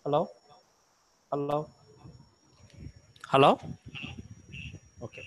Hello hello hello okay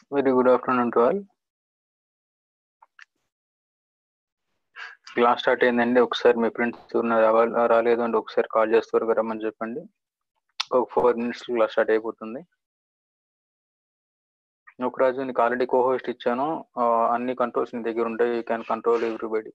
very good afternoon to all class start అయిందండి ఒకసారి మీ friends రాలేదు అంటే ఒకసారి కాల్ చేస్తే త్వరగా రమ్మని చెప్పండి ఒక ఫోర్ మినిట్స్ క్లాస్ స్టార్ట్ అయిపోతుంది ఒక రాజు నీకు ఆల్రెడీ కో హోస్ట్ ఇచ్చాను ఆ, అన్ని కంట్రోల్స్ నీ దగ్గర ఉంటాయి you can control everybody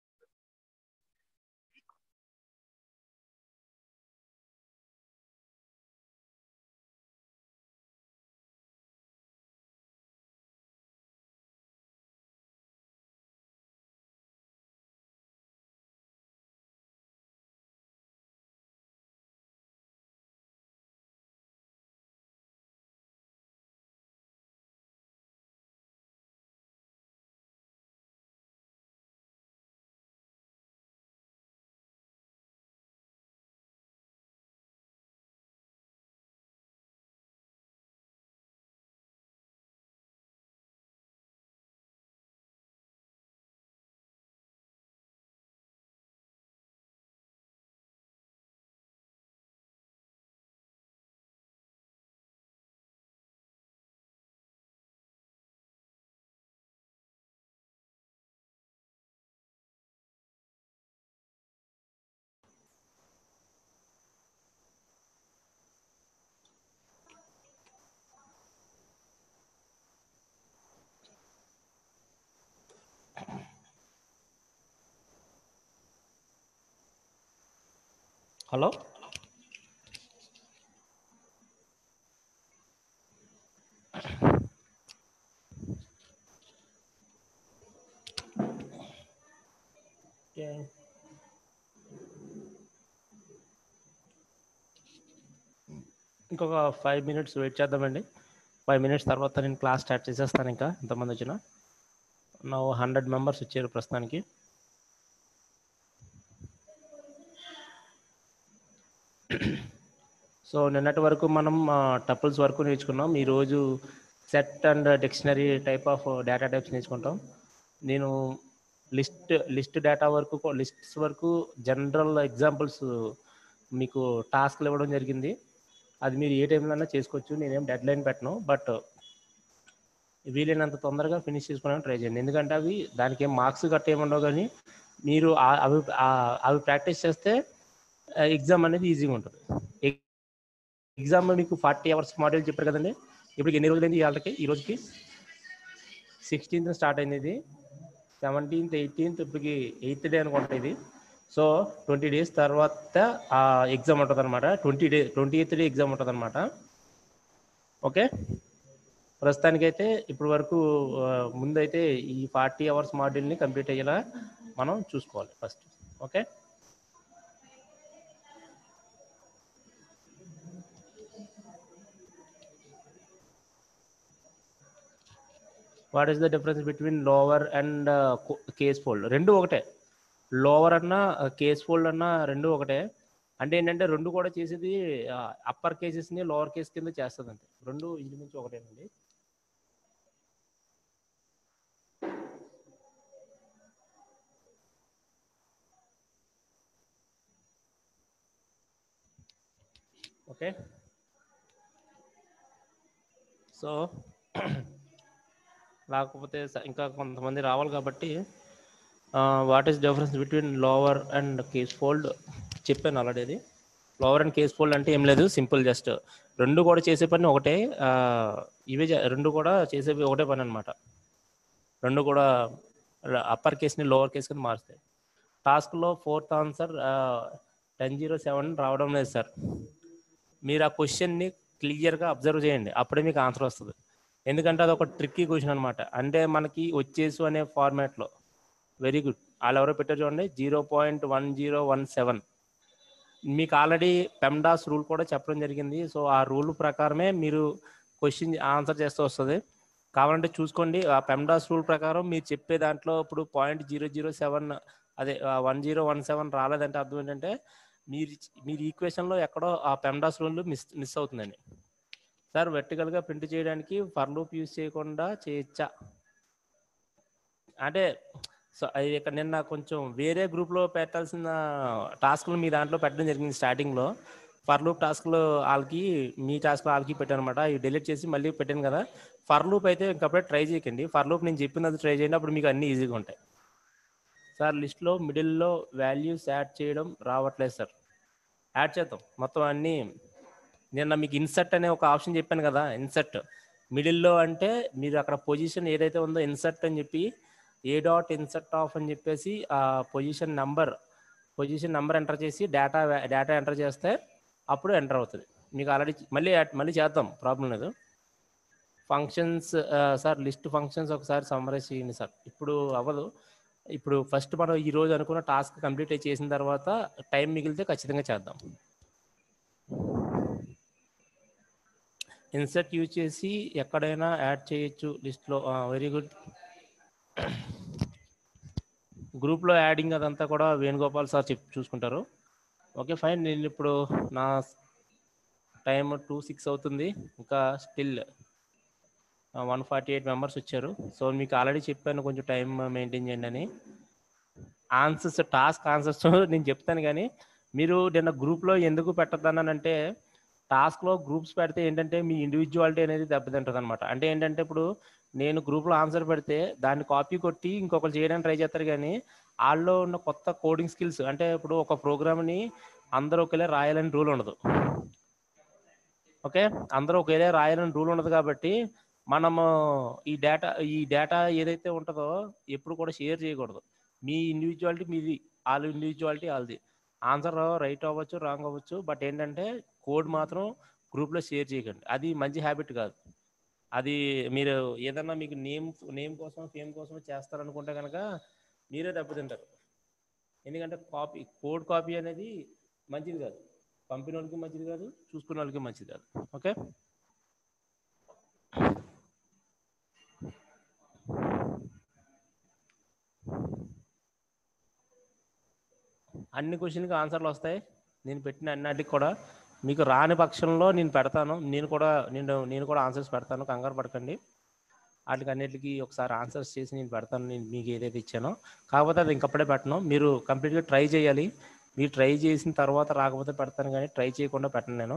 hello ఇంకొక ఫైవ్ మినిట్స్ వెయిట్ చేద్దామండి ఫైవ్ మినిట్స్ తర్వాత నేను క్లాస్ స్టార్ట్ చేసేస్తాను ఇంకా ఎంతమంది వచ్చినా నా హండ్రెడ్ మెంబర్స్ వచ్చారు ప్రస్తుతానికి సో నిన్నటి వరకు మనం టపుల్స్ వరకు నేర్చుకున్నాం ఈరోజు set and dictionary type of data types నేర్చుకుంటాం నేను లిస్ట్ లిస్ట్ డేటా వరకు లిస్ట్స్ వరకు జనరల్ ఎగ్జాంపుల్స్ మీకు టాస్క్లు ఇవ్వడం జరిగింది అది మీరు ఏ టైంలో అయినా చేసుకోవచ్చు నేనేం డెడ్ లైన్ పెట్టను బట్ వీలైనంత తొందరగా ఫినిష్ చేసుకోవడానికి ట్రై చేయండి ఎందుకంటే అవి దానికి ఏం మార్క్స్ గట్ట ఏముండవు కానీ మీరు ఆ- అవి ఆ- అవి ప్రాక్టీస్ చేస్తే ఎగ్జామ్ అనేది ఈజీగా ఉంటుంది ఎగ్జామ్ మీకు ఫార్టీ అవర్స్ మాడ్యూల్ చెప్పారు కదండి ఇప్పుడు ఎన్ని రోజులైంది వాళ్ళకి ఈ రోజుకి సిక్స్టీన్త్ స్టార్ట్ అయింది ఇది సెవెంటీన్త్ ఎయిటీన్త్ ఇప్పటికి ఎయిత్ డే అనుకుంటా ఇది సో ట్వంటీ డేస్ తర్వాత ఆ ఎగ్జామ్ ఉంటుంది అనమాట twenty day twenty eighth day exam ఉంటుంది అనమాట ఓకే ప్రస్తుతానికైతే ఇప్పటి వరకు ఆ, ముందైతే ఈ ఫార్టీ అవర్స్ మాడ్యూల్ని కంప్లీట్ అయ్యేలా మనం చూసుకోవాలి first okay what is the difference between lower and case fold రెండు ఒకటే లోవర్ అన్న కేస్ ఫోల్డ్ అన్న రెండు ఒకటే అంటే ఏంటంటే రెండు కూడా చేసేది అప్పర్ కేసెస్ని లోవర్ కేస్ కింద చేస్తుంది అంతే రెండు ఇంచుమించు ఒకటేనండి ఓకే సో లేకపోతే స- ఇంకా కొంతమంది రావాలి కాబట్టి what is difference between lower and case fold చెప్పాను ఆల్రెడీ అది లోవర్ అండ్ కేస్ ఫోల్డ్ అంటే ఏం లేదు సింపుల్ జస్ట్ రెండు కూడా చేసే పని ఒకటే ఆ, ఇవే చే- రెండు కూడా చేసేవి ఒకటే పని అనమాట రెండు కూడా అప్పర్ కేస్ని లోవర్ కేస్ కింద మారుస్తాయి టాస్క్లో fourth answer ten zero seven రావడం లేదు సార్ మీరు ఆ క్వశ్చన్ని క్లియర్గా అబ్జర్వ్ చేయండి అప్పుడే మీకు ఆన్సర్ వస్తుంది ఎందుకంటే అది ఒక ట్రిక్కీ క్వశ్చన్ అనమాట అంటే మనకి వచ్చేసు అనే ఫార్మాట్లో వెరీ గుడ్ వాళ్ళు ఎవరో పెట్టారు చూడండి zero point one zero one seven మీకు ఆల్రెడీ పెమ్డాస్ రూల్ కూడా చెప్పడం జరిగింది సో ఆ రూల్ ప్రకారమే మీరు క్వశ్చన్ ఆన్సర్ చేస్తూ వస్తుంది కావాలంటే చూసుకోండి ఆ పెమ్డాస్ రూల్ ప్రకారం మీరు చెప్పే దాంట్లో ఇప్పుడు పాయింట్ జీరో జీరో సెవెన్ అదే వన్ జీరో వన్ సెవెన్ రాలేదంటే అర్థం ఏంటంటే మీరు మీరు ఈక్వేషన్లో ఎక్కడో ఆ పెమ్డాస్ రూల్ మిస్ మిస్ అవుతుందండి సార్ వెర్టికల్గా ప్రింట్ చేయడానికి ఫర్ లూప్ యూజ్ చేయకుండా చేయొచ్చా అంటే సో అది ఇక్కడ నిన్న కొంచెం వేరే గ్రూప్లో పెట్టాల్సిన టాస్క్లు మీ దాంట్లో పెట్టడం జరిగింది స్టార్టింగ్లో ఫర్ లూప్ టాస్క్లో వాళ్ళకి మీ టాస్క్లో వాళ్ళకి పెట్టాను అనమాట ఇవి డిలీట్ చేసి మళ్ళీ పెట్టాను కదా ఫర్ లూప్ అయితే ఇంకప్పుడే ట్రై చేయకండి ఫర్ లూప్ నేను చెప్పినది ట్రై చేయండి అప్పుడు మీకు అన్నీ ఈజీగా ఉంటాయి సార్ లిస్ట్లో మిడిల్లో వాల్యూస్ యాడ్ చేయడం రావట్లేదు సార్ యాడ్ చేద్దాం మొత్తం అన్నీ నిన్న మీకు ఇన్సర్ట్ అనే ఒక ఆప్షన్ చెప్పాను కదా ఇన్సర్ట్ మిడిల్లో అంటే మీరు అక్కడ పొజిషన్ ఏదైతే ఉందో ఇన్సర్ట్ అని చెప్పి ఏ డాట్ ఇన్సర్ట్ ఆఫ్ అని చెప్పేసి ఆ position number position number enter చేసి డేటా డేటా ఎంటర్ చేస్తే అప్పుడు ఎంటర్ అవుతుంది మీకు ఆల్రెడీ మళ్ళీ add- మళ్ళీ చేద్దాం ప్రాబ్లం లేదు ఫంక్షన్స్ సార్ లిస్ట్ ఫంక్షన్స్ ఒకసారి సమ్మరైజ్ చేయండి సార్ ఇప్పుడు అవ్వదు ఇప్పుడు ఫస్ట్ మనం ఈ రోజు అనుకున్న టాస్క్ కంప్లీట్ చేసిన తర్వాత టైం మిగిలితే ఖచ్చితంగా చేద్దాం ఇన్సర్ట్ యూజ్ చేసి ఎక్కడైనా యాడ్ చేయొచ్చు లిస్ట్లో వెరీ గుడ్ గ్రూప్లో యాడింగ్ అదంతా కూడా వేణుగోపాల్ సార్ చెప్ చూసుకుంటారు ఓకే ఫైన్ నేను ఇప్పుడు నా టైం టూ సిక్స్ అవుతుంది ఇంకా still one forty eight members వచ్చారు సో మీకు ఆల్రెడీ చెప్పాను కొంచెం టైం మెయింటైన్ చేయండి అని ఆన్సర్స్ టాస్క్ ఆన్సర్స్ నేను చెప్తాను కానీ మీరు నిన్న గ్రూప్లో ఎందుకు పెట్టద్దన్నానంటే టాస్క్లో గ్రూప్స్ పెడితే ఏంటంటే మీ ఇండివిజువాలిటీ అనేది దెబ్బతింటుంది అనమాట అంటే ఏంటంటే ఇప్పుడు నేను గ్రూప్లో ఆన్సర్ పెడితే దాన్ని కాపీ కొట్టి ఇంకొకరు చేయడానికి ట్రై చేస్తారు కానీ వాళ్ళలో ఉన్న కొత్త కోడింగ్ స్కిల్స్ అంటే ఇప్పుడు ఒక ప్రోగ్రామ్ని అందరూ ఒకేలా రాయాలని రూల్ ఉండదు ఓకే అందరూ ఒకేలా రాయాలని రూల్ ఉండదు కాబట్టి మనము ఈ డేటా ఈ డేటా ఏదైతే ఉంటుందో ఎప్పుడు కూడా షేర్ చేయకూడదు మీ ఇండివిజువాలిటీ మీది వాళ్ళ ఇండివిజువాలిటీ వాళ్ళది ఆన్సర్ రైట్ అవ్వచ్చు రాంగ్ అవ్వచ్చు బట్ ఏంటంటే కోడ్ మాత్రం గ్రూప్లో షేర్ చేయకండి అది మంచి హ్యాబిట్ కాదు అది మీరు ఏదన్నా మీకు నేమ్ నేమ్ కోసం ఫేమ్ కోసం చేస్తారనుకుంటే కనుక మీరే దెబ్బతింటారు ఎందుకంటే కాపీ కోడ్ కాపీ అనేది మంచిది కాదు పంపిన వాళ్ళకి మంచిది కాదు చూసుకున్న వాళ్ళకి మంచిది కాదు ఓకే అన్ని క్వశ్చన్కి ఆన్సర్లు వస్తాయి నేను పెట్టిన అన్నిటికి కూడా మీకు రాని పక్షంలో నేను పెడతాను నేను కూడా నేను నేను కూడా ఆన్సర్స్ పెడతాను కంగారు పడకండి వాటికి అన్నిటికీ ఒకసారి ఆన్సర్స్ చేసి నేను పెడతాను నేను మీకు ఏదైతే ఇచ్చానో కాకపోతే అది ఇంకప్పుడే పెట్టను మీరు కంప్లీట్గా ట్రై చేయాలి మీరు ట్రై చేసిన తర్వాత రాకపోతే పెడతాను కానీ ట్రై చేయకుండా పెట్టను నేను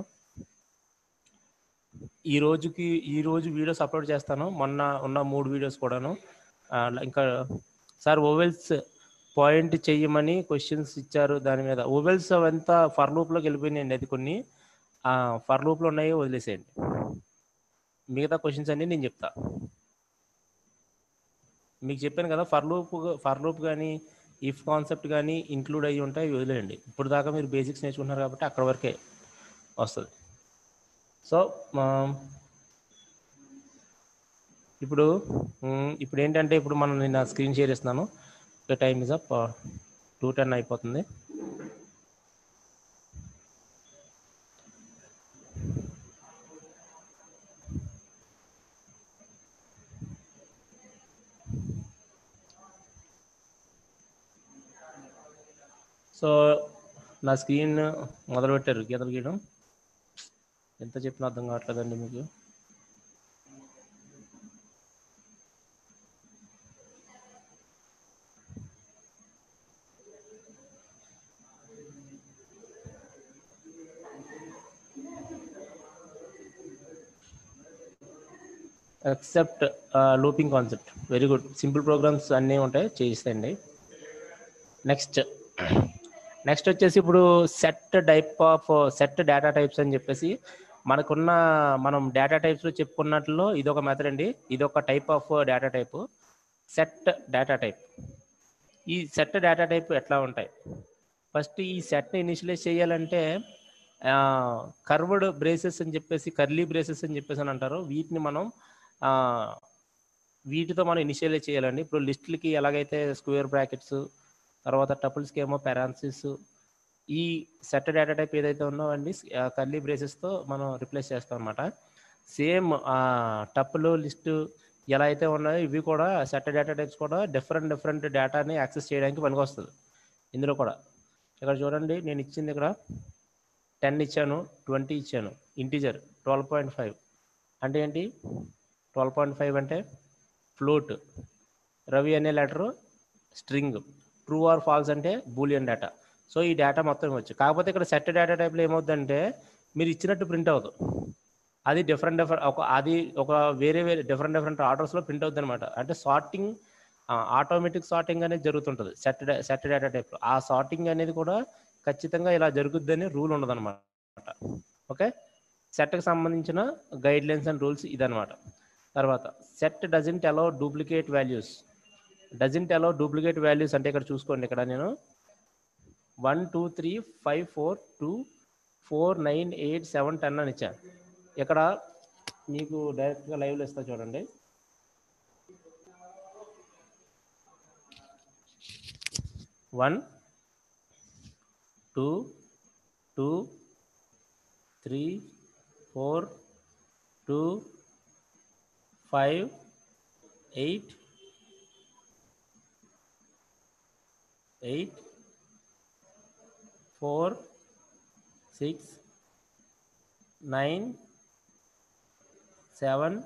ఈ రోజుకి ఈ రోజు వీడియోస్ అప్లోడ్ చేస్తాను మొన్న ఉన్న మూడు వీడియోస్ కూడాను ఆ, ఇంకా సార్ ఓవెల్స్ పాయింట్ చెయ్యమని క్వశ్చన్స్ ఇచ్చారు దాని మీద ఓవెల్స్ అవంతా ఫర్ లూప్లోకి వెళ్ళిపోయినాయండి అది కొన్ని ఫర్ లూప్లో ఉన్నాయి వదిలేసేయండి మిగతా క్వశ్చన్స్ అన్నీ నేను చెప్తా మీకు చెప్పాను కదా ఫర్ లూప్ ఫర్ లూప్ కానీ ఇఫ్ కాన్సెప్ట్ కానీ ఇంక్లూడ్ అయ్యి ఉంటాయి ఇవి వదిలేయండి ఇప్పుడు దాకా మీరు బేసిక్స్ నేర్చుకుంటున్నారు కాబట్టి అక్కడ వరకే వస్తుంది సో ఇప్పుడు మ్, ఇప్పుడు ఏంటంటే ఇప్పుడు మనం నేను స్క్రీన్ షేర్ ఇస్తున్నాను time is up to ten అయిపోతుంది సో నా స్క్రీన్ మొదలు పెట్టారు గీతలు గీయడం ఎంత చెప్పినా అర్థం కావట్లేదండి మీకు except looping concept very good simple programs అన్నీ ఉంటాయి చేయిస్తాయండి నెక్స్ట్ నెక్స్ట్ వచ్చేసి ఇప్పుడు set type of set data types అని చెప్పేసి మనకున్న మనం డేటా టైప్స్లో చెప్పుకున్నట్లో ఇది ఒక మెథడ్ అండి ఇది ఒక type of data type set data type ఈ సెట్ డేటా టైప్ ఎట్లా ఉంటాయి ఫస్ట్ ఈ సెట్ని ఇనిషియలైజ్ చేయాలంటే కర్వ్డ్ బ్రేసెస్ అని చెప్పేసి కర్లీ బ్రేసెస్ అని చెప్పేసి అని అంటారు వీటిని మనం ఆ, వీటితో మనం ఇనిషియలైజ్ చేయాలండి ఇప్పుడు లిస్టులకి ఎలాగైతే స్క్వేర్ బ్రాకెట్స్ తర్వాత టపుల్స్కి ఏమో పెరాన్సిస్ ఈ సెట్ డేటా టైప్ ఏదైతే ఉందో అండి కర్లీ బ్రేసెస్తో మనం రిప్లేస్ చేస్తాం అనమాట సేమ్ టప్పులు లిస్టు ఎలా అయితే ఉన్నాయో ఇవి కూడా సెట్ డేటా టైప్స్ కూడా డిఫరెంట్ డిఫరెంట్ డేటాని యాక్సెస్ చేయడానికి పనికొస్తుంది ఇందులో కూడా ఇక్కడ చూడండి నేను ఇచ్చింది ఇక్కడ టెన్ ఇచ్చాను ట్వంటీ ఇచ్చాను ఇంటీజర్ ట్వెల్వ్ పాయింట్ ఫైవ్ అంటే ఏంటి ట్వెల్వ్ పాయింట్ ఫైవ్ అంటే ఫ్లోట్ రవి అనే letter string true or false అంటే బూలియన్ డేటా సో ఈ డేటా మొత్తం ఇవ్వచ్చు కాకపోతే ఇక్కడ సెట్ డేటా టైప్లో ఏమవుతుందంటే మీరు ఇచ్చినట్టు ప్రింట్ అవ్వదు అది డిఫరెంట్ డిఫరెంట్ ఒక అది ఒక వేరే వేరే డిఫరెంట్ డిఫరెంట్ ఆర్డర్స్లో ప్రింట్ అవుతుంది అనమాట అంటే సార్టింగ్ ఆటోమేటిక్ సార్టింగ్ అనేది జరుగుతుంటుంది సెట్ సెట్ డేటా టైప్లో ఆ సార్టింగ్ అనేది కూడా ఖచ్చితంగా ఇలా జరుగుద్దని రూల్ ఉండదన్నమాట ఓకే సెట్కి సంబంధించిన గైడ్ లైన్స్ అండ్ రూల్స్ ఇదనమాట తర్వాత set doesn't allow duplicate values doesn't allow duplicate values అంటే ఇక్కడ చూసుకోండి ఇక్కడ నేను one two three five four two four nine eight seven ten అని ఇచ్చాను ఇక్కడ మీకు డైరెక్ట్గా లైవ్లో ఇస్తా చూడండి one two two three four two five eight eight four six nine seven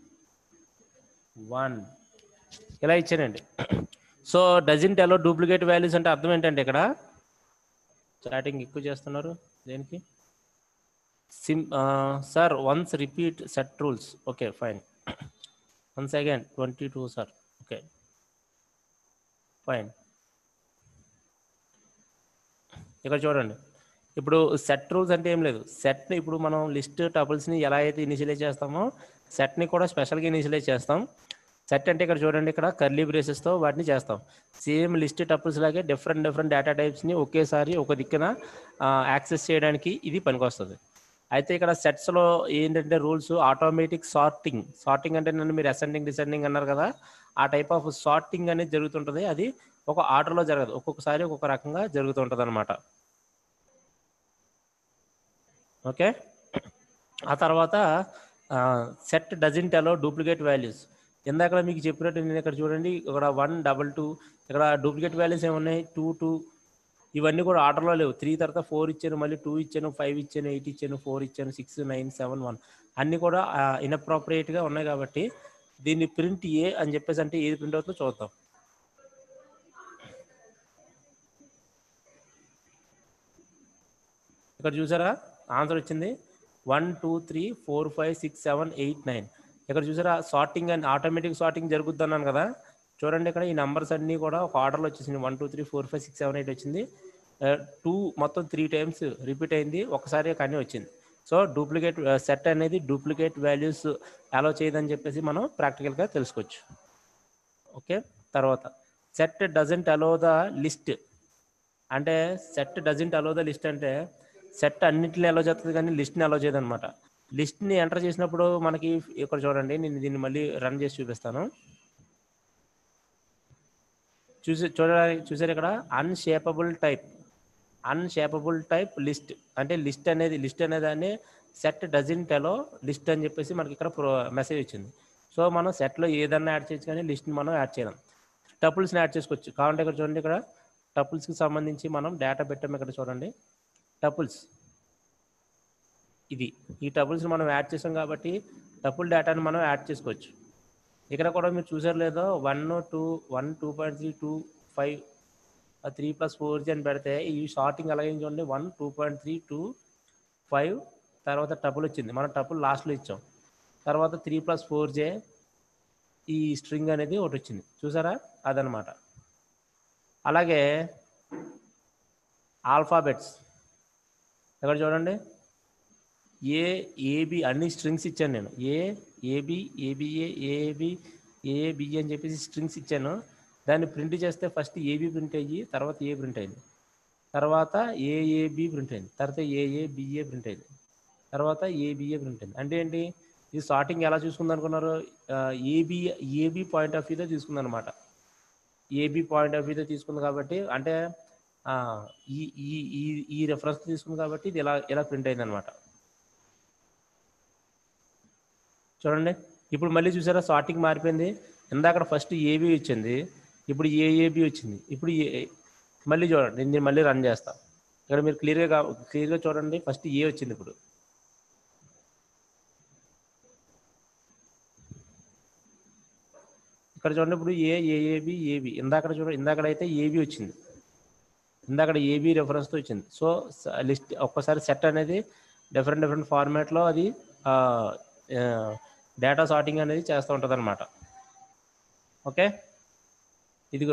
one ఇలా ఇచ్చానండి so doesn't allow duplicate values అంటే అర్థం ఏంటంటే ఇక్కడ చాటింగ్ ఎక్కువ చేస్తున్నారు దేనికి సిమ్ sir once repeat set rules okay fine once again twenty two sir okay fine ఇక్కడ చూడండి ఇప్పుడు సెట్ రూల్స్ అంటే ఏం లేదు సెట్ని ఇప్పుడు మనం లిస్ట్ టబుల్స్ని ఎలా అయితే ఇనిషియలైజ్ చేస్తామో సెట్ని కూడా స్పెషల్గా ఇనిషియలైజ్ చేస్తాం సెట్ అంటే ఇక్కడ చూడండి ఇక్కడ కర్లీ బ్రేసెస్తో వాటిని చేస్తాం సేమ్ లిస్ట్ టపుల్స్ లాగే డిఫరెంట్ డిఫరెంట్ డేటా టైప్స్ని ఒకేసారి ఒక దిక్కున యాక్సెస్ చేయడానికి ఇది పనికొస్తుంది అయితే ఇక్కడ సెట్స్లో ఏంటంటే రూల్స్ ఆటోమేటిక్ సార్టింగ్ సార్టింగ్ అంటే నన్ను మీరు అసెండింగ్ డిసెండింగ్ అన్నారు కదా ఆ టైప్ ఆఫ్ సార్టింగ్ అనేది జరుగుతుంటుంది అది ఒక ఆర్డర్లో జరగదు ఒక్కొక్కసారి ఒక్కొక్క రకంగా జరుగుతుంటుంది అనమాట ఓకే ఆ తర్వాత set doesn't allow duplicate values ఇందాక మీకు చెప్పినట్టు నేను ఇక్కడ చూడండి ఇక్కడ వన్ డబల్ టూ ఇక్కడ డూప్లికేట్ వాల్యూస్ ఏమున్నాయి టూ టూ ఇవన్నీ కూడా ఆర్డర్లో లేవు త్రీ తర్వాత ఫోర్ ఇచ్చాను మళ్ళీ టూ ఇచ్చాను ఫైవ్ ఇచ్చాను ఎయిట్ ఇచ్చాను ఫోర్ ఇచ్చాను సిక్స్ నైన్ సెవెన్ వన్ అన్నీ కూడా ఇన్అప్రాపరియేట్గా ఉన్నాయి కాబట్టి దీన్ని ప్రింట్ ఏ అని చెప్పేసి అంటే ఏది ప్రింట్ అవుతుందో చూద్దాం ఇక్కడ చూసారా ఆన్సర్ వచ్చింది one two three four five six seven eight nine ఇక్కడ చూసారా సార్టింగ్ అండ్ ఆటోమేటిక్ సార్టింగ్ జరుగుద్ది అన్నాను కదా చూడండి ఇక్కడ ఈ నెంబర్స్ అన్నీ కూడా ఒక ఆర్డర్లో వచ్చేసింది one two three four five six seven eight వచ్చింది టూ మొత్తం త్రీ టైమ్స్ రిపీట్ అయింది ఒకసారి కానీ వచ్చింది సో డూప్లికేట్ సెట్ అనేది డూప్లికేట్ వాల్యూస్ అలో చేయదని చెప్పేసి మనం ప్రాక్టికల్గా తెలుసుకోవచ్చు ఓకే తర్వాత set doesn't allow the list అంటే set doesn't allow the list అంటే సెట్ అన్నింటిని అలో చేస్తుంది కానీ లిస్ట్ని అలో చేయదు అనమాట లిస్ట్ని ఎంటర్ చేసినప్పుడు మనకి ఇక్కడ చూడండి నేను దీన్ని మళ్ళీ రన్ చేసి చూపిస్తాను చూసి చూడ చూసారు ఇక్కడ unhashable type unhashable type list అంటే లిస్ట్ అనేది లిస్ట్ అనే దాన్ని సెట్ డజంట్ అలో లిస్ట్ అని చెప్పేసి మనకి ఇక్కడ మెసేజ్ వచ్చింది సో మనం సెట్లో ఏదన్నా యాడ్ చేయొచ్చు కానీ లిస్ట్ని మనం యాడ్ చేయలేం టపుల్స్ని యాడ్ చేసుకోవచ్చు కావాలంటే ఇక్కడ చూడండి ఇక్కడ టపుల్స్కి సంబంధించి మనం డేటా పెట్టాము ఇక్కడ చూడండి టపుల్స్ ఇది ఈ టపుల్స్ని మనం యాడ్ చేసాం కాబట్టి టపుల్ డేటాని మనం యాడ్ చేసుకోవచ్చు ఇక్కడ కూడా మీరు చూసారు లేదో one two one two point three two five three plus four G అని పెడితే ఈ షార్టింగ్ అలాగే చూడండి one two point three two five తర్వాత టపుల్ వచ్చింది మనం టపుల్ లాస్ట్లో ఇచ్చాం తర్వాత త్రీ ప్లస్ ఫోర్ జే ఈ స్ట్రింగ్ అనేది ఒకటి వచ్చింది చూసారా అదనమాట అలాగే ఆల్ఫాబెట్స్ ఇక్కడ చూడండి ఏ ఏబి అన్ని స్ట్రింగ్స్ ఇచ్చాను నేను A AB ABA AB AB అని చెప్పేసి స్ట్రింగ్స్ ఇచ్చాను దాన్ని ప్రింట్ చేస్తే ఫస్ట్ ఏబి ప్రింట్ అయ్యి తర్వాత ఏ ప్రింట్ అయింది తర్వాత ఏఏబి ప్రింట్ అయింది తర్వాత ఏఏ బిఏ ప్రింట్ అయింది తర్వాత ఏబిఏ ప్రింట్ అయింది అంటే ఏంటి ఇది సార్టింగ్ ఎలా చూసుకుంది అనుకున్నారు ఏబి ఏబి పాయింట్ ఆఫ్ వ్యూతో తీసుకుంది అనమాట ఏబి పాయింట్ ఆఫ్ వ్యూతో తీసుకుంది కాబట్టి అంటే ఈ ఈ ఈ ఈ రెఫరెన్స్ తీసుకుంది కాబట్టి ఇది ఇలా ఇలా ప్రింట్ అయింది అనమాట చూడండి ఇప్పుడు మళ్ళీ చూసారా సార్టింగ్ మారిపోయింది ఇందాక ఫస్ట్ ఏబి వచ్చింది ఇప్పుడు ఏఏబి వచ్చింది ఇప్పుడు ఏ మళ్ళీ చూడండి నేను మళ్ళీ రన్ చేస్తా ఇక్కడ మీరు క్లియర్గా క్లియర్గా చూడండి ఫస్ట్ ఏ వచ్చింది ఇప్పుడు ఇక్కడ చూడండి ఇప్పుడు ఏ ఏఏబి ఏబి ఇందాక చూడండి ఇందాకడైతే ఏబి వచ్చింది ఇందాక ఏబీ రెఫరెన్స్తో ఇచ్చింది సో లిస్ట్ ఒక్కసారి సెట్ అనేది డిఫరెంట్ డిఫరెంట్ ఫార్మాట్లో అది డేటా సార్టింగ్ అనేది చేస్తూ ఉంటుంది అనమాట ఓకే ఇదిగో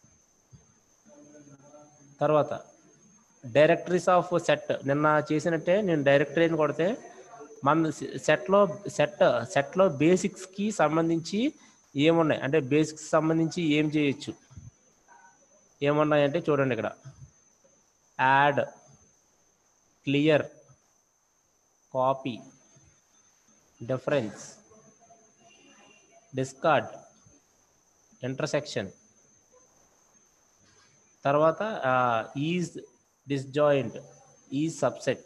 తర్వాత డైరెక్టరీస్ ఆఫ్ సెట్ నిన్న చేసినట్టే నేను డైరెక్టరీని కొడితే మన సెట్లో సెట్ సెట్లో బేసిక్స్కి సంబంధించి ఏమున్నాయి అంటే బేసిక్స్ సంబంధించి ఏం చేయొచ్చు ఏమున్నాయంటే చూడండి ఇక్కడ add clear copy difference discard intersection తర్వాత ఈజ్ డిస్జాయింట్ ఈజ్ సబ్సెట్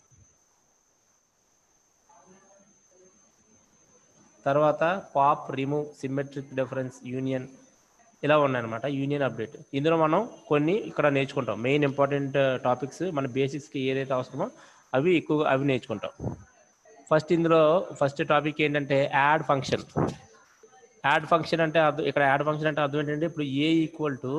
తర్వాత pop remove symmetric difference union ఇలా ఉన్నాయన్నమాట యూనియన్ అప్డేట్ ఇందులో మనం కొన్ని ఇక్కడ నేర్చుకుంటాం మెయిన్ ఇంపార్టెంట్ టాపిక్స్ మన బేసిక్స్కి ఏదైతే అవసరమో అవి ఎక్కువ అవి నేర్చుకుంటాం ఫస్ట్ ఇందులో ఫస్ట్ టాపిక్ ఏంటంటే యాడ్ ఫంక్షన్ యాడ్ ఫంక్షన్ అంటే అర్థం ఇక్కడ యాడ్ ఫంక్షన్ అంటే అర్థం ఏంటంటే ఇప్పుడు A equal to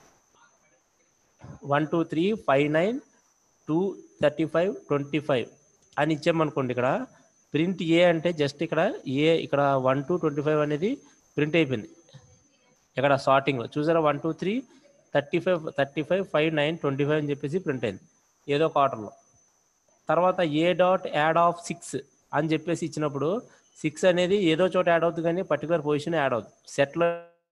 one two three five nine two thirty five twenty five అని ఇచ్చామనుకోండి ఇక్కడ ప్రింట్ ఏ అంటే జస్ట్ ఇక్కడ ఏ ఇక్కడ వన్ టూ ట్వంటీ ఫైవ్ అనేది ప్రింట్ అయిపోయింది ఇక్కడ సార్టింగ్లో చూసారా one two three thirty five thirty five five nine twenty five అని చెప్పేసి ప్రింట్ అయింది ఏదో ఒక ఆర్డర్లో తర్వాత A dot add of six అని చెప్పేసి ఇచ్చినప్పుడు సిక్స్ అనేది ఏదో చోట యాడ్ అవుతుంది కానీ పర్టికులర్ పొజిషన్ యాడ్ అవుతుంది సెట్లో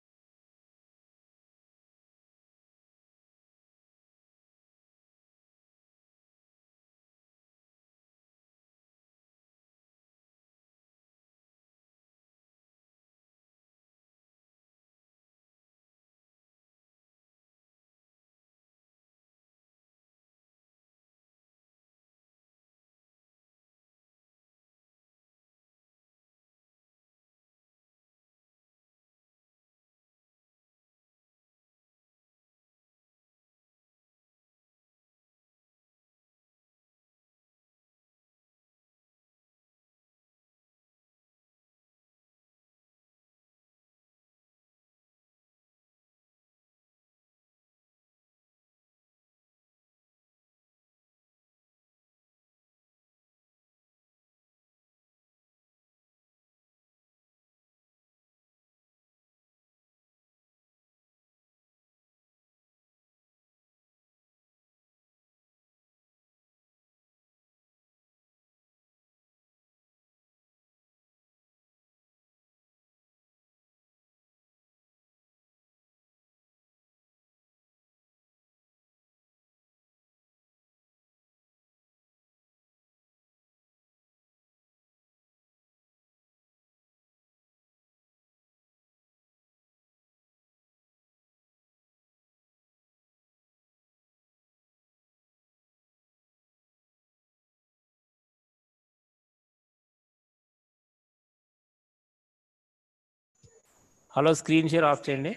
హలో స్క్రీన్ షేర్ ఆఫ్ చేయండి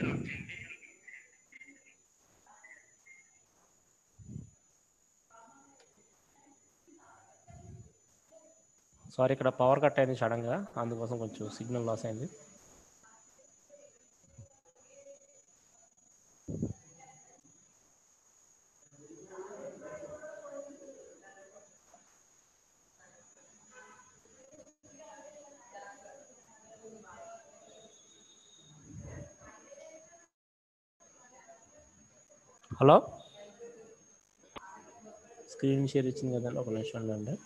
సారీ ఇక్కడ పవర్ కట్ అయింది సడన్గా అందుకోసం కొంచెం సిగ్నల్ లాస్ అయింది హలో స్క్రీన్ షేర్ ఇచ్చింది కదండి ఒక నిమిషం ఉండండి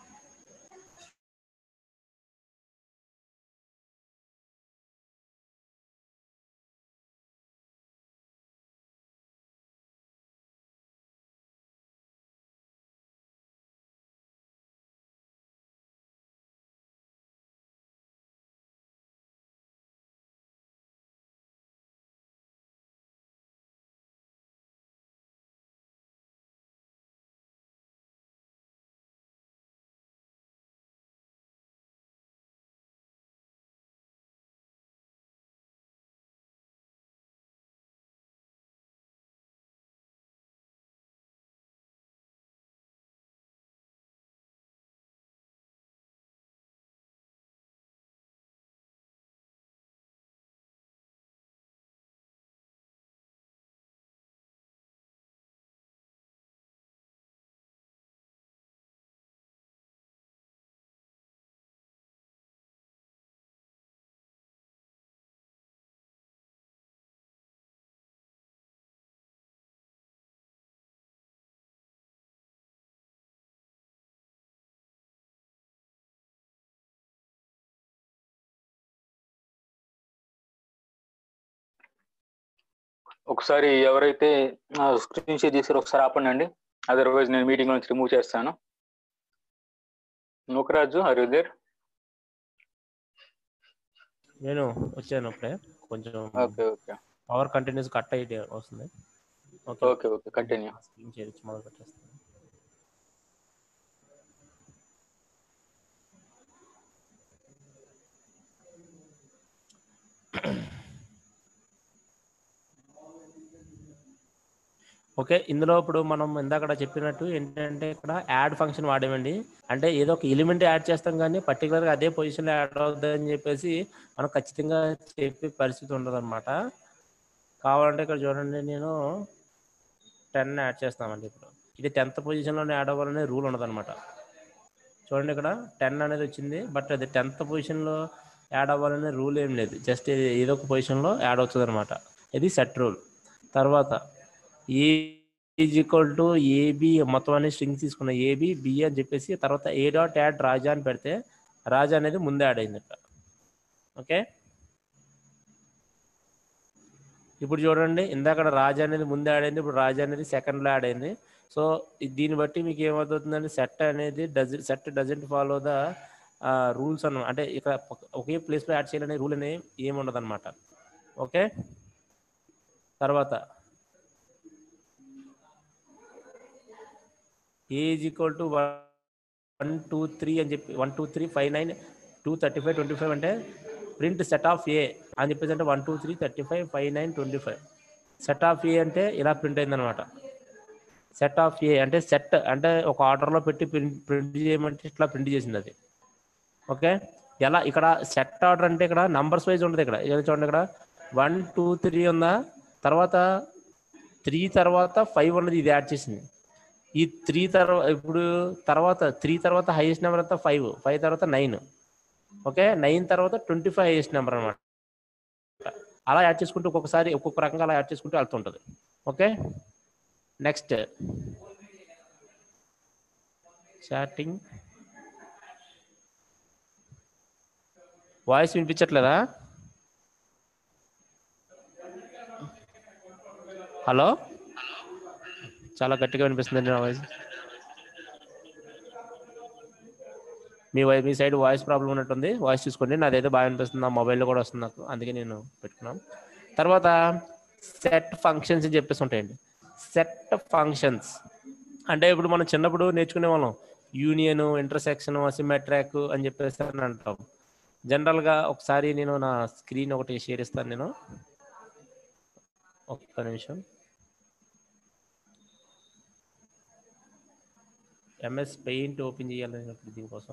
ఒకసారి ఎవరైతే స్క్రీన్ షేర్ చేసారో ఒకసారి ఆపండి అదర్వైజ్ నేను మీటింగ్ నుంచి రిమూవ్ చేస్తాను నూకరాజు ఆర్ యు దేర్ నేను వచ్చాను అప్పుడే కొంచెం okay okay power continues cut అయ్యి వస్తుంది okay okay continue screen share ఇచ్చి మొదలు పెట్టేస్తాను ఓకే ఇందులో ఇప్పుడు మనం ఇందాక చెప్పినట్టు ఏంటంటే ఇక్కడ యాడ్ ఫంక్షన్ వాడేమండి అంటే ఏదో ఒక ఎలిమెంట్ యాడ్ చేస్తాం కానీ పర్టికులర్గా అదే పొజిషన్లో యాడ్ అవుతుందని చెప్పేసి మనం ఖచ్చితంగా చెప్పే పరిస్థితి ఉండదు కావాలంటే ఇక్కడ చూడండి నేను టెన్ యాడ్ చేస్తామండి ఇప్పుడు ఇది టెన్త్ పొజిషన్లోనే యాడ్ అవ్వాలనే రూల్ ఉండదన్నమాట చూడండి ఇక్కడ టెన్ అనేది వచ్చింది బట్ అది టెన్త్ పొజిషన్లో యాడ్ అవ్వాలనే రూల్ ఏం లేదు జస్ట్ ఏదో ఒక పొజిషన్లో యాడ్ అవుతుంది అనమాట ఇది సెట్ రూల్ తర్వాత A is equal to AB మొత్తం అన్ని స్ట్రింగ్స్ తీసుకున్న ఏబి బి అని చెప్పేసి తర్వాత ఏ డాట్ యాడ్ రాజా అని పెడితే రాజా అనేది ముందే యాడ్ అయింది ఇక్కడ ఓకే ఇప్పుడు చూడండి ఇందాక రాజా అనేది ముందే యాడ్ అయింది ఇప్పుడు రాజా అనేది సెకండ్లో యాడ్ అయింది సో దీన్ని బట్టి మీకు ఏమవుతుందంటే సెట్ అనేది does set doesn't follow the rules అన్న అంటే ఇక్కడ ఒకే ప్లేస్లో యాడ్ చేయాలనే రూల్ అనేది ఏముండదు అనమాట ఓకే తర్వాత A is equal to one two three అని చెప్పి one two three five nine two thirty five twenty five అంటే ప్రింట్ సెట్ ఆఫ్ ఏ అని చెప్పేసి అంటే one two three thirty five five nine twenty five set of A అంటే ఇలా print అయిందనమాట set of A అంటే సెట్ అంటే ఒక ఆర్డర్లో పెట్టి ప్రింట్ ప్రింట్ చేయమంటే ఇట్లా ప్రింట్ చేసింది అది ఓకే ఎలా ఇక్కడ సెట్ ఆర్డర్ అంటే ఇక్కడ నంబర్స్ వైజ్ ఉంటుంది ఇక్కడ ఏదో చూడండి ఇక్కడ వన్ టూ త్రీ ఉందా తర్వాత త్రీ తర్వాత ఫైవ్ ఉన్నది ఇది యాడ్ చేసింది ఈ త్రీ తర్వాత ఇప్పుడు తర్వాత త్రీ తర్వాత హైయెస్ట్ నెంబర్ అంతా ఫైవ్ ఫైవ్ తర్వాత నైన్ ఓకే నైన్ తర్వాత ట్వంటీ ఫైవ్ హైయెస్ట్ నెంబర్ అనమాట అలా యాడ్ చేసుకుంటూ ఒక్కొక్కసారి ఒక్కొక్క రకంగా అలా యాడ్ చేసుకుంటూ వెళ్తుంటుంది ఓకే నెక్స్ట్ చాటింగ్ వాయిస్ వినిపించట్లేదా హలో చాలా గట్టిగా వినిపిస్తుంది నా వాయిస్ మీ వై మీ సైడ్ వాయిస్ ప్రాబ్లం ఉన్నట్టుంది వాయిస్ చూసుకోండి నాదైతే బాగా వినిపిస్తుంది నా మొబైల్లో కూడా వస్తుంది నాకు అందుకే నేను పెట్టుకున్నాను తర్వాత సెట్ ఫంక్షన్స్ అని చెప్పేసి ఉంటాయండి సెట్ ఫంక్షన్స్ అంటే ఇప్పుడు మనం చిన్నప్పుడు నేర్చుకునే వాళ్ళం యూనియన్ ఇంటర్సెక్షన్ అసిమెట్రాక్ అని చెప్పేసి అని అంటాం జనరల్గా ఒకసారి నేను నా స్క్రీన్ ఒకటి షేర్ ఇస్తాను నేను ఒక్క నిమిషం ఎంఎస్ పెయింట్ ఓపెన్ చేయాలనేటప్పుడు దీనికోసం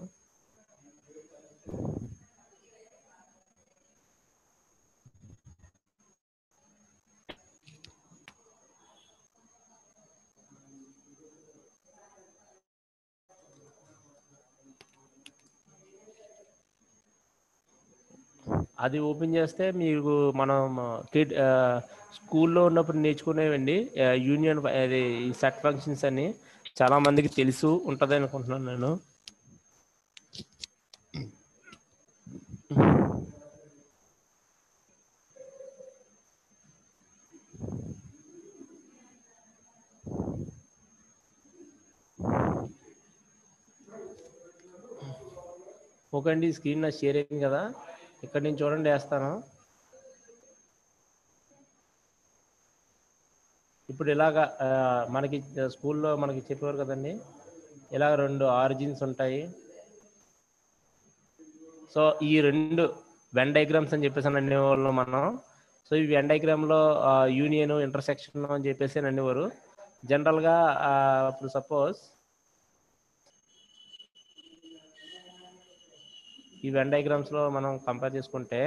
అది ఓపెన్ చేస్తే మీకు మనం కిడ్ స్కూల్లో ఉన్నప్పుడు నేర్చుకునేవండి యూనియన్ అది సెట్ ఫంక్షన్స్ అని చాలా మందికి తెలుసు ఉంటుంది అనుకుంటున్నాను నేను ఓకే అండి స్క్రీన్ నా షేర్ అయింది కదా ఇక్కడ నేను చూడండి వేస్తాను ఇప్పుడు ఇలాగా ఆ, మనకి స్కూల్లో మనకి చెప్పేవారు కదండి ఇలా రెండు ఆరిజిన్స్ ఉంటాయి సో ఈ రెండు వెన్ డయాగ్రామ్స్ అని చెప్పేసి అని అనేవాళ్ళు మనం సో ఈ వెన్ డయాగ్రామ్లో యూనియన్ ఇంటర్సెక్షన్ అని చెప్పేసి అని అనేవారు జనరల్గా ఇప్పుడు సపోజ్ ఈ వెన్ డయాగ్రామ్స్ లో మనం కంపేర్ చేసుకుంటే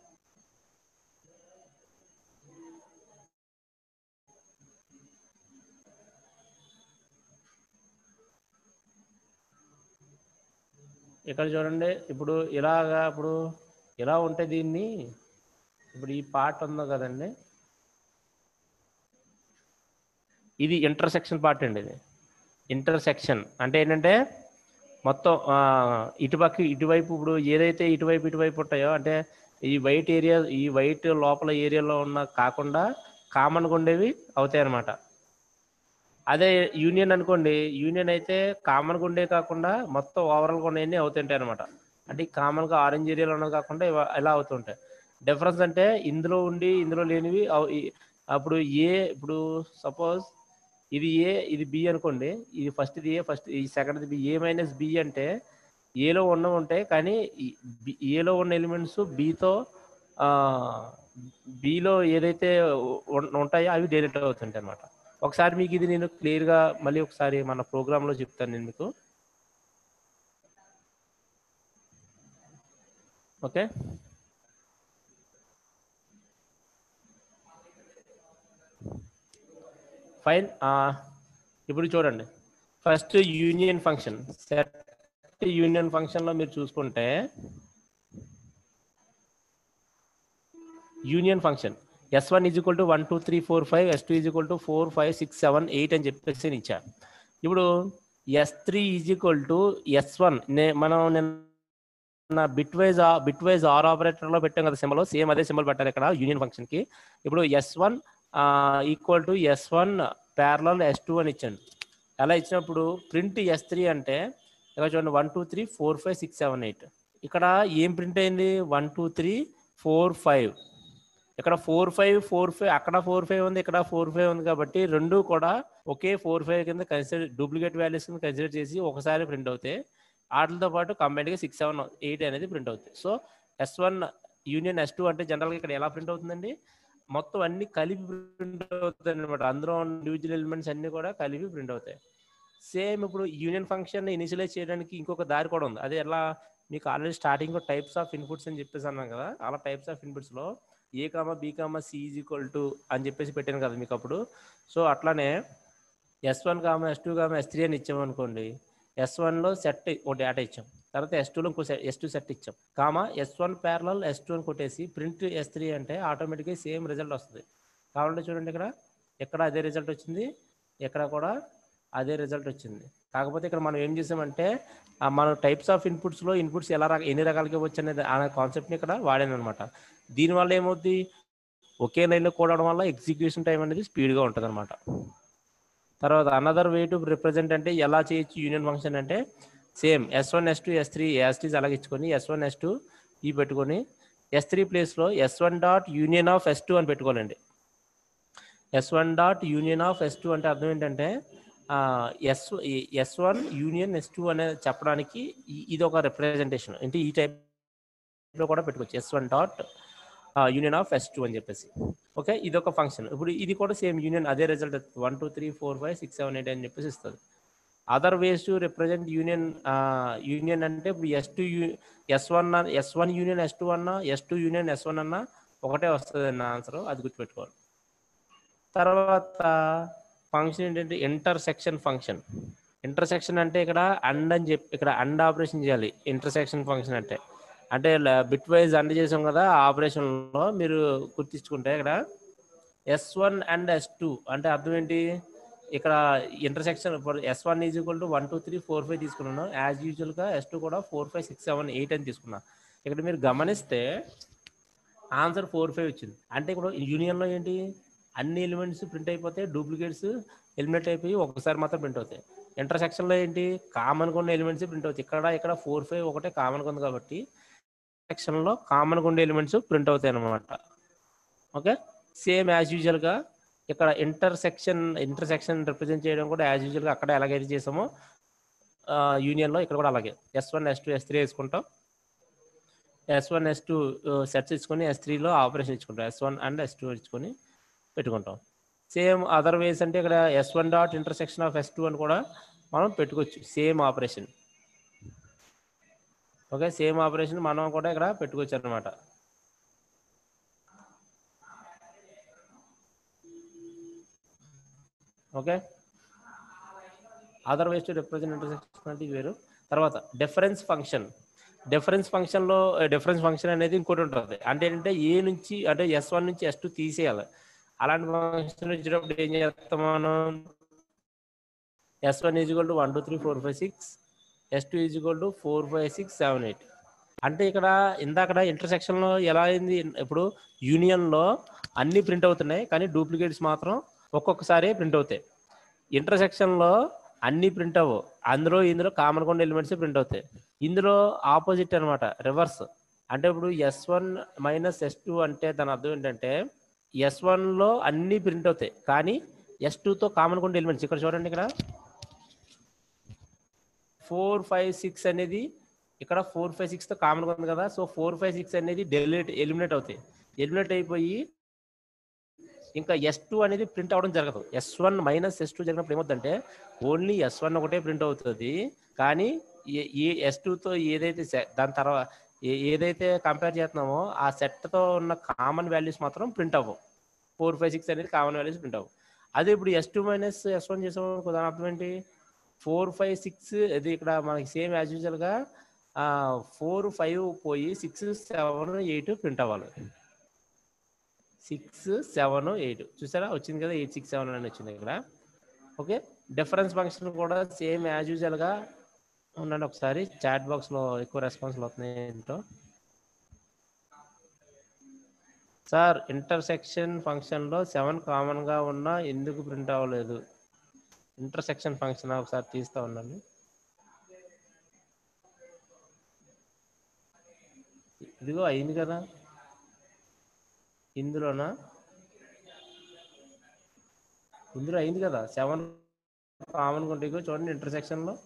ఇక్కడ చూడండి ఇప్పుడు ఇలాగా ఇప్పుడు ఇలా ఉంటే దీన్ని ఇప్పుడు ఈ పార్ట్ ఉందో కదండి ఇది ఇంటర్సెక్షన్ పార్ట్ అండి ఇది ఇంటర్సెక్షన్ అంటే ఏంటంటే మొత్తం ఆ, ఇటుపక్క ఇటువైపు ఇప్పుడు ఏదైతే ఇటువైపు ఇటువైపు ఉంటాయో అంటే ఈ వైట్ ఏరియా ఈ వైట్ లోపల ఏరియాలో ఉన్న కాకుండా కామన్గా ఉండేవి అవుతాయి అన్నమాట అదే యూనియన్ అనుకోండి యూనియన్ అయితే కామన్గా ఉండే కాకుండా మొత్తం ఓవరాల్గా ఉండేవి అవుతుంటాయి అనమాట అంటే ఈ కామన్గా ఆరెంజ్ ఏరియాలో ఉన్నది కాకుండా ఇవ- ఇలా అవుతుంటాయి డిఫరెన్స్ అంటే ఇందులో ఉండి ఇందులో లేనివి అవ్- ఈ- అప్పుడు ఏ ఇప్పుడు సపోజ్ ఇది ఏ ఇది బి అనుకోండి ఇది ఫస్ట్ ఇది ఏ ఫస్ట్ ఈ second B A minus B అంటే ఏలో ఉన్న ఉంటాయి కానీ ఈ- బి- ఏలో ఉన్న ఎలిమెంట్స్ బితో బిలో ఏదైతే ఉం- ఉంటాయో అవి డైరెక్ట్ అవుతుంటాయి అనమాట ఒకసారి మీకు ఇది నేను క్లియర్గా మళ్ళీ ఒకసారి మన ప్రోగ్రాంలో చెప్తాను నేను మీకు ఓకే ఫైన్ ఇప్పుడు చూడండి first union function set union ఫంక్షన్లో మీరు చూసుకుంటే union function S one is equal to one two three four five S two is equal to four five six seven eight అని చెప్పేసి నేను ఇచ్చా ఇప్పుడు S three is equal to S one నే మనం నిన్న bit wise bit wise or ఆపరేటర్లో పెట్టాం కదా సింబల్ సేమ్ అదే సింబల్ పెట్టారు ఇక్కడ యూనియన్ ఫంక్షన్కి ఇప్పుడు S one equal to S one parallel S two అని ఇచ్చాను అలా ఇచ్చినప్పుడు ప్రింట్ ఎస్ త్రీ అంటే ఇక్కడ చూడండి one two three four five six seven eight ఇక్కడ ఏం ప్రింట్ అయింది one two three four five ఇక్కడ ఫోర్ ఫైవ్ ఫోర్ ఫైవ్ అక్కడ ఫోర్ ఫైవ్ ఉంది ఇక్కడ ఫోర్ ఫైవ్ ఉంది కాబట్టి రెండు కూడా ఒకే ఫోర్ ఫైవ్ కింద కన్సిడర్ డూప్లికేట్ వాల్యూస్ కింద కన్సిడర్ చేసి ఒకసారి ప్రింట్ అవుతాయి వాటితో పాటు కంబైన్డ్గా సిక్స్ సెవెన్ ఎయిట్ అనేది ప్రింట్ అవుతుంది so S one union S two అంటే జనరల్గా ఇక్కడ ఎలా ప్రింట్ అవుతుందండి మొత్తం అన్ని కలిపి ప్రింట్ అవుతాయి అనమాట అందులో ఇండివిజువల్ ఎలిమెంట్స్ అన్ని కూడా కలిపి ప్రింట్ అవుతాయి సేమ్ ఇప్పుడు యూనియన్ ఫంక్షన్ ఇనిషియలైజ్ చేయడానికి ఇంకొక దారి కూడా ఉంది అదే ఎలా మీకు already starting types of inputs అని చెప్పేసి అన్నాం కదా అలా టైప్స్ ఆఫ్ ఇన్పుట్స్లో A comma B comma C is equal to అని చెప్పేసి పెట్టాను కదా మీకు అప్పుడు సో అట్లానే S one comma S two comma S three అని ఇచ్చామనుకోండి ఎస్ వన్లో సెట్ ఒక డేటా ఇచ్చాం తర్వాత ఎస్ టూలో ఇంకో సెట్ ఎస్ టూ సెట్ ఇచ్చాం comma S one parallel S two అని కొట్టేసి ప్రింట్ ఎస్ త్రీ అంటే ఆటోమేటిక్గా సేమ్ రిజల్ట్ వస్తుంది కావాలంటే చూడండి ఇక్కడ ఎక్కడ అదే రిజల్ట్ వచ్చింది ఎక్కడ కూడా అదే రిజల్ట్ వచ్చింది కాకపోతే ఇక్కడ మనం ఏం చేసామంటే ఆ మన టైప్స్ ఆఫ్ ఇన్పుట్స్లో ఇన్పుట్స్ ఎలా రక ఎన్ని రకాలకి ఇవ్వచ్చు అనేది ఆ కాన్సెప్ట్ని ఇక్కడ వాడాను అనమాట దీనివల్ల ఏమవుద్ది ఒకే లైన్లో కూడడం వల్ల ఎగ్జిక్యూషన్ టైం అనేది స్పీడ్గా ఉంటుంది అనమాట తర్వాత అనదర్ వే టు రిప్రజెంట్ అంటే ఎలా చేయొచ్చు యూనియన్ ఫంక్షన్ అంటే same S one S two S three S టీస్ అలాగే ఇచ్చుకొని ఎస్ వన్ ఎస్ టూ ఈ పెట్టుకొని ఎస్ త్రీ ప్లేస్లో S one dot union of S two అని పెట్టుకోవాలండి S one dot union of S two అంటే అర్థం ఏంటంటే S S one union S two అనే చెప్పడానికి ఈ- ఇది ఒక రిప్రజెంటేషన్ అంటే ఈ టైప్లో కూడా పెట్టుకోవచ్చు S one dot union of S two అని చెప్పేసి ఓకే ఇది ఒక ఫంక్షన్ ఇప్పుడు ఇది కూడా సేమ్ యూనియన్ అదే result one two three four five six seven eight అని చెప్పేసి ఇస్తుంది other ways to represent union union అంటే ఇప్పుడు S two U S one S one union S two అన్నా S two union S one అన్నా ఒకటే వస్తుంది అన్న ఆన్సర్ అది గుర్తుపెట్టుకోవాలి తర్వాత ఫంక్షన్ ఏంటంటే ఇంటర్సెక్షన్ ఫంక్షన్ ఇంటర్సెక్షన్ అంటే ఇక్కడ అండ్ అని చెప్పి ఇక్కడ అండ్ ఆపరేషన్ చేయాలి ఇంటర్సెక్షన్ ఫంక్షన్ అంటే అంటే బిట్ వైజ్ అండ్ చేసాం కదా ఆ ఆపరేషన్లో మీరు గుర్తించుకుంటే ఇక్కడ S one and S two అంటే అర్థం ఏంటి ఇక్కడ intersection S one is equal to one two three four five తీసుకున్నాను యాజ్ యూజువల్గా ఎస్ టూ కూడా four five six seven eight అని తీసుకున్నా ఇక్కడ మీరు గమనిస్తే ఆన్సర్ ఫోర్ ఫైవ్ వచ్చింది అంటే ఇప్పుడు యూనియన్లో ఏంటి అన్ని ఎలిమెంట్స్ ప్రింట్ అయిపోతే డూప్లికేట్స్ ఎలిమినేట్ అయిపోయి ఒకసారి మాత్రం ప్రింట్ అవుతాయి ఇంటర్సెక్షన్లో ఏంటి కామన్గా ఉన్న ఎలిమెంట్స్ ప్రింట్ అవుతాయి ఇక్కడ ఇక్కడ ఫోర్ ఫైవ్ ఒకటే కామన్గా ఉంది కాబట్టి సెక్షన్లో కామన్గా ఉండే ఎలిమెంట్స్ ప్రింట్ అవుతాయి అన్నమాట ఓకే సేమ్ యాజ్ యూజువల్గా ఇక్కడ ఇంటర్సెక్షన్ ఇంటర్సెక్షన్ రిప్రజెంట్ చేయడం కూడా యాజ్ యూజువల్గా అక్కడ ఎలాగైతే చేసామో యూనియన్లో ఇక్కడ కూడా అలాగే S one S two S three వేసుకుంటాం S one S two sets ఇచ్చుకొని ఎస్ త్రీలో ఆపరేషన్ ఇచ్చుకుంటాం S one and S two ఇచ్చుకొని పెట్టుకుంటాం సేమ్ అదర్ వేస్ అంటే ఇక్కడ S one dot intersection of S two అని కూడా మనం పెట్టుకోవచ్చు same operation okay same operation మనం కూడా ఇక్కడ పెట్టుకోవచ్చు అనమాట okay other ways to represent intersection అంటే ఇది వేరు తర్వాత డిఫరెన్స్ ఫంక్షన్ డిఫరెన్స్ ఫంక్షన్లో డిఫరెన్స్ ఫంక్షన్ అనేది ఇంకోటి ఉంటుంది అంటే ఏంటంటే ఏ నుంచి అంటే ఎస్ వన్ నుంచి ఎస్ టూ తీసేయాలి అలాంటి ఫంక్షన్ వచ్చినప్పుడు ఏం చేస్తాం మనం S one is equal to one two three four five six S two is equal to four five six seven eight అంటే ఇక్కడ ఇందాకడ ఇంటర్సెక్షన్ లో ఎలా అయింది ఇప్పుడు యూనియన్ లో అన్ని ప్రింట్ అవుతున్నాయి కానీ డూప్లికేట్స్ మాత్రం ఒక్కొక్కసారి ప్రింట్ అవుతాయి ఇంటర్సెక్షన్ లో అన్ని ప్రింట్ అవ్వవు అందులో ఇందులో కామన్ కొన్ని ఎలిమెంట్స్ ప్రింట్ అవుతాయి ఇందులో ఆపోజిట్ అన్నమాట రివర్స్ అంటే ఇప్పుడు S one minus S two అంటే దాని అర్థం ఏంటంటే ఎస్ లో అన్ని ప్రింట్ అవుతాయి కానీ ఎస్ తో కామన్ కొన్ని ఎలిమెంట్స్ ఇక్కడ చూడండి ఇక్కడ ఫోర్ ఫైవ్ సిక్స్ అనేది ఇక్కడ ఫోర్ ఫైవ్ సిక్స్ తో కామన్ ఉంది కదా సో ఫోర్ ఫైవ్ సిక్స్ అనేది డెలిట్ ఎలిమినేట్ అవుతాయి ఎలిమినేట్ అయిపోయి ఇంకా ఎస్ టూ అనేది ప్రింట్ అవ్వడం జరగదు S one minus S two జరిగినప్పుడు ఏమవుతుందంటే ఓన్లీ ఎస్ వన్ ఒకటే ప్రింట్ అవుతుంది కానీ ఏ- ఏ ఎస్ తో ఏదైతే se- దాని తర్వాత ఏ- ఏదైతే కంపేర్ చేస్తున్నామో ఆ set తో ఉన్న కామన్ వాల్యూస్ మాత్రం ప్రింట్ అవ్వవు ఫోర్ ఫైవ్ సిక్స్ అనేది కామన్ వాల్యూస్ ప్రింట్ అవ్వవు అదే ఇప్పుడు S two minus S one చేసాం అనుకో, దాని అర్థం ఏంటి ఫోర్ ఫైవ్ సిక్స్ ఇది ఇక్కడ మనకి సేమ్ యాజ్ యూజువల్గా ఫోర్ ఫైవ్ పోయి సిక్స్ సెవెన్ ఎయిట్ ప్రింట్ అవ్వాలి సిక్స్ సెవెన్ ఎయిట్ చూసారా వచ్చింది కదా ఎయిట్ సిక్స్ సెవెన్ అని వచ్చింది ఇక్కడ ఓకే డిఫరెన్స్ ఫంక్షన్ కూడా సేమ్ యాజ్ యూజువల్గా ఉండండి ఒకసారి చాట్ బాక్స్లో ఎక్కువ రెస్పాన్స్లు వస్తున్నాయి ఏంటో సార్ ఇంటర్సెక్షన్ ఫంక్షన్లో సెవెన్ కామన్గా ఉన్నా ఎందుకు ప్రింట్ అవ్వలేదు ఇంటర్సెక్షన్ ఫంక్షన్ ఒకసారి తీస్తా ఉండండి ఇదిగో అయింది కదా ఇందులోనా ఇందులో అయింది కదా సెవెన్ కామన్ ఉంటే ఇగో చూడండి ఇంటర్సెక్షన్ లో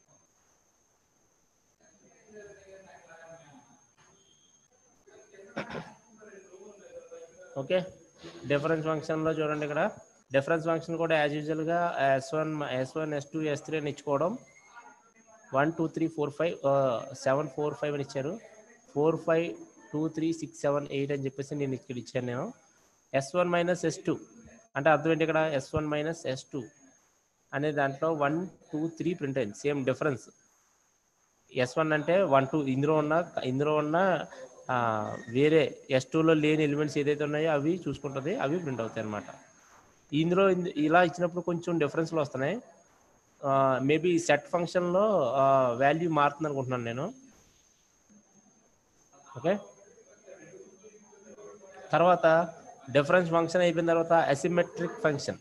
ఓకే డిఫరెన్స్ ఫంక్షన్ లో చూడండి ఇక్కడ డిఫరెన్స్ ఫంక్షన్ కూడా యాజ్ యూజువల్ గా S one S one S two S three అని ఇచ్చుకోవడం one two three four five seven four five అని ఇచ్చారు four five two three six seven eight అని చెప్పేసి నేను ఇక్కడ ఇచ్చాను నేను S one minus S two అంటే అర్థం ఏంటి ఇక్కడ S one minus S two అనే దాంట్లో వన్ టూ త్రీ ప్రింట్ అయింది సేమ్ డిఫరెన్స్ ఎస్ వన్ అంటే వన్ టూ ఇందులో ఉన్న ఇందులో ఉన్న ఆ, వేరే ఎస్ టూలో లేని ఎలిమెంట్స్ ఏదైతే ఉన్నాయో అవి చూసుకుంటుంది అవి ప్రింట్ అవుతాయి అనమాట ఇందులో ఇంద- ఇలా ఇచ్చినప్పుడు కొంచెం డిఫరెన్స్లు వస్తున్నాయి మేబీ సెట్ ఫంక్షన్లో వాల్యూ మారుతుంది అనుకుంటున్నాను నేను ఓకే తర్వాత డిఫరెన్స్ ఫంక్షన్ అయిపోయిన తర్వాత అసిమెట్రిక్ ఫంక్షన్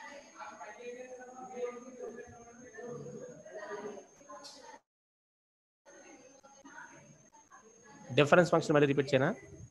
డిఫరెన్స్ ఫంక్షన్ మళ్ళీ రిపీట్ చేయనా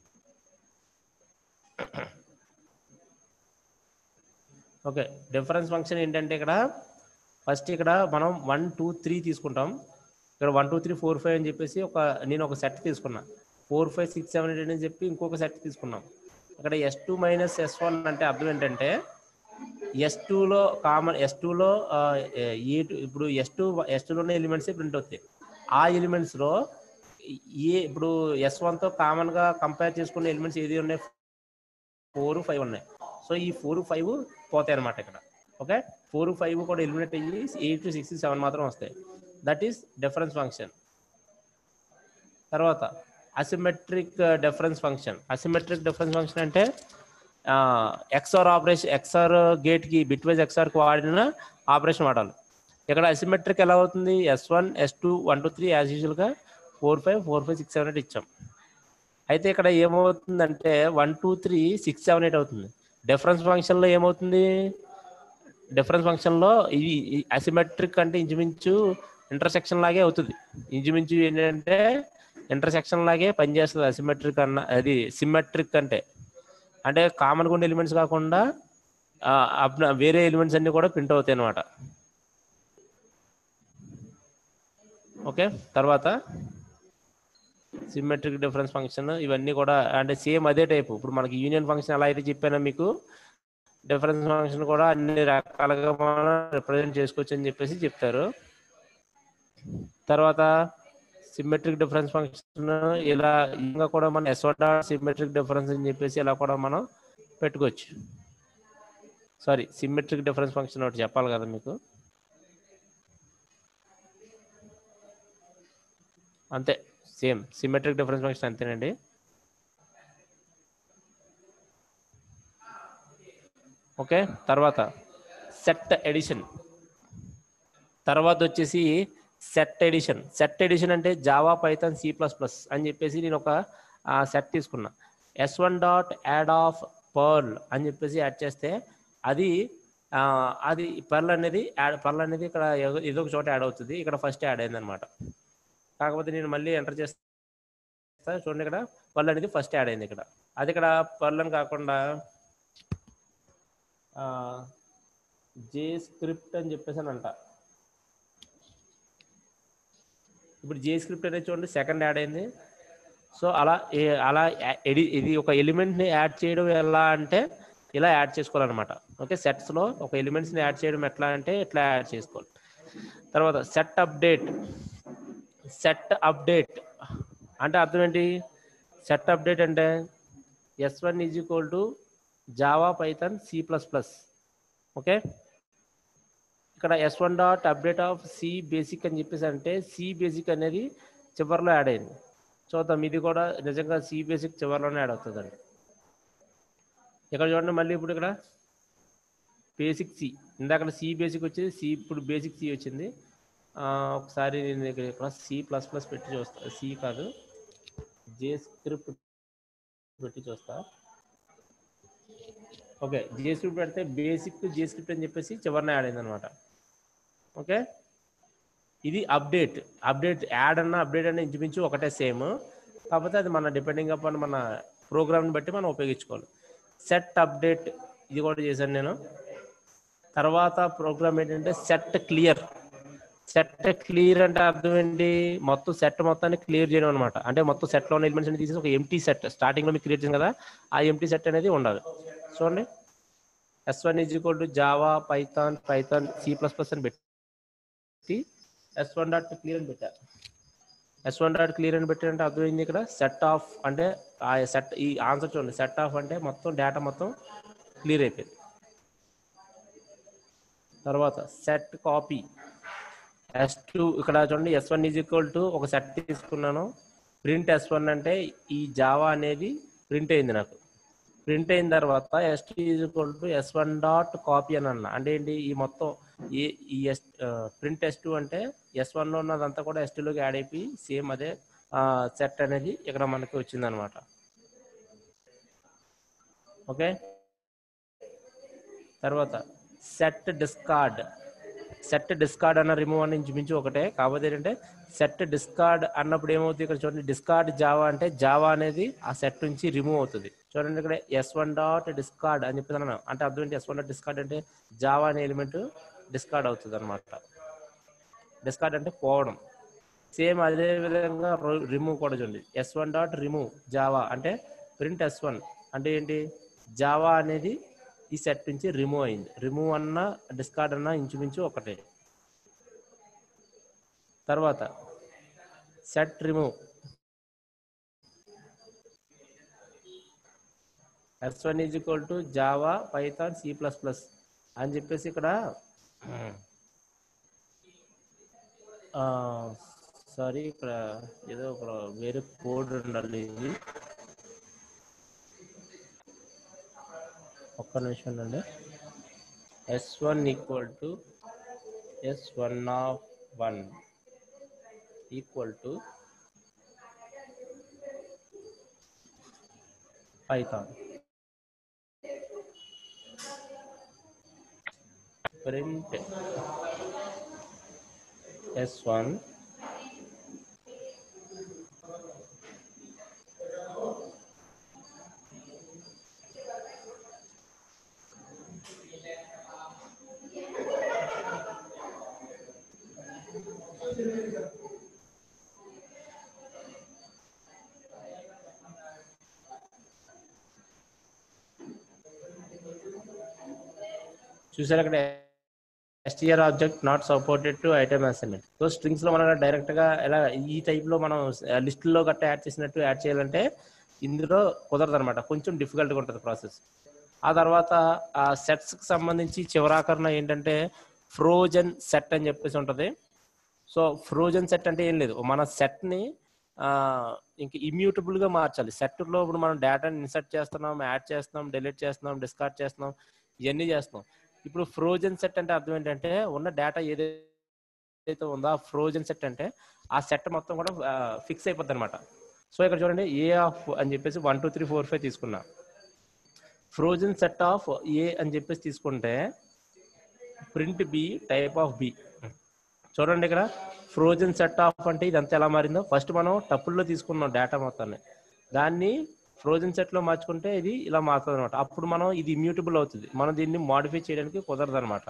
ఓకే డిఫరెన్స్ ఫంక్షన్ ఏంటంటే ఇక్కడ ఫస్ట్ ఇక్కడ మనం వన్ టూ త్రీ తీసుకుంటాం ఇక్కడ one two three four five అని చెప్పేసి ఒక నేను ఒక సెట్ తీసుకున్నా four five six seven eight అని చెప్పి ఇంకొక సెట్ తీసుకున్నాం ఇక్కడ S two minus S one అంటే అర్థం ఏంటంటే ఎస్ టూలో కామన్ ఎస్ టూలో ఏ ఇప్పుడు ఎస్ టూ ఎస్ టూలోనే ఎలిమెంట్సే ప్రింట్ అవుతాయి ఆ ఎలిమెంట్స్లో ఏ ఇప్పుడు ఎస్ వన్తో కామన్గా కంపేర్ చేసుకునే ఎలిమెంట్స్ ఏది ఉన్నాయి ఫోర్ ఫైవ్ ఉన్నాయి సో ఈ ఫోర్ ఫైవ్ పోతాయి అనమాట ఇక్కడ ఓకే ఫోర్ ఫైవ్ కూడా ఎలిమినేట్ అయ్యి ఎయిట్ సిక్స్ సెవెన్ మాత్రం వస్తాయి దట్ ఈస్ డిఫరెన్స్ ఫంక్షన్ తర్వాత asymmetric difference function asymmetric difference function అంటే ఎక్స్ఆర్ ఆపరేషన్ ఎక్స్ఆర్ గేట్కి బిట్ వైజ్ ఎక్స్ఆర్కి వాడిన ఆపరేషన్ వాడాలి ఇక్కడ అసిమెట్రిక్ ఎలా అవుతుంది S one S two one two three as యూజువల్గా four five four five six seven eight ఇచ్చాం అయితే ఇక్కడ ఏమవుతుందంటే one two three six seven eight అవుతుంది డిఫరెన్స్ ఫంక్షన్లో ఏమవుతుంది డిఫరెన్స్ ఫంక్షన్లో ఇది అసిమెట్రిక్ అంటే ఇంచుమించు ఇంటర్సెక్షన్ లాగే అవుతుంది ఇంచుమించు ఏంటంటే ఇంటర్సెక్షన్ లాగే పనిచేస్తుంది అసిమెట్రిక్ అన్న అది సిమెట్రిక్ అంటే అంటే కామన్ ఉండే ఎలిమెంట్స్ కాకుండా ఆ, అప్న- వేరే ఎలిమెంట్స్ అన్ని కూడా ప్రింట్ అవుతాయి అన్నమాట ఓకే తర్వాత సిమెట్రిక్ డిఫరెన్స్ ఫంక్షన్ ఇవన్నీ కూడా అంటే సేమ్ అదే టైపు ఇప్పుడు మనకి యూనియన్ ఫంక్షన్ ఎలా అయితే చెప్పానో మీకు డిఫరెన్స్ ఫంక్షన్ కూడా అన్ని రకాలుగా మనం రిప్రజెంట్ చేసుకోవచ్చు అని చెప్పేసి చెప్తారు తర్వాత సిమెట్రిక్ డిఫరెన్స్ ఫంక్షన్ ఇలా ఇంకా కూడా మనం ఎస్ఓడా సిమెట్రిక్ డిఫరెన్స్ అని చెప్పేసి ఇలా కూడా మనం పెట్టుకోవచ్చు సారీ సిమెట్రిక్ డిఫరెన్స్ ఫంక్షన్ ఒకటి చెప్పాలి కదా మీకు అంతే సేమ్ సిమెట్రిక్ డిఫరెన్స్ ఫంక్షన్ అంతేనండి ఓకే తర్వాత సెట్ ఎడిషన్ తర్వాత వచ్చేసి సెట్ ఎడిషన్ సెట్ ఎడిషన్ అంటే Java Python C plus plus అని చెప్పేసి నేను ఒక సెట్ తీసుకున్నా S one dot add of Perl అని చెప్పేసి యాడ్ చేస్తే అది ఆ, అది పర్ల్ అనేది యాడ్ పర్ల్ అనేది ఇక్కడ ఏదో ఏదో ఒక చోట యాడ్ అవుతుంది ఇక్కడ ఫస్ట్ యాడ్ అయింది అనమాట కాకపోతే నేను మళ్ళీ ఎంటర్ చేస్తా చూడండి ఇక్కడ పర్ల్ అనేది ఫస్ట్ యాడ్ అయింది ఇక్కడ అది ఇక్కడ పర్ల్ అని కాకుండా జే స్క్రిప్ట్ అని చెప్పేసి అని అంట ఇప్పుడు జే స్క్రిప్ట్ అనేది చూడండి సెకండ్ యాడ్ అయింది సో అలా ఏ- అలా యా- ఎడి ఇది ఒక ఎలిమెంట్ని యాడ్ చేయడం ఎలా అంటే ఇలా యాడ్ చేసుకోవాలన్నమాట ఓకే సెట్స్లో ఒక ఎలిమెంట్స్ని యాడ్ చేయడం ఎట్లా అంటే ఇట్లా యాడ్ చేసుకోవాలి తర్వాత సెట్ అప్డేట్ సెట్ అప్డేట్ అంటే అర్థం ఏంటి సెట్ అప్డేట్ అంటే S one is equal to Java Python C plus plus okay ఇక్కడ S one dot update of C basic అని చెప్పేసి అంటే సి బేసిక్ అనేది చివరిలో యాడ్ అయింది చూద్దాం ఇది కూడా నిజంగా సి బేసిక్ చివరిలోనే యాడ్ అవుతుందండి ఇక్కడ చూడండి మళ్ళీ ఇప్పుడు ఇక్కడ బేసిక్ సి ఇందాక సి బేసిక్ వచ్చింది సి ఇప్పుడు బేసిక్ సి వచ్చింది ఆ, ఒకసారి నేను ఇక్కడ ఇక్కడ సి ప్లస్ ప్లస్ పెట్టి చూస్తా సి కాదు జే స్క్రిప్ట్ పెట్టి చూస్తా ఓకే జే స్క్రిప్ట్ అంటే బేసిక్ జే స్క్రిప్ట్ అని చెప్పేసి చివరిన యాడ్ అయింది అనమాట ఓకే ఇది అప్డేట్ అప్డేట్ యాడ్ అన్న అప్డేట్ అన్న ఇంచుమించు ఒకటే సేమ్ కాకపోతే అది మన డిపెండింగ్ అపాన్ మన ప్రోగ్రామ్ని బట్టి మనం ఉపయోగించుకోవాలి సెట్ అప్డేట్ ఇది కూడా చేశాను నేను తర్వాత ప్రోగ్రామ్ ఏంటంటే సెట్ క్లియర్ సెట్ క్లియర్ అంటే అర్థం ఏంటి మొత్తం సెట్ మొత్తాన్ని క్లియర్ చేయడం అనమాట అంటే మొత్తం సెట్లో ఉన్న ఎలిమెంట్స్ అన్ని తీసేసి ఒక ఎంటీ సెట్ స్టార్టింగ్లో మీకు క్రియేట్ చేసాం కదా ఆ ఎంటీ సెట్ అనేది ఉండాలి చూడండి S one is equal to Java Python Python C plus plus అని పెట్టి ఎస్ వన్ డాట్ క్లియర్ అని పెట్టా ఎస్ వన్ డాట్ క్లియర్ అని పెట్టారంటే అర్థమైంది ఇక్కడ సెట్ ఆఫ్ అంటే ఆ సెట్ ఈ ఆన్సర్ చూడండి సెట్ ఆఫ్ అంటే మొత్తం డేటా మొత్తం క్లియర్ అయిపోయింది తర్వాత సెట్ కాపీ ఎస్ టూ ఇక్కడ చూడండి S one is equal to ఒక సెట్ తీసుకున్నాను ప్రింట్ ఎస్ వన్ అంటే ఈ జావా అనేది ప్రింట్ అయింది నాకు ప్రింట్ అయిన తర్వాత S two is equal to S one dot copy అని అన్న అంటే ఏంటి ఈ మొత్తం ఈ ఈ ఎస్ ప్రింట్ ఎస్ టూ అంటే ఎస్ వన్లో ఉన్నదంతా కూడా ఎస్ టూలోకి యాడ్ అయిపోయి సేమ్ అదే సెట్ అనేది ఇక్కడ మనకి వచ్చిందనమాట ఓకే తర్వాత సెట్ డిస్కార్డ్ సెట్ డిస్కార్డ్ అన్న రిమూవ్ అని ఇంచుమించు ఒకటే కాకపోతే ఏంటంటే సెట్ డిస్కార్డ్ అన్నప్పుడు ఏమవుతుంది ఇక్కడ చూడండి డిస్కార్డ్ జావా అంటే జావా అనేది ఆ సెట్ నుంచి రిమూవ్ అవుతుంది చూడండి ఇక్కడ ఎస్ వన్ డాట్ డిస్కార్డ్ అని చెప్పేసి అన్నాను అంటే అర్థం ఏంటి ఎస్ వన్ డాట్ డిస్కార్డ్ అంటే జావా అనే ఎలిమెంట్ డిస్కార్డ్ అవుతుంది అనమాట డిస్కార్డ్ అంటే పోవడం సేమ్ అదే విధంగా రిమూవ్ కూడా చూడండి S one dot remove Java అంటే ప్రింట్ ఎస్ వన్ అంటే ఏంటి జావా అనేది ఈ సెట్ నుంచి రిమూవ్ అయింది రిమూవ్ అన్న డిస్కార్డ్ అన్న ఇంచుమించు ఒకటే తర్వాత set remove S one is equal to Java Python C plus plus అని చెప్పేసి ఇక్కడ సారీ ఇక్కడ ఏదో ఒక వేరే కోడ్ ఉండాలి ఇది ఒక్క నిమిషం అండి S one equal to S one of one equal to Python print S one చూసారు అక్కడ STR object not supported to item assignment so strings లో మనం డైరెక్ట్ గా ఎలా ఈ టైప్ లో మనం లిస్ట్ లో గట్ట యాడ్ చేసినట్టు యాడ్ చేయాలంటే ఇందులో కుదరదు అనమాట కొంచెం డిఫికల్ట్ గా ఉంటుంది ప్రాసెస్ ఆ తర్వాత ఆ సెట్స్ కి సంబంధించి చివరాకరణ ఏంటంటే ఫ్రోజన్ సెట్ అని చెప్పేసి ఉంటది సో ఫ్రోజన్ సెట్ అంటే ఏం లేదు మన సెట్ ని ఇంకా ఇమ్యూటబుల్ గా మార్చాలి సెట్ లో ఇప్పుడు మనం డేటాని ఇన్సర్ట్ చేస్తున్నాం యాడ్ చేస్తున్నాం డిలీట్ చేస్తున్నాం డిస్కార్డ్ చేస్తున్నాం ఇవన్నీ చేస్తున్నాం ఇప్పుడు ఫ్రోజన్ సెట్ అంటే అర్థం ఏంటంటే ఉన్న డేటా ఏదైతే ఏదైతే ఉందో ఆ ఫ్రోజన్ సెట్ అంటే ఆ సెట్ మొత్తం కూడా ఫిక్స్ అయిపోద్ది అనమాట సో ఇక్కడ చూడండి ఏ ఆఫ్ అని చెప్పేసి one two three four five తీసుకున్నా ఫ్రోజన్ సెట్ ఆఫ్ ఏ అని చెప్పేసి తీసుకుంటే print B type of B చూడండి ఇక్కడ ఫ్రోజన్ సెట్ ఆఫ్ అంటే ఇదంతా ఎలా మారిందో ఫస్ట్ మనం టప్పుల్లో తీసుకున్నాం డేటా మొత్తాన్ని దాన్ని ఫ్రోజన్ సెట్ లో మార్చుకుంటే ఇది ఇలా మారుతుంది అనమాట అప్పుడు మనం ఇది ఇమ్యూటబుల్ అవుతుంది మనం దీన్ని మాడిఫై చేయడానికి కుదరదు అనమాట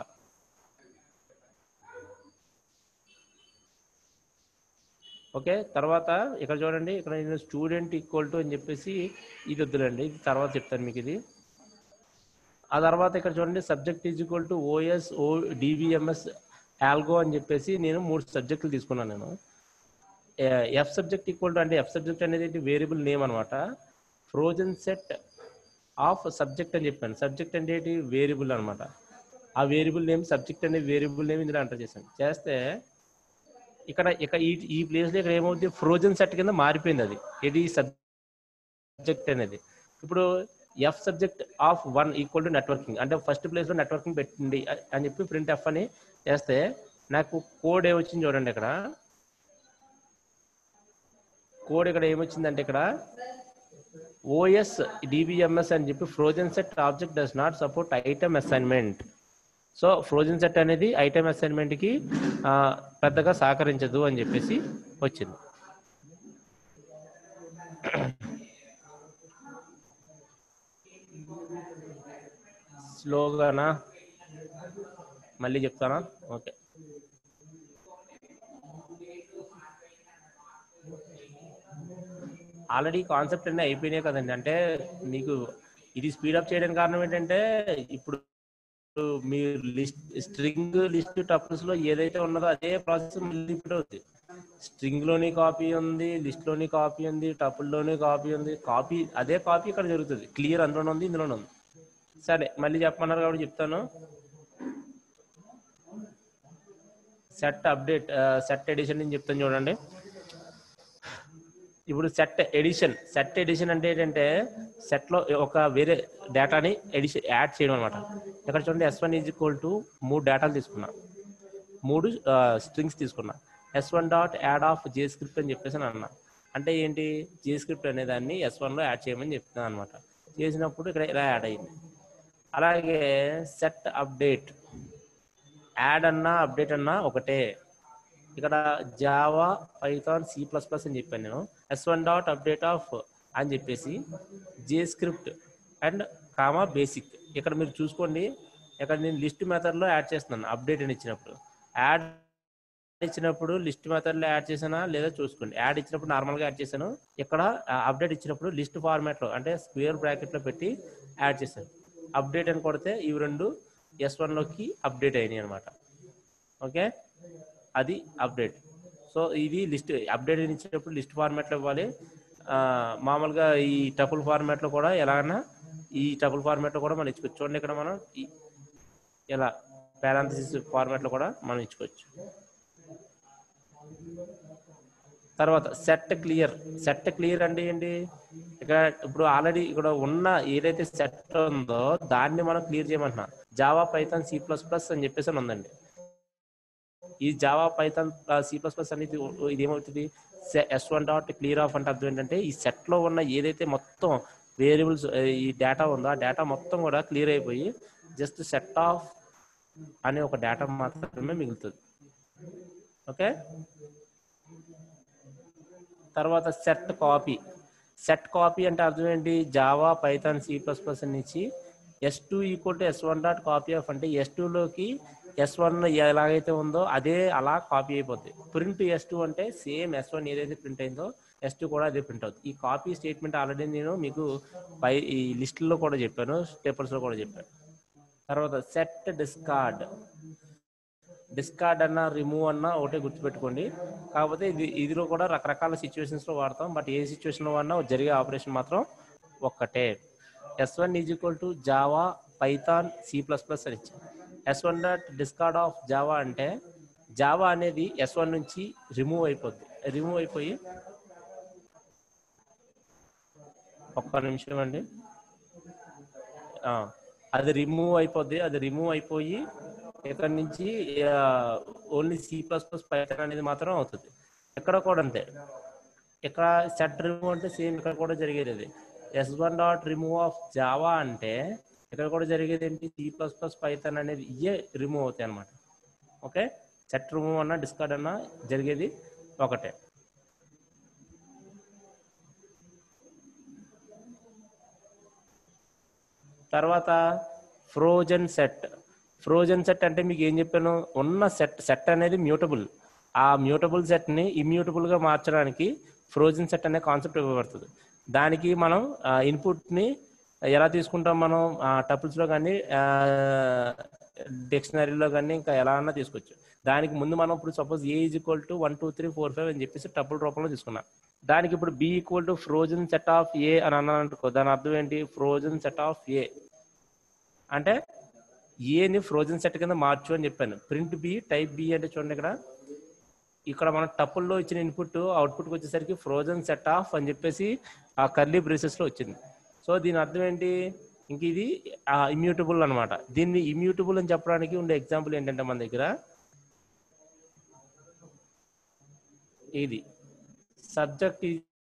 ఓకే తర్వాత ఇక్కడ చూడండి ఇక్కడ నేను స్టూడెంట్ ఈక్వల్ టు అని చెప్పేసి ఇది వద్దులండి ఇది తర్వాత చెప్తాను మీకు ఇది ఆ తర్వాత ఇక్కడ చూడండి subject is equal to OS O DBMS algo అని చెప్పేసి నేను మూడు సబ్జెక్టులు తీసుకున్నాను నేను ఎఫ్ సబ్జెక్ట్ ఈక్వల్ టు అంటే ఎఫ్ సబ్జెక్ట్ అనేది వేరియబుల్ నేమ్ అనమాట ఫ్రోజన్ సెట్ ఆఫ్ సబ్జెక్ట్ అని చెప్పాను సబ్జెక్ట్ అంటే ఏంటి వేరియబుల్ అనమాట ఆ వేరియబుల్ నేమ్ సబ్జెక్ట్ అనే వేరియబుల్ నేమ్ ఇందులో ఎంటర్ చేశాను చేస్తే ఇక్కడ ఇక ఈ ఈ ప్లేస్ లో ఇక్కడ ఏమవుతుంది ఫ్రోజన్ సెట్ కింద మారిపోయింది అది ఇది సబ్జెక్ట్ అనేది ఇప్పుడు F subject of one equal to networking అంటే ఫస్ట్ ప్లేస్ లో నెట్వర్కింగ్ పెట్టండి అ- అని చెప్పి ప్రింట్ ఎఫ్ అని చేస్తే నాకు కోడ్ ఏమొచ్చింది చూడండి ఇక్కడ కోడ్ ఇక్కడ ఏమొచ్చిందంటే ఇక్కడ ఓఎస్ డిబిఎంఎస్ అని చెప్పి frozen set object does not support item assignment so frozen set అనేది ఐటమ్ అసైన్మెంట్ కి ఆ, పెద్దగా సహకరించదు అని చెప్పేసి వచ్చింది స్లోగానా మళ్ళీ చెప్తానా ఓకే ఆల్రెడీ కాన్సెప్ట్ అన్నీ అయిపోయినాయి కదండి అంటే మీకు ఇది స్పీడప్ చేయడానికి కారణం ఏంటంటే ఇప్పుడు మీరు లిస్ట్ స్ట్రింగ్ లిస్ట్ టపుల్స్ లో ఏదైతే ఉన్నదో అదే ప్రాసెస్ మళ్ళీ రిపీట్ అవుతుంది స్ట్రింగ్ లోని కాపీ ఉంది లిస్ట్ లోని కాపీ ఉంది టపుల్ లోని కాపీ ఉంది కాపీ అదే కాపీ ఇక్కడ జరుగుతుంది క్లియర్ అందులోనే ఉంది ఇందులోనే ఉంది సరే మళ్ళీ చెప్పమన్నారు కాబట్టి చెప్తాను సెట్ అప్డేట్ సెట్ ఎడిషన్ అని చెప్తాను చూడండి ఇప్పుడు సెట్ ఎడిషన్ సెట్ ఎడిషన్ అంటే ఏంటంటే సెట్ లో ఒక వేరే డేటాని ఎడిషన్ యాడ్ చేయడం అనమాట ఇక్కడ చూడండి S one is equal to మూడు డేటాలు తీసుకున్నా మూడు స్ట్రింగ్స్ తీసుకున్నా S one dot add of J script అని చెప్పేసి అని అన్నా అంటే ఏంటి జే స్క్రిప్ట్ అనే దాన్ని ఎస్ వన్ లో యాడ్ చేయమని చెప్తున్నాను అనమాట చేసినప్పుడు ఇక్కడ ఇలా యాడ్ అయింది అలాగే సెట్ అప్డేట్ యాడ్ అన్నా అప్డేట్ అన్నా ఒకటే ఇక్కడ Java Python C plus plus అని చెప్పాను నేను S one dot update of అని చెప్పేసి J script and comma basic ఇక్కడ మీరు చూసుకోండి ఇక్కడ నేను లిస్ట్ మెథడ్లో యాడ్ చేస్తున్నాను అప్డేట్ అని ఇచ్చినప్పుడు యాడ్ ఇచ్చినప్పుడు లిస్ట్ మెథడ్లో యాడ్ చేసానా లేదా చూసుకోండి యాడ్ ఇచ్చినప్పుడు నార్మల్గా యాడ్ చేశాను ఇక్కడ అప్డేట్ ఇచ్చినప్పుడు లిస్ట్ ఫార్మాట్లో అంటే స్క్వేర్ బ్రాకెట్లో పెట్టి యాడ్ చేశాను అప్డేట్ అని కొడితే ఇవి రెండు ఎస్ వన్లోకి అప్డేట్ అయినాయి అనమాట ఓకే అది అప్డేట్ సో ఇది లిస్ట్ అప్డేట్ ఇచ్చినప్పుడు లిస్ట్ ఫార్మాట్లో ఇవ్వాలి ఆ, మామూలుగా ఈ టపుల్ ఫార్మాట్లో కూడా ఎలాగన్నా ఈ టపుల్ ఫార్మాట్లో కూడా మనం ఇచ్చుకోవచ్చు చూడండి ఇక్కడ మనం ఈ- ఇలా పారాంథసిస్ ఫార్మాట్లో కూడా మనం ఇచ్చుకోవచ్చు తర్వాత సెట్ క్లియర్ సెట్ క్లియర్ అంటే ఏంటి ఇక్కడ ఇప్పుడు ఆల్రెడీ ఇక్కడ ఉన్న ఏదైతే సెట్ ఉందో దాన్ని మనం క్లియర్ చేయమంటున్నా Java Python C plus plus అని చెప్పేసి అని ఉందండి ఈ Java Python C plus plus అనేది ఇది ఏమవుతుంది S one dot clear of అంటే అర్థం ఏంటంటే ఈ సెట్ లో ఉన్న ఏదైతే మొత్తం వేరియబుల్స్ ఈ డేటా ఉందో ఆ డేటా మొత్తం కూడా క్లియర్ అయిపోయి జస్ట్ సెట్ ఆఫ్ అనే ఒక డేటా మాత్రమే మిగులుతుంది ఓకే తర్వాత సెట్ కాపీ సెట్ కాపీ అంటే అర్థం ఏంటి Java Python C plus plus నుంచి S two equal to S one dot copy of అంటే ఎస్ లోకి ఎస్ వన్ ఎలాగైతే ఉందో అదే అలా కాపీ అయిపోద్ది ప్రింట్ ఎస్ టూ అంటే సేమ్ ఎస్ వన్ ఏదైతే ప్రింట్ అయిందో ఎస్ టూ కూడా అదే ప్రింట్ అవుతుంది ఈ కాపీ స్టేట్మెంట్ ఆల్రెడీ నేను మీకు పై ఈ లిస్టులో కూడా చెప్పాను స్టేపర్స్ లో కూడా చెప్పాను తర్వాత సెట్ డిస్కార్డ్ డిస్కార్డ్ అన్న రిమూవ్ అన్న ఒకటే గుర్తుపెట్టుకోండి కాకపోతే ఇది ఇదిలో కూడా రకరకాల సిచ్యువేషన్స్ లో వాడతాం బట్ ఏ సిచ్యువేషన్ లో వాడినా జరిగే ఆపరేషన్ మాత్రం ఒక్కటే S one is equal to Java Python C plus plus అని ఇచ్చాం S one dot discard of Java అంటే జావా అనేది ఎస్ వన్ నుంచి రిమూవ్ అయిపోద్ది రిమూవ్ అయిపోయి ఒక్క నిమిషం అండి ఆ, అది రిమూవ్ అయిపోద్ది అది రిమూవ్ అయిపోయి ఇక్కడ నుంచి only C plus plus Python అనేది మాత్రం అవుతుంది ఇక్కడ కూడా అంతే ఇక్కడ సెట్ రిమూవ్ అంటే సేమ్ ఇక్కడ కూడా జరిగేది అది S one dot remove of Java అంటే ఇక్కడ కూడా జరిగేది ఏంటి సి ప్లస్ ప్లస్ పైథాన్ అనేది ఇవే రిమూవ్ అవుతాయి అనమాట ఓకే సెట్ రిమూవ్ అన్న డిస్కార్డ్ అన్న జరిగేది ఒకటే తర్వాత ఫ్రోజన్ సెట్ ఫ్రోజన్ సెట్ అంటే మీకు ఏం చెప్పాను ఉన్న సెట్ సెట్ అనేది మ్యూటబుల్ ఆ మ్యూటబుల్ సెట్ని ఇమ్యూటబుల్గా మార్చడానికి ఫ్రోజన్ సెట్ అనే కాన్సెప్ట్ ఇవ్వబడుతుంది దానికి మనం ఇన్పుట్ని ఎలా తీసుకుంటాం మనం టపుల్స్లో కానీ డిక్షనరీలో కానీ ఇంకా ఎలా అన్నా తీసుకోవచ్చు దానికి ముందు మనం ఇప్పుడు suppose A is equal to one two three four five అని చెప్పేసి టపుల్ రూపంలో తీసుకున్నాం దానికి ఇప్పుడు B equal to frozen set of ఏ అని అన్నానుకో దాని అర్థం ఏంటి ఫ్రోజన్ సెట్ ఆఫ్ ఏ అంటే ఏని ఫ్రోజన్ సెట్ కింద మార్చు అని చెప్పాను ప్రింట్ బి టైప్ బి అంటే చూడండి ఇక్కడ ఇక్కడ మన టప్పుల్లో ఇచ్చిన ఇన్పుట్ అవుట్పుట్కి వచ్చేసరికి ఫ్రోజన్ సెట్ ఆఫ్ అని చెప్పేసి ఆ కర్లీ బ్రేసెస్లో వచ్చింది సో దీని అర్థం ఏంటి ఇంక ఇది ఇమ్యూటబుల్ అనమాట దీన్ని ఇమ్యూటబుల్ అని చెప్పడానికి ఉండే ఎగ్జాంపుల్ ఏంటంటే మన దగ్గర ఇది సబ్జెక్ట్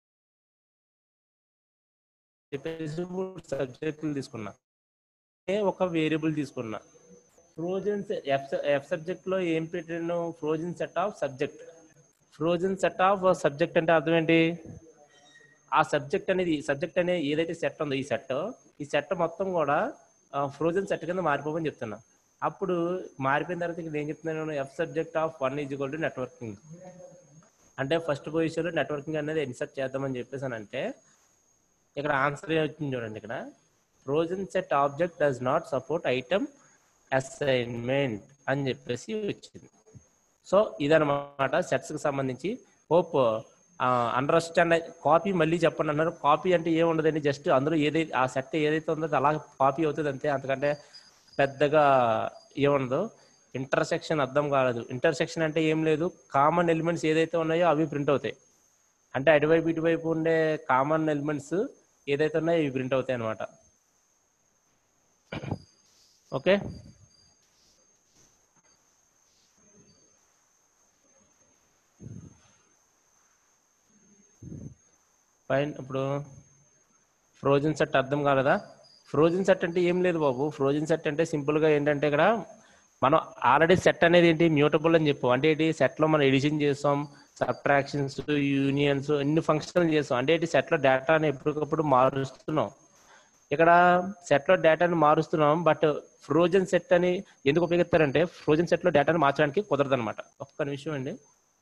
సబ్జెక్టులు తీసుకున్నా ఒక వేరియబుల్ తీసుకున్నా ఫ్రోజన్ ఎఫ్ ఎఫ్ సబ్జెక్ట్ లో ఏం పెట్టాను frozen set of subject frozen set of subject అంటే అర్థం ఏంటి ఆ సబ్జెక్ట్ అనేది సబ్జెక్ట్ అనే ఏదైతే సెట్ ఉందో ఈ సెట్ ఈ సెట్ మొత్తం కూడా ఫ్రోజన్ సెట్ కింద మారిపోమని చెప్తున్నా అప్పుడు మారిపోయిన తర్వాత ఇక్కడ ఏం చెప్తున్నాను F subject of one is equal to networking అంటే ఫస్ట్ పొజిషన్లో నెట్వర్కింగ్ అనేది ఇన్సర్ట్ చేద్దామని చెప్పేసానంటే ఇక్కడ ఆన్సర్ వచ్చింది చూడండి ఇక్కడ frozen set object does not support item assignment అని చెప్పేసి వచ్చింది సో ఇదనమాట సెట్స్కి సంబంధించి హోప్ అండర్స్టాండ్ కాపీ మళ్ళీ చెప్పండి అన్నారు కాపీ అంటే ఏముండదండి జస్ట్ అందులో ఏదైతే ఆ సెట్ ఏదైతే ఉందో అలా కాపీ అవుతుంది అంతే అంతకంటే పెద్దగా ఏముండదు ఇంటర్సెక్షన్ అర్థం కాలేదు ఇంటర్సెక్షన్ అంటే ఏం లేదు కామన్ ఎలిమెంట్స్ ఏదైతే ఉన్నాయో అవి ప్రింట్ అవుతాయి అంటే అటువైపు ఇటువైపు ఉండే కామన్ ఎలిమెంట్స్ ఏదైతే ఉన్నాయో ఇవి ప్రింట్ అవుతాయి అనమాట ఓకే ఫైన్ ఇప్పుడు ఫ్రోజన్ సెట్ అర్థం కాలేదా ఫ్రోజన్ సెట్ అంటే ఏం లేదు బాబు ఫ్రోజన్ సెట్ అంటే సింపుల్గా ఏంటంటే ఇక్కడ మనం ఆల్రెడీ సెట్ అనేది ఏంటి మ్యూటబుల్ అని చెప్పు అంటే ఏంటి సెట్లో మనం ఎడిషన్ చేస్తాం సబ్ట్రాక్షన్స్ యూనియన్స్ ఎన్ని ఫంక్షన్లు చేస్తాం అంటే ఏంటి సెట్లో డేటాని ఎప్పటికప్పుడు మారుస్తున్నాం ఇక్కడ సెట్లో డేటాని మారుస్తున్నాం బట్ ఫ్రోజన్ సెట్ అని ఎందుకు ఉపయోగిస్తారంటే ఫ్రోజన్ సెట్లో డేటాని మార్చడానికి కుదరదు అనమాట ఒక్క నిమిషం అండి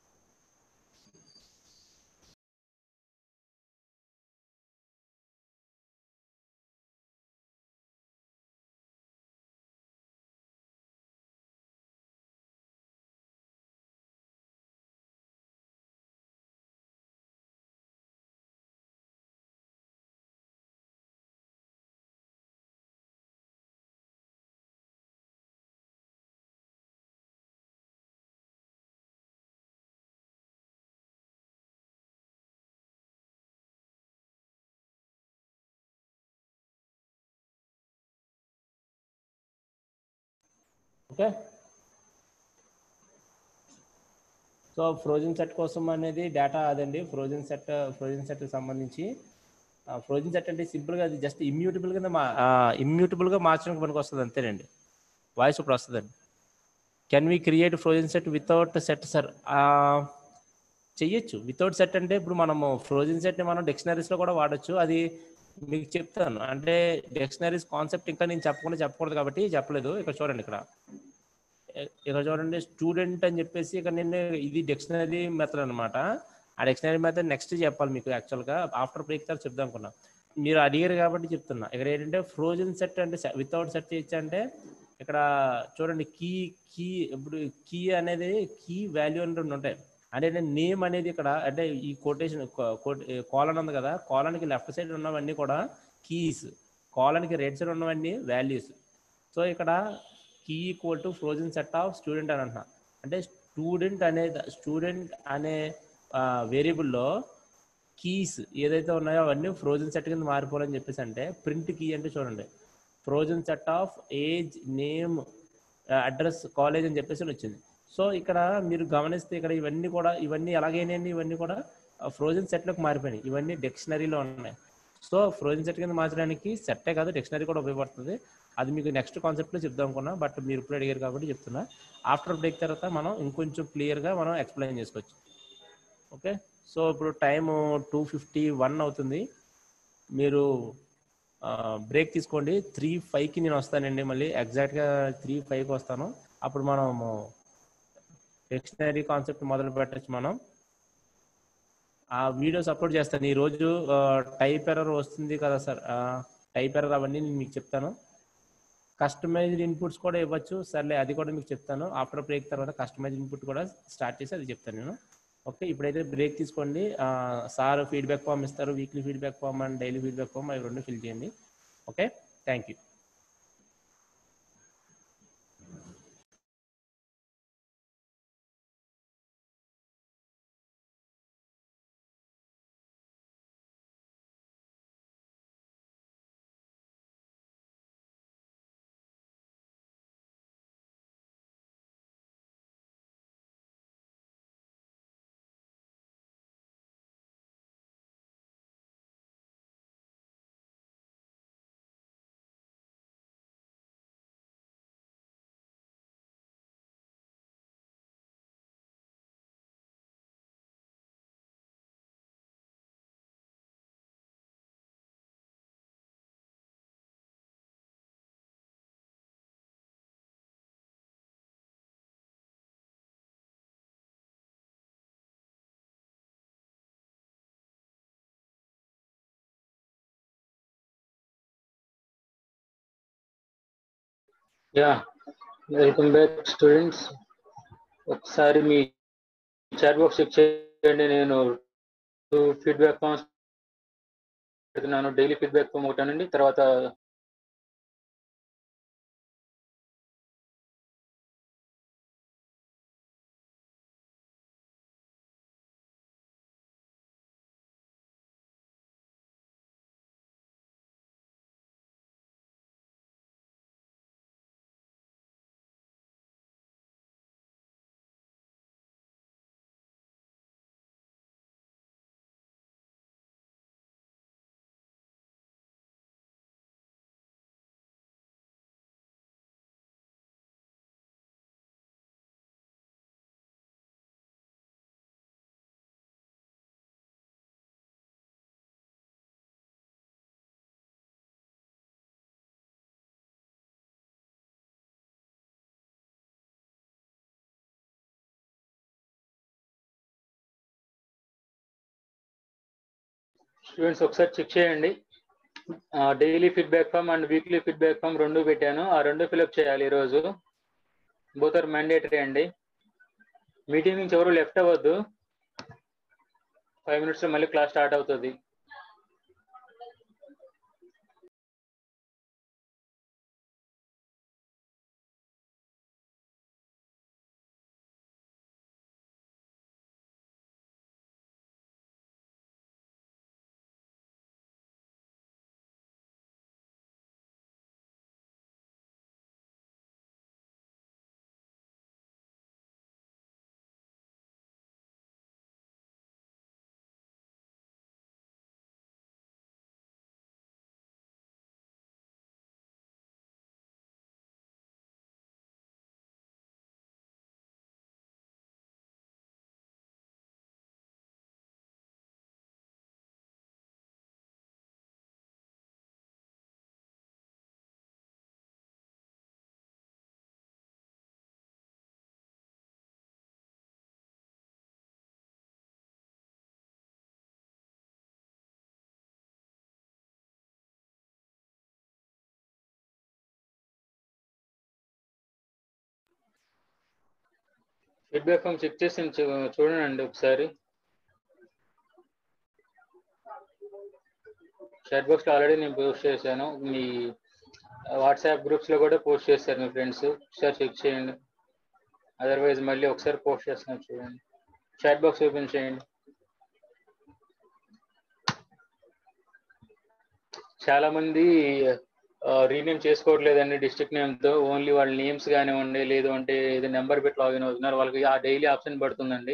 ఓకే సో ఫ్రోజన్ సెట్ కోసం అనేది డేటా అదండి ఫ్రోజన్ సెట్ ఫ్రోజన్ సెట్ సంబంధించి ఫ్రోజన్ సెట్ అంటే సింపుల్గా అది జస్ట్ ఇమ్యూటబుల్ కింద మా ఇమ్యూటబుల్గా మార్చడానికి పనికి వస్తుంది అంతేనండి వాయిస్ ఇప్పుడు వస్తుందండి can we create frozen set without set sir చెయ్యొచ్చు వితౌట్ సెట్ అంటే ఇప్పుడు మనము ఫ్రోజన్ సెట్ని మనం డిక్షనరీస్లో కూడా వాడచ్చు అది మీకు చెప్తాను అంటే డిక్షనరీస్ కాన్సెప్ట్ ఇంకా నేను చెప్పకుండా చెప్పకూడదు కాబట్టి చెప్పలేదు ఇక్కడ చూడండి ఇక్కడ ఇక్కడ చూడండి స్టూడెంట్ అని చెప్పేసి ఇక్కడ నేను ఇది డిక్షనరీ మెథడ్ అనమాట ఆ డిక్షనరీ మెథడ్ నెక్స్ట్ చెప్పాలి మీకు యాక్చువల్గా ఆఫ్టర్ బ్రేక్ తర్వాత చెప్దాం అనుకున్నా మీరు అడిగారు కాబట్టి చెప్తున్నా ఇక్కడ ఏంటంటే ఫ్రోజన్ సెట్ అంటే వితౌట్ సెట్ చేయొచ్చు అంటే ఇక్కడ చూడండి కీ కీ ఇప్పుడు కీ అనేది కీ వాల్యూ అని రెండు ఉంటాయి అంటే నేమ్ అనేది ఇక్కడ అంటే ఈ కొటేషన్ కాలన్ ఉంది కదా కాలన్కి లెఫ్ట్ సైడ్ ఉన్నవన్నీ కూడా కీస్ కాలన్కి రైట్ సైడ్ ఉన్నవన్నీ వాల్యూస్ సో ఇక్కడ key equal to frozen set of student అని అంటున్నా అంటే స్టూడెంట్ అనే స్టూడెంట్ అనే వేరియబుల్లో కీస్ ఏదైతే ఉన్నాయో అవన్నీ ఫ్రోజన్ సెట్ కింద మారిపోవాలని చెప్పేసి అంటే ప్రింట్ కీ అంటే చూడండి frozen set of age name address college అని చెప్పేసి వచ్చింది సో ఇక్కడ మీరు గమనిస్తే ఇక్కడ ఇవన్నీ కూడా ఇవన్నీ ఎలాగైనాయండి ఇవన్నీ కూడా ఫ్రోజన్ సెట్లోకి మారిపోయినాయి ఇవన్నీ డిక్షనరీలో ఉన్నాయి సో ఫ్రోజన్ సెట్ కింద మార్చడానికి సెట్టే కాదు డిక్షనరీ కూడా ఉపయోగపడుతుంది అది మీకు నెక్స్ట్ కాన్సెప్ట్లో చెప్దాం అనుకున్నా బట్ మీరు ఇప్పుడు అడిగారు కాబట్టి చెప్తున్నా ఆఫ్టర్ బ్రేక్ తర్వాత మనం ఇంకొంచెం క్లియర్గా మనం ఎక్స్ప్లెయిన్ చేసుకోవచ్చు ఓకే సో ఇప్పుడు టైము టూ ఫిఫ్టీ వన్ అవుతుంది మీరు బ్రేక్ తీసుకోండి త్రీ ఫైవ్కి నేను వస్తానండి మళ్ళీ ఎగ్జాక్ట్గా త్రీ ఫైవ్కి వస్తాను అప్పుడు మనము డిక్షనరీ కాన్సెప్ట్ మొదలు పెట్టచ్చు మనం ఆ వీడియోస్ అప్లోడ్ చేస్తాను ఈరోజు టైప్ ఎర్రర్ వస్తుంది కదా సార్ టైప్ ఎర్రర్ అవన్నీ నేను మీకు చెప్తాను కస్టమైజ్డ్ ఇన్పుట్స్ కూడా ఇవ్వచ్చు సర్లే అది కూడా మీకు చెప్తాను ఆఫ్టర్ బ్రేక్ తర్వాత కస్టమైజ్డ్ ఇన్పుట్ కూడా స్టార్ట్ చేసి అది చెప్తాను నేను ఓకే ఇప్పుడైతే బ్రేక్ తీసుకోండి సార్ ఫీడ్బ్యాక్ ఫామ్ ఇస్తారు weekly feedback form and daily feedback form అవి రెండు ఫిల్ చేయండి okay thank you ya welcome back students ఒకసారి మీ చాట్ బాక్స్ చెక్ చేయండి నేను టూ ఫీడ్బ్యాక్ ఫామ్స్ పెడుతున్నాను డైలీ ఫీడ్బ్యాక్ ఫామ్ ఒకటానండి తర్వాత స్టూడెంట్స్ ఒకసారి చెక్ చేయండి daily feedback form and weekly feedback form రెండు పెట్టాను ఆ రెండు ఫిలప్ చేయాలి ఈరోజు బోత్ ఆర్ మ్యాండేటరీ అండి మీటింగ్ నుంచి ఎవరు లెఫ్ట్ అవ్వద్దు ఫైవ్ మినిట్స్ మళ్ళీ క్లాస్ స్టార్ట్ అవుతుంది ఫీడ్బ్యాక్ ఫామ్ చెక్ చేసి చూ- చూడండి ఒకసారి చాట్ బాక్స్ లో ఆల్రెడీ నేను పోస్ట్ చేశాను మీ వాట్సాప్ గ్రూప్స్ లో కూడా పోస్ట్ చేస్తారు మీ ఫ్రెండ్స్ ఒకసారి చెక్ చేయండి అదర్వైజ్ మళ్ళీ ఒకసారి పోస్ట్ చేస్తున్నాను చూడండి చాట్ బాక్స్ ఓపెన్ చేయండి చాలా మంది రీనేమ్ చేసుకోవట్లేదండి డిస్ట్రిక్ట్ నేమ్తో ఓన్లీ వాళ్ళ నేమ్స్ కానివ్వండి లేదు అంటే ఏదో నెంబర్ పెట్టి లాగిన్ అవుతున్నారు వాళ్ళకి ఆ డైలీ ఆప్షన్ పడుతుందండి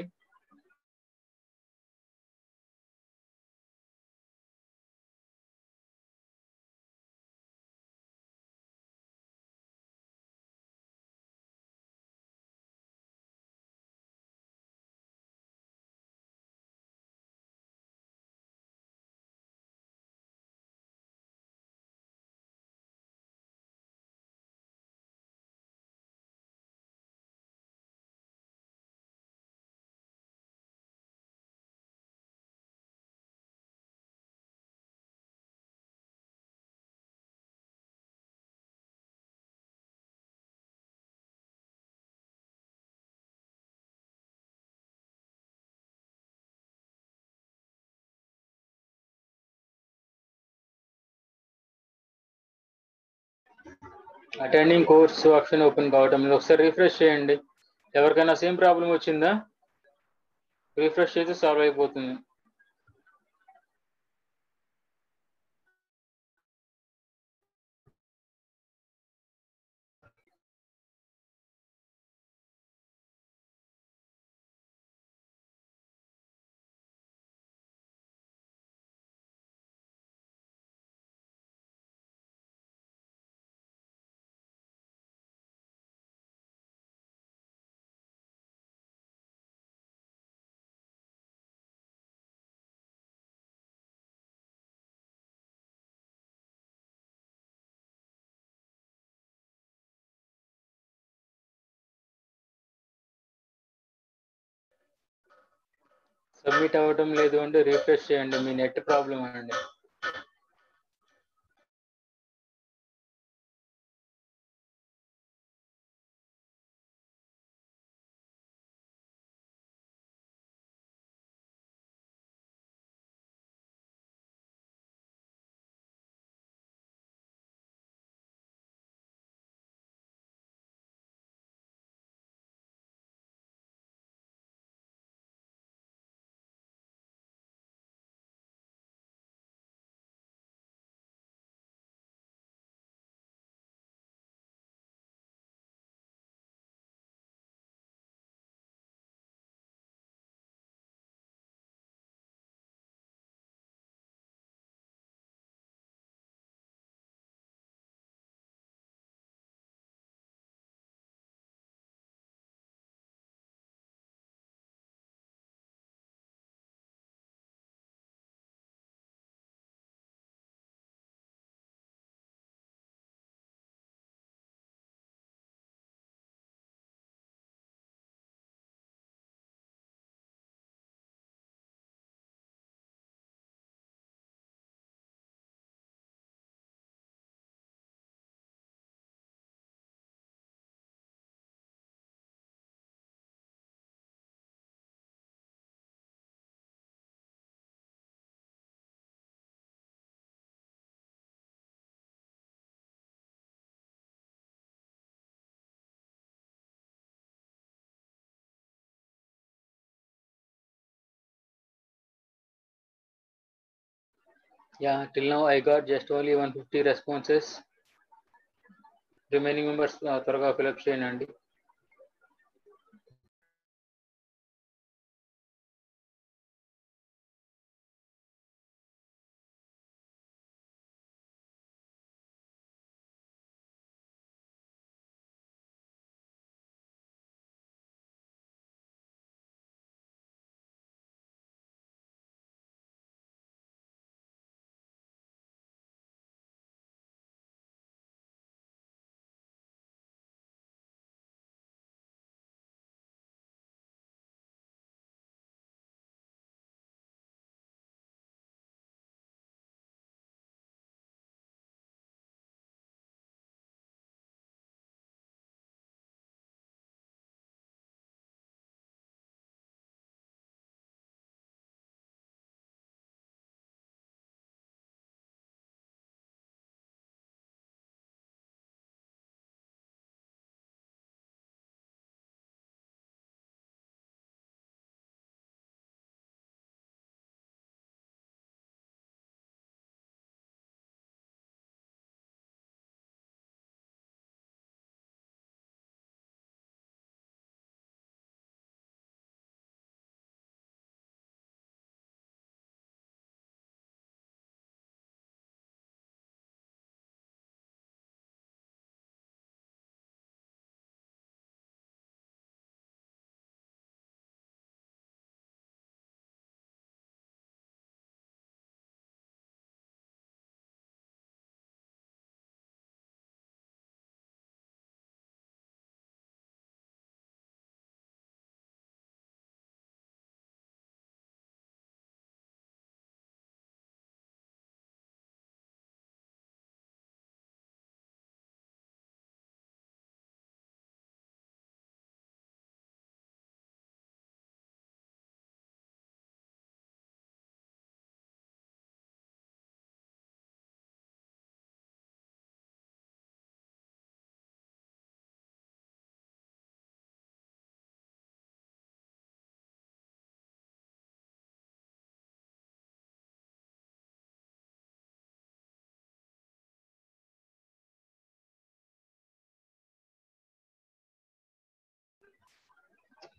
అటెండింగ్ కోర్స్ ఆప్షన్ ఓపెన్ కావటం లేదు ఒకసారి రిఫ్రెష్ చేయండి ఎవరికైనా సేమ్ ప్రాబ్లం వచ్చిందా రిఫ్రెష్ చేస్తే సాల్వ్ అయిపోతుంది సబ్మిట్ అవ్వటం లేదు అంటే రిఫ్రెష్ చేయండి మీ నెట్ ప్రాబ్లం అండి Yeah, till now I got just only 150 responses. Remaining members త్వరగా ఫిలప్ చేయండి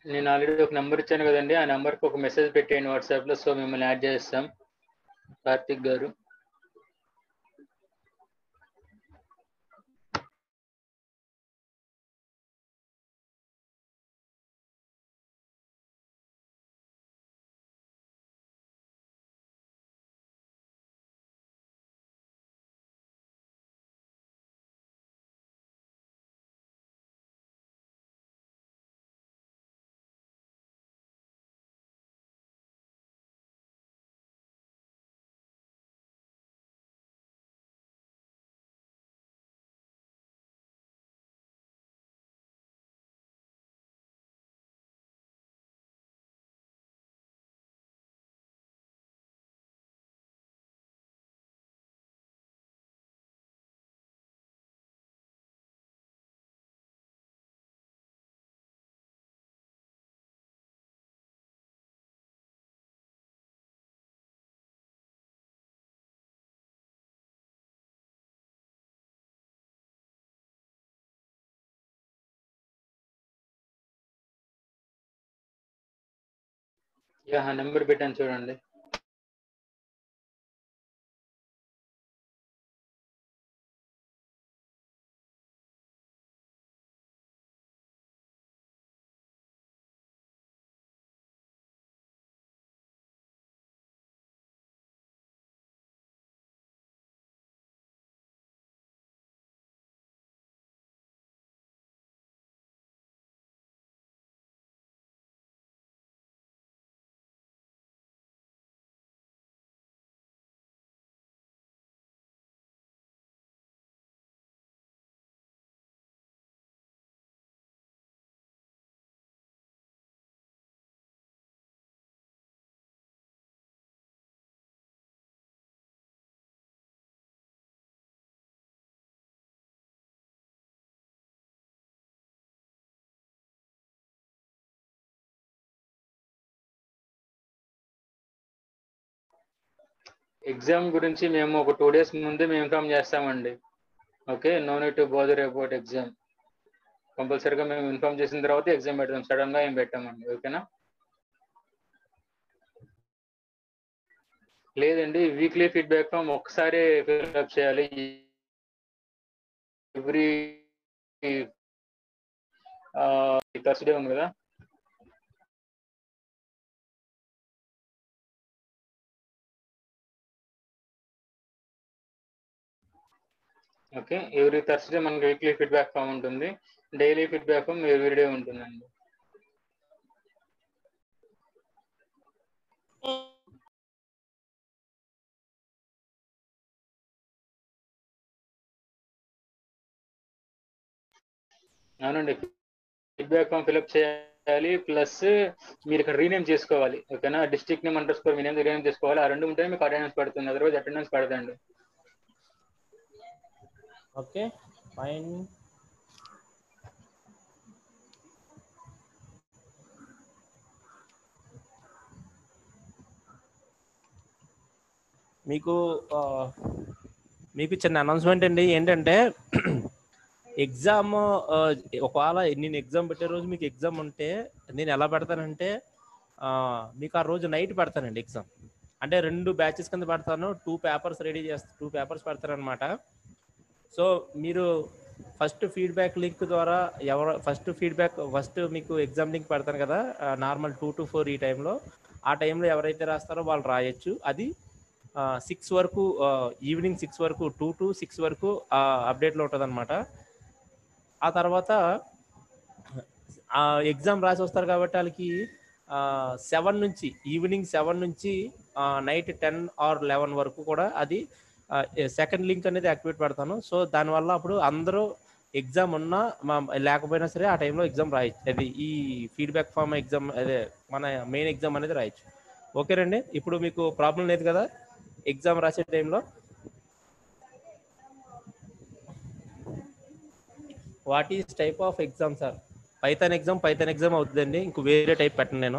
నేను ఆల్రెడీ ఒక నెంబర్ ఇచ్చాను కదండి ఆ నెంబర్కి ఒక మెసేజ్ పెట్టేయండి వాట్సాప్లో సో మిమ్మల్ని యాడ్ చేస్తాం కార్తిక్ గారు యా నెంబర్ పెట్టాను చూడండి ఎగ్జామ్ గురించి మేము ఒక టూ డేస్ ముందే మేము ఇన్ఫామ్ చేస్తామండి okay no need to bother about exam కంపల్సరీగా మేము ఇన్ఫామ్ చేసిన తర్వాత ఎగ్జామ్ పెడతాం సడన్ గా ఏం పెట్టామండి ఓకేనా లేదండి వీక్లీ ఫీడ్బ్యాక్ ఫామ్ ఒక్కసారి ఫిల్అప్ చేయాలి ఎవ్రీ థర్స్డే ఉంది కదా ఓకే ఎవ్రీ థర్స్డే మనకి వీక్లీ ఫీడ్బ్యాక్ ఫామ్ ఉంటుంది daily feedback form every day ఉంటుందండి అవునండి ఫీడ్బ్యాక్ ఫామ్ ఫిల్అప్ చేయాలి ప్లస్ మీరు ఇక్కడ రీనేమ్ చేసుకోవాలి ఓకేనా డిస్ట్రిక్ట్ నేమ్ అండర్ స్కోర్ మీ నేమ్ రీనేమ్ చేసుకోవాలి ఆ రెండు ఉంటే మీకు అటెండెన్స్ పడుతుంది అదర్వైజ్ అటెండెన్స్ పడదండి ఓకే ఫైన్ మీకు ఆ, మీకు చిన్న అనౌన్స్మెంట్ అండి ఏంటంటే ఎగ్జామ్ ఒకవేళ నేను ఎగ్జామ్ పెట్టే రోజు మీకు ఎగ్జామ్ ఉంటే నేను ఎలా పెడతానంటే ఆ, మీకు ఆ రోజు నైట్ పెడతానండి ఎగ్జామ్ అంటే రెండు బ్యాచెస్ కింద పెడతాను టూ పేపర్స్ రెడీ చేస్తా టూ పేపర్స్ పెడతాను అనమాట సో మీరు ఫస్ట్ ఫీడ్బ్యాక్ లింక్ ద్వారా ఎవరు ఫస్ట్ ఫీడ్బ్యాక్ ఫస్ట్ మీకు ఎగ్జామ్ లింక్ పెడతాను కదా నార్మల్ టూ టు ఫోర్ ఈ టైంలో ఆ టైంలో ఎవరైతే రాస్తారో వాళ్ళు రాయొచ్చు అది సిక్స్ వరకు ఈవినింగ్ సిక్స్ వరకు టూ టు సిక్స్ వరకు అప్డేట్లో ఉంటుంది అనమాట ఆ తర్వాత ఎగ్జామ్ రాసి వస్తారు కాబట్టి వాళ్ళకి సెవెన్ నుంచి ఈవినింగ్ సెవెన్ నుంచి నైట్ టెన్ ఆర్ లెవెన్ వరకు కూడా అది సెకండ్ లింక్ అనేది యాక్టివేట్ పెడతాను సో దానివల్ల అప్పుడు అందరూ ఎగ్జామ్ ఉన్నా మా లేకపోయినా సరే ఆ టైంలో ఎగ్జామ్ రాయొచ్చు అది ఈ ఫీడ్బ్యాక్ ఫామ్ ఎగ్జామ్ అదే మన మెయిన్ ఎగ్జామ్ అనేది రాయొచ్చు ఓకేనండి ఇప్పుడు మీకు ప్రాబ్లం లేదు కదా ఎగ్జామ్ రాసే టైంలో what is type of exam sir Python exam Python exam అవుతుందండి ఇంక వేరే టైప్ పెట్టను నేను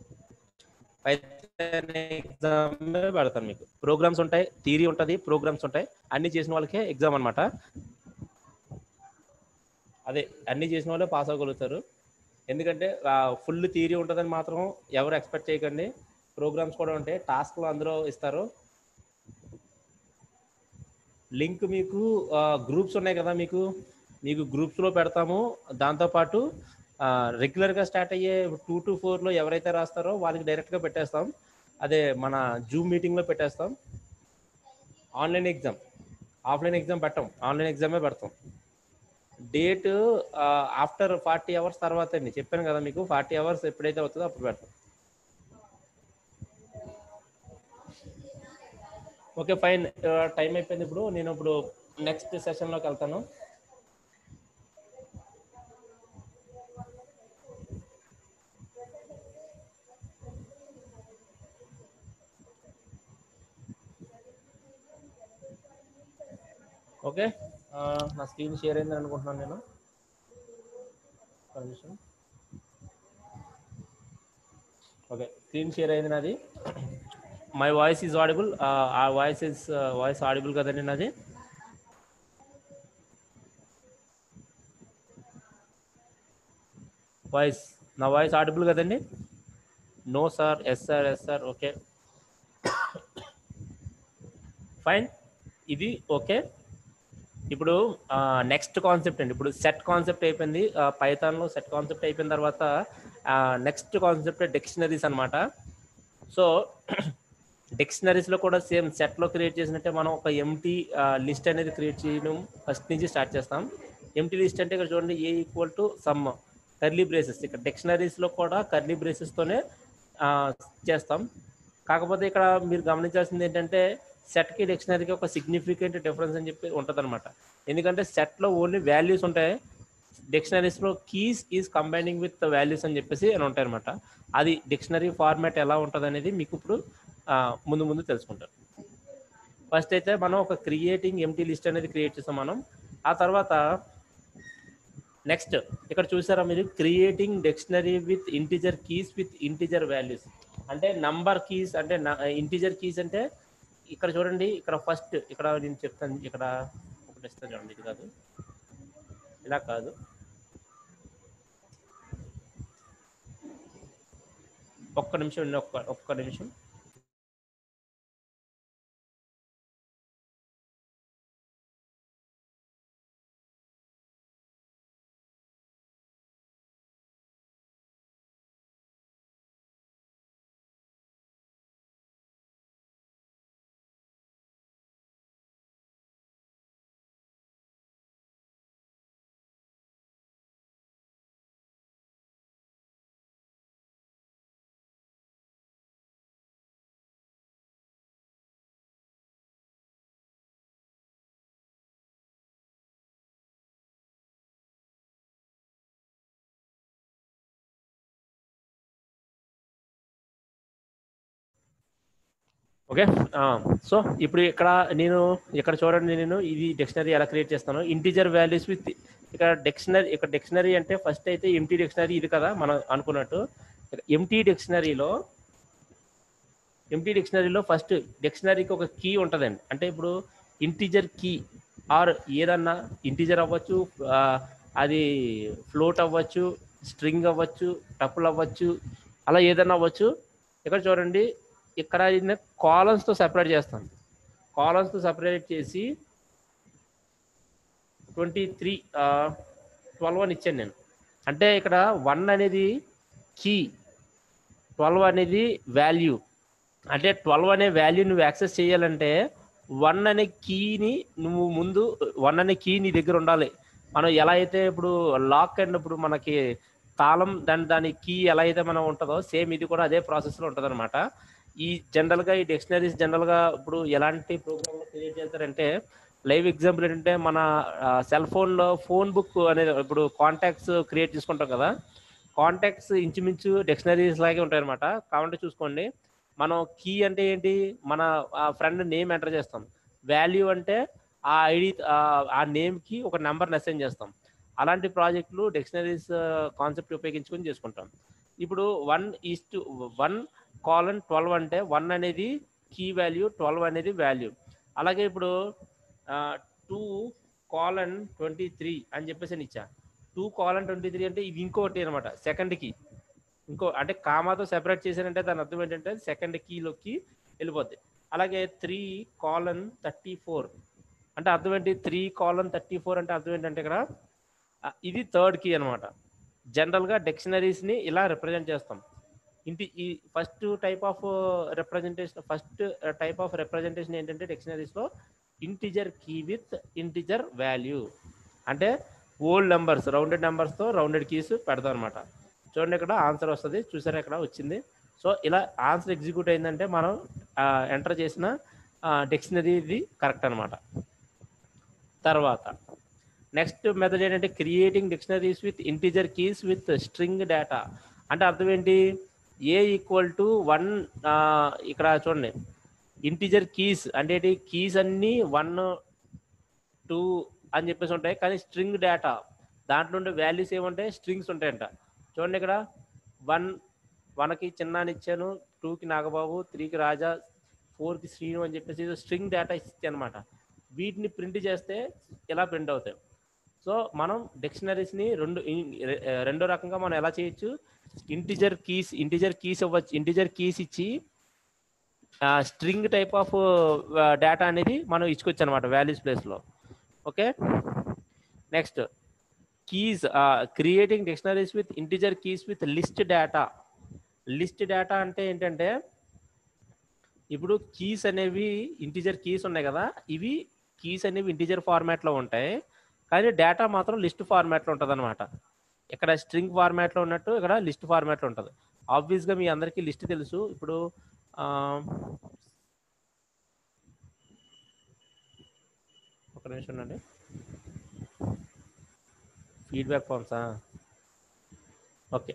పైథాన్ ఎగ్జామ్ పెడతాను మీకు ప్రోగ్రామ్స్ ఉంటాయి థియరీ ఉంటుంది ప్రోగ్రామ్స్ ఉంటాయి అన్ని చేసిన వాళ్ళకే ఎగ్జామ్ అనమాట అదే అన్ని చేసిన వాళ్ళే పాస్ అవ్వగలుగుతారు ఎందుకంటే ఫుల్ థియరీ ఉంటుందని మాత్రం ఎవరు ఎక్స్పెక్ట్ చేయకండి ప్రోగ్రామ్స్ కూడా ఉంటాయి టాస్క్లు అందులో ఇస్తారు లింక్ మీకు గ్రూప్స్ ఉన్నాయి కదా మీకు మీకు గ్రూప్స్లో పెడతాము దాంతోపాటు రెగ్యులర్గా స్టార్ట్ అయ్యే టూ టు ఫోర్లో ఎవరైతే రాస్తారో వాళ్ళకి డైరెక్ట్గా పెట్టేస్తాం అదే మన జూమ్ మీటింగ్లో పెట్టేస్తాం ఆన్లైన్ ఎగ్జామ్ ఆఫ్లైన్ ఎగ్జామ్ పెట్టాం ఆన్లైన్ ఎగ్జామే పెడతాం డేట్ ఆఫ్టర్ ఫార్టీ అవర్స్ తర్వాత అండి చెప్పాను కదా మీకు ఫార్టీ అవర్స్ ఎప్పుడైతే అవుతుందో అప్పుడు పెడతాం ఓకే ఫైన్ టైం అయిపోయింది ఇప్పుడు నేను ఇప్పుడు నెక్స్ట్ సెషన్లోకి వెళ్తాను ఓకే నా స్క్రీన్ షేర్ అయిందని అనుకుంటున్నాను నేను పర్మిషన్ ఓకే స్క్రీన్ షేర్ అయింది నాది మై వాయిస్ ఈజ్ ఆడిబుల్ ఆ వాయిస్ ఇస్ వాయిస్ ఆడిబుల్ కదండి నాది వాయిస్ నా వాయిస్ ఆడిబుల్ కదండి no sir yes sir yes sir okay fine ఇది ఓకే ఇప్పుడు నెక్స్ట్ కాన్సెప్ట్ అండి ఇప్పుడు సెట్ కాన్సెప్ట్ అయిపోయింది పైథాన్లో సెట్ కాన్సెప్ట్ అయిపోయిన తర్వాత నెక్స్ట్ కాన్సెప్ట్ డిక్షనరీస్ అనమాట సో డిక్షనరీస్లో కూడా సేమ్ సెట్లో క్రియేట్ చేసినట్టే మనం ఒక ఎంటీ లిస్ట్ అనేది క్రియేట్ చేయడం ఫస్ట్ నుంచి స్టార్ట్ చేస్తాం ఎంటీ లిస్ట్ అంటే ఇక్కడ చూడండి ఏ equal to some curly braces ఇక్కడ డిక్షనరీస్లో కూడా కర్లీ బ్రేసెస్తోనే చేస్తాం కాకపోతే ఇక్కడ మీరు గమనించాల్సింది ఏంటంటే సెట్కి డిక్షనరీకి ఒక సిగ్నిఫికెంట్ డిఫరెన్స్ అని చెప్పి ఉంటుంది అనమాట ఎందుకంటే సెట్లో ఓన్లీ వాల్యూస్ ఉంటాయి డిక్షనరీస్లో keys is combining with values అని చెప్పేసి అని ఉంటాయి అనమాట అది డిక్షనరీ ఫార్మాట్ ఎలా ఉంటుంది అనేది మీకు ఇప్పుడు ముందు ముందు తెలుసుకుంటారు ఫస్ట్ అయితే మనం ఒక క్రియేటింగ్ ఎంటీ లిస్ట్ అనేది క్రియేట్ చేస్తాం మనం ఆ తర్వాత నెక్స్ట్ ఇక్కడ చూసారా మీరు creating dictionary with integer keys with integer values అంటే నంబర్ కీస్ అంటే ఇంటిజర్ కీస్ అంటే ఇక్కడ చూడండి ఇక్కడ ఫస్ట్ ఇక్కడ నేను చెప్తాను ఇక్కడ ఒకటి ఇస్తాను చూడండి ఇది కాదు ఇలా కాదు ఒక్క నిమిషం ఒక్క ఒక్క నిమిషం ఓకే సో ఇప్పుడు ఇక్కడ నేను ఇక్కడ చూడండి నేను ఇది డిక్షనరీ ఎలా క్రియేట్ చేస్తాను ఇంటీజర్ వాల్యూస్ విత్ ఇక్కడ డిక్షనరీ ఇక్కడ డిక్షనరీ అంటే ఫస్ట్ అయితే ఎంటీ డిక్షనరీ ఇది కదా మనం అనుకున్నట్టు ఎంటీ డిక్షనరీలో ఎంటీ డిక్షనరీలో ఫస్ట్ డిక్షనరీకి ఒక కీ ఉంటుందండి అంటే ఇప్పుడు ఇంటీజర్ కీ ఆర్ ఏదన్నా ఇంటీజర్ అవ్వచ్చు అది ఫ్లోట్ అవ్వచ్చు స్ట్రింగ్ అవ్వచ్చు టపుల్ అవ్వచ్చు అలా ఏదన్నా అవ్వచ్చు ఇక్కడ చూడండి ఇక్కడ కాలమ్స్తో సెపరేట్ చేస్తాను కాలమ్స్తో సెపరేట్ చేసి ట్వంటీ త్రీ ట్వెల్వ్ అని ఇచ్చాను నేను అంటే ఇక్కడ వన్ అనేది కీ ట్వెల్వ్ అనేది వాల్యూ అంటే ట్వెల్వ్ అనే వాల్యూ నువ్వు యాక్సెస్ చేయాలంటే వన్ అనే కీని నువ్వు ముందు వన్ అనే కీ నీ దగ్గర ఉండాలి మనం ఎలా అయితే ఇప్పుడు లాక్ అయినప్పుడు మనకి తాళం దాని దాని కీ ఎలా అయితే మనం ఉంటుందో సేమ్ ఇది కూడా అదే ప్రాసెస్లో ఉంటుంది అనమాట ఈ జనరల్గా ఈ డిక్షనరీస్ జనరల్గా ఇప్పుడు ఎలాంటి ప్రోగ్రామ్లో క్రియేట్ చేస్తారంటే లైవ్ ఎగ్జాంపుల్ ఏంటంటే మన సెల్ ఫోన్లో ఫోన్ బుక్ అనేది ఇప్పుడు కాంటాక్ట్స్ క్రియేట్ చేసుకుంటాం కదా కాంటాక్ట్స్ ఇంచుమించు డిక్షనరీస్ లాగే ఉంటాయి అనమాట కాబట్టి చూసుకోండి మనం కీ అంటే ఏంటి మన ఫ్రెండ్ నేమ్ ఎంటర్ చేస్తాం వాల్యూ అంటే ఆ ఐడి ఆ నేమ్కి ఒక నెంబర్ని అసైన్ చేస్తాం అలాంటి ప్రాజెక్టులు డిక్షనరీస్ కాన్సెప్ట్ ఉపయోగించుకొని చేసుకుంటాం ఇప్పుడు one is to one colon twelve అంటే వన్ అనేది కీ వాల్యూ ట్వెల్వ్ అనేది వాల్యూ అలాగే ఇప్పుడు టూ కాలన్ ట్వంటీ త్రీ అని చెప్పేసి నేను ఇచ్చా టూ కాలన్ ట్వంటీ త్రీ అంటే ఇది ఇంకోటి అనమాట సెకండ్ కీ ఇంకో అంటే కామాతో సెపరేట్ చేశారంటే దాని అర్థం ఏంటంటే సెకండ్ కీలోకి వెళ్ళిపోద్ది అలాగే త్రీ కాలన్ థర్టీ ఫోర్ అంటే అర్థం ఏంటి త్రీ కాలన్ థర్టీ ఫోర్ అంటే అర్థం ఏంటంటే ఇక్కడ ఆ, ఇది థర్డ్ కీ అనమాట జనరల్గా డిక్షనరీస్ని ఇలా రిప్రజెంట్ చేస్తాం ఇంటి ఈ first type of representation first type of representation ఏంటంటే డిక్షనరీస్లో integer key with integer value అంటే ఓల్డ్ నెంబర్స్ రౌండెడ్ నెంబర్స్తో రౌండెడ్ కీస్ పెడతాం అనమాట చూడండి ఇక్కడ ఆన్సర్ వస్తుంది చూసారా ఇక్కడ వచ్చింది సో ఇలా ఆన్సర్ ఎగ్జిక్యూట్ అయిందంటే మనం ఎంటర్ చేసిన డిక్షనరీ ఇది కరెక్ట్ అనమాట తర్వాత నెక్స్ట్ మెథడ్ ఏంటంటే creating dictionaries with integer keys with string data అంటే అర్థం ఏంటి ఏ ఈక్వల్ టు వన్ ఇక్కడ చూడండి ఇంటిజర్ కీస్ అంటే ఏంటి కీస్ అన్నీ వన్ టూ అని చెప్పేసి ఉంటాయి కానీ స్ట్రింగ్ డేటా దాంట్లో ఉండే వాల్యూస్ ఏముంటాయి స్ట్రింగ్స్ ఉంటాయంట చూడండి ఇక్కడ వన్ వన్కి చిన్నాని ఇచ్చాను టూకి నాగబాబు త్రీకి రాజా ఫోర్కి శ్రీను అని చెప్పేసి స్ట్రింగ్ డేటా ఇస్తే అనమాట వీటిని ప్రింట్ చేస్తే ఇలా ప్రింట్ అవుతాయి సో మనం డిక్షనరీస్ని రెండు ఇన్- రె- రెండో రకంగా మనం ఎలా చేయొచ్చు ఇంటిజర్ కీస్ ఇంటిజర్ కీస్ ఇవ్వచ్చు ఇంటిజర్ కీస్ ఇచ్చి స్ట్రింగ్ టైప్ ఆఫ్ డేటా అనేది మనం ఇచ్చుకోవచ్చు అనమాట వాల్యూస్ ప్లేస్లో okay next keys creating dictionaries with integer keys with list data list data అంటే ఏంటంటే ఇప్పుడు కీస్ అనేవి ఇంటిజర్ కీస్ ఉన్నాయి కదా ఇవి కీస్ అనేవి ఇంటిజర్ ఫార్మాట్లో ఉంటాయి కానీ డేటా మాత్రం లిస్ట్ ఫార్మాట్లో ఉంటుంది అనమాట ఇక్కడ స్ట్రింగ్ ఫార్మాట్లో ఉన్నట్టు ఇక్కడ లిస్ట్ ఫార్మాట్లో ఉంటుంది ఆబ్వియస్గా మీ అందరికీ లిస్ట్ తెలుసు ఇప్పుడు ఆ, ఒక నిమిషం ఉండండి ఫీడ్బ్యాక్ ఫామ్సా ఓకే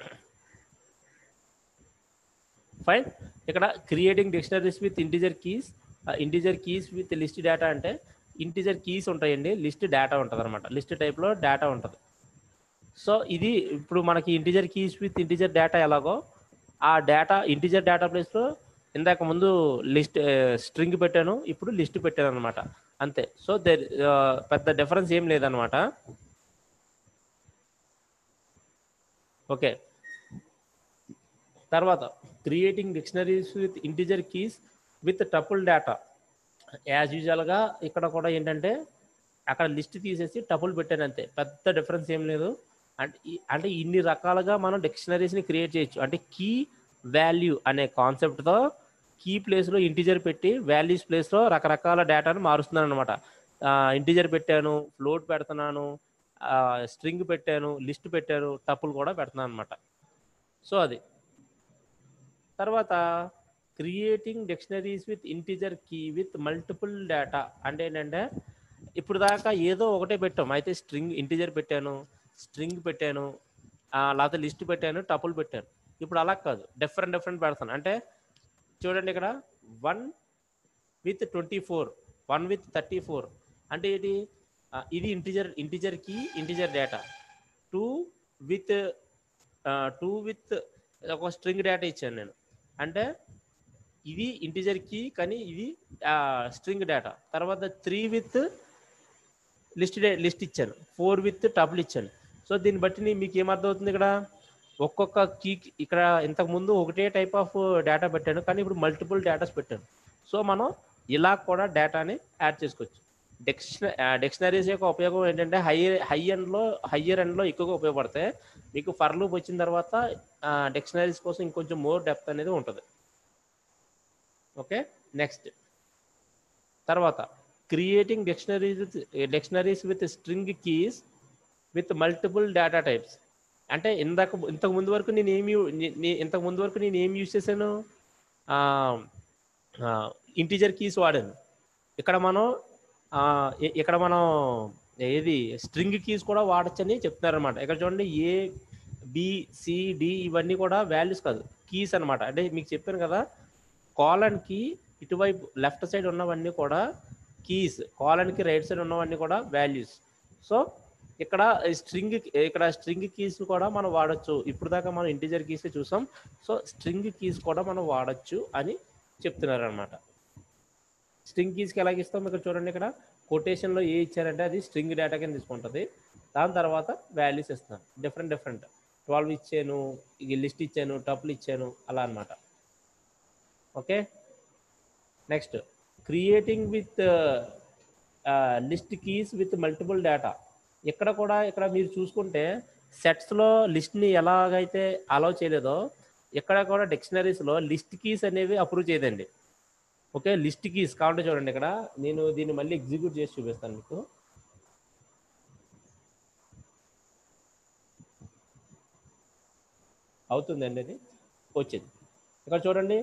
ఫైన్ ఇక్కడ creating dictionaries with integer keys integer keys with list data అంటే ఇంటిజర్ కీస్ ఉంటాయండి లిస్ట్ డేటా ఉంటుంది అనమాట లిస్ట్ టైప్లో డేటా ఉంటుంది సో ఇది ఇప్పుడు మనకి integer keys with integer data ఎలాగో ఆ డేటా ఇంటిజర్ డేటా ప్లేస్లో ఇందాక ముందు లిస్ట్ స్ట్రింగ్ పెట్టాను ఇప్పుడు లిస్ట్ పెట్టాను అనమాట అంతే సో దర్ పెద్ద డిఫరెన్స్ ఏం లేదనమాట ఓకే తర్వాత creating dictionaries with integer keys with tuple data as యూజువల్గా ఇక్కడ కూడా ఏంటంటే అక్కడ లిస్ట్ తీసేసి టపుల్ పెట్టాను అంతే పెద్ద డిఫరెన్స్ ఏం లేదు అంటే ఈ- అంటే ఇన్ని రకాలుగా మనం డిక్షనరీస్ని క్రియేట్ చేయొచ్చు అంటే కీ వాల్యూ అనే కాన్సెప్ట్తో కీ ప్లేస్లో ఇంటిజర్ పెట్టి వాల్యూస్ ప్లేస్లో రకరకాల డేటాను మారుస్తున్నాను అనమాట ఇంటిజర్ పెట్టాను ఫ్లోట్ పెడుతున్నాను స్ట్రింగ్ పెట్టాను లిస్ట్ పెట్టాను టపుల్ కూడా పెడుతున్నాను అనమాట సో అది తర్వాత creating dictionaries with integer key with multiple data అంటే ఏంటంటే ఇప్పుడు దాకా ఏదో ఒకటే పెట్టాం అయితే స్ట్రింగ్ ఇంటిజర్ పెట్టాను స్ట్రింగ్ పెట్టాను ఆ, లేకపోతే లిస్ట్ పెట్టాను టపుల్ పెట్టాను ఇప్పుడు అలా కాదు డిఫరెంట్ డిఫరెంట్ పెడతాను అంటే చూడండి ఇక్కడ one with twenty four one with thirty four అంటే ఏంటి ఆ, ఇది integer integer key integer data two with two with ఒక స్ట్రింగ్ డేటా ఇచ్చాను నేను అంటే ఇది ఇంటిజర్ కీ కానీ ఇది స్ట్రింగ్ డేటా తర్వాత త్రీ విత్ లిస్ట్ లిస్ట్ ఇచ్చాను ఫోర్ విత్ టబుల్ ఇచ్చాను సో దీన్ని బట్టి నీ- మీకు ఏమర్థం అవుతుంది ఇక్కడ ఒక్కొక్క కీ ఇక్కడ ఇంతకు ముందు ఒకటే టైప్ ఆఫ్ డేటా పెట్టాను కానీ ఇప్పుడు మల్టిపుల్ డేటాస్ పెట్టాను సో మనం ఇలా కూడా డేటాని యాడ్ చేసుకోవచ్చు డిక్షన డిక్షనరీస్ యొక్క ఉపయోగం ఏంటంటే హై హై ఎండ్లో హయ్యర్ ఎండ్లో ఎక్కువగా ఉపయోగపడతాయి మీకు ఫర్ లూప్ వచ్చిన తర్వాత డిక్షనరీస్ కోసం ఇంకొంచెం మోర్ డెప్త్ అనేది ఉంటుంది ఓకే నెక్స్ట్ తర్వాత creating dictionaries with dictionaries with string keys with multiple data types అంటే ఇందాక ఇంతకు ముందు వరకు నేను ఏమి ఇంతకు ముందు వరకు నేను ఏం యూజ్ చేశాను ఇంటీజర్ కీస్ వాడాను ఇక్కడ మనం ఆ, ఇ- ఇక్కడ మనం ఏది స్ట్రింగ్ కీస్ కూడా వాడచ్చని చెప్తున్నారనమాట ఇక్కడ చూడండి ఏ బి సి డి ఇవన్నీ కూడా వాల్యూస్ కాదు కీస్ అన్నమాట అంటే మీకు చెప్పాను కదా కాలన్కి ఇటువైపు లెఫ్ట్ సైడ్ ఉన్నవన్నీ కూడా కీస్ కాలన్కి రైట్ సైడ్ ఉన్నవన్నీ కూడా వాల్యూస్ సో ఇక్కడ స్ట్రింగ్ ఇక్కడ స్ట్రింగ్ కీస్ కూడా మనం వాడచ్చు ఇప్పుడు దాకా మనం ఇంటిజర్ కీస్ చూసాం సో స్ట్రింగ్ కీస్ కూడా మనం వాడచ్చు అని చెప్తున్నారు అనమాట స్ట్రింగ్ కీస్కి ఎలాగ ఇస్తాం ఇక్కడ చూడండి ఇక్కడ కొటేషన్లో ఏ ఇచ్చారంటే అది స్ట్రింగ్ డేటా కింద తీసుకుంటుంది దాని తర్వాత వాల్యూస్ ఇస్తున్నాను డిఫరెంట్ డిఫరెంట్ ట్వెల్వ్ ఇచ్చాను ఈ లిస్ట్ ఇచ్చాను టపుల్ ఇచ్చాను అలా అన్నమాట okay next creating with list keys with multiple data ఇక్కడ కూడా ఇక్కడ మీరు చూసుకుంటే సెట్స్లో లిస్ట్ని ఎలాగైతే అలౌ చేయలేదో ఇక్కడ కూడా డిక్షనరీస్లో లిస్ట్ కీస్ అనేవి అప్రూవ్ చేయదండి ఓకే లిస్ట్ కీస్ కావాలంటే చూడండి ఇక్కడ నేను దీన్ని మళ్ళీ ఎగ్జిక్యూట్ చేసి చూపిస్తాను మీకు అవుతుందండి అది వచ్చింది ఇక్కడ చూడండి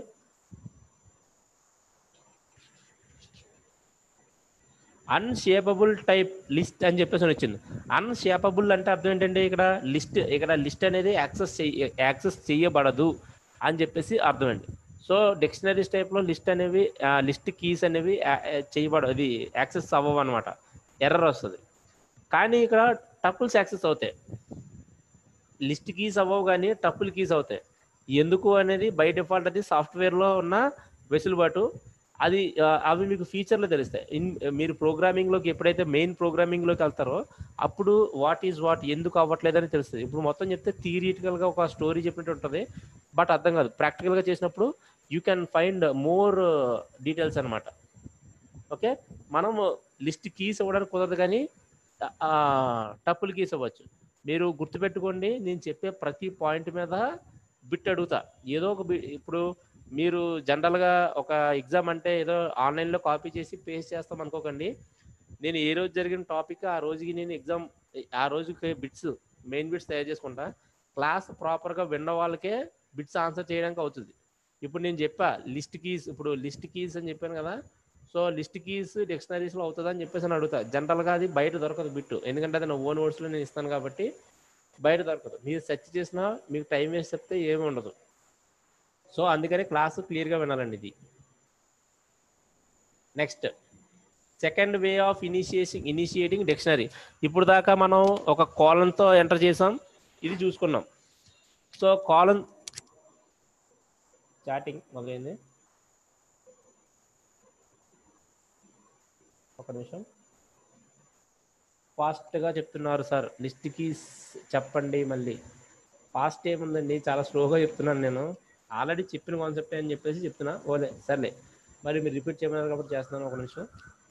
అన్షేపబుల్ టైప్ లిస్ట్ అని చెప్పేసి అని వచ్చింది అన్షేపబుల్ అంటే అర్థం ఏంటంటే ఇక్కడ లిస్ట్ ఇక్కడ లిస్ట్ అనేది యాక్సెస్ చెయ్య యాక్సెస్ చేయబడదు అని చెప్పేసి అర్థం అండి సో డిక్షనరీస్ టైప్లో లిస్ట్ అనేవి లిస్ట్ కీస్ అనేవి చేయబడ అది యాక్సెస్ అవ్వవు అనమాట ఎర్రర్ వస్తుంది కానీ ఇక్కడ టపుల్స్ యాక్సెస్ అవుతాయి లిస్ట్ కీస్ అవ్వవు కానీ టపుల్ కీస్ అవుతాయి ఎందుకు అనేది బై డిఫాల్ట్ అది సాఫ్ట్వేర్లో ఉన్న వెసులుబాటు అది ఆ, అవి మీకు ఫీచర్లు తెలుస్తాయి ఇన్ మీరు ప్రోగ్రామింగ్లోకి ఎప్పుడైతే మెయిన్ ప్రోగ్రామింగ్లోకి వెళ్తారో అప్పుడు వాట్ ఈజ్ వాట్ ఎందుకు అవ్వట్లేదని తెలుస్తుంది ఇప్పుడు మొత్తం చెప్తే థియరిటికల్గా ఒక స్టోరీ చెప్పినట్టు ఉంటుంది బట్ అర్థం కాదు ప్రాక్టికల్గా చేసినప్పుడు you can find more details అనమాట ఓకే మనం లిస్ట్ కీస్ ఇవ్వడానికి కుదరదు కానీ టప్పులు కీస్ ఇవ్వచ్చు మీరు గుర్తుపెట్టుకోండి నేను చెప్పే ప్రతి పాయింట్ మీద బిట్ అడుగుతా ఏదో ఒక bit- ఇప్పుడు మీరు జనరల్గా ఒక ఎగ్జామ్ అంటే ఏదో ఆన్లైన్లో కాపీ చేసి పేస్ట్ చేస్తాం అనుకోకండి నేను ఏ రోజు జరిగిన టాపిక్ ఆ రోజుకి నేను ఎగ్జామ్ ఆ రోజుకి బిట్స్ మెయిన్ బిట్స్ తయారు చేసుకుంటా క్లాస్ ప్రాపర్గా విన్న వాళ్ళకే బిట్స్ ఆన్సర్ చేయడానికి అవుతుంది ఇప్పుడు నేను చెప్పా లిస్ట్ కీస్ ఇప్పుడు లిస్ట్ కీస్ అని చెప్పాను కదా సో లిస్ట్ కీస్ డిక్షనరీస్లో అవుతుందా అని చెప్పేసి అని అడుగుతా జనరల్గా అది బయట దొరకదు బిట్టు ఎందుకంటే అది నా ఓన్ వర్డ్స్లో నేను ఇస్తాను కాబట్టి బయట దొరకదు మీరు సెర్చ్ చేసినా మీకు టైం వేస్ట్ చెప్తే ఏమి ఉండదు సో అందుకని క్లాస్ క్లియర్గా వినాలండి ఇది next second way of initiation initiating dictionary ఇప్పుడు దాకా మనం ఒక కాలంతో ఎంటర్ చేసాం ఇది చూసుకున్నాం సో కాలం చాటింగ్ మొదలైంది ఒక నిమిషం ఫాస్ట్గా చెప్తున్నారు సార్ లిస్ట్కి చెప్పండి మళ్ళీ ఫాస్ట్ ఏముందండి చాలా స్లోగా చెప్తున్నాను నేను ఆల్రెడీ చెప్పిన కాన్సెప్ట్ అని చెప్పేసి చెప్తున్నా ఓలే సర్లే మరి మీరు రిపీట్ చేయమన్నారు కాబట్టి చేస్తున్నాను ఒక నిమిషం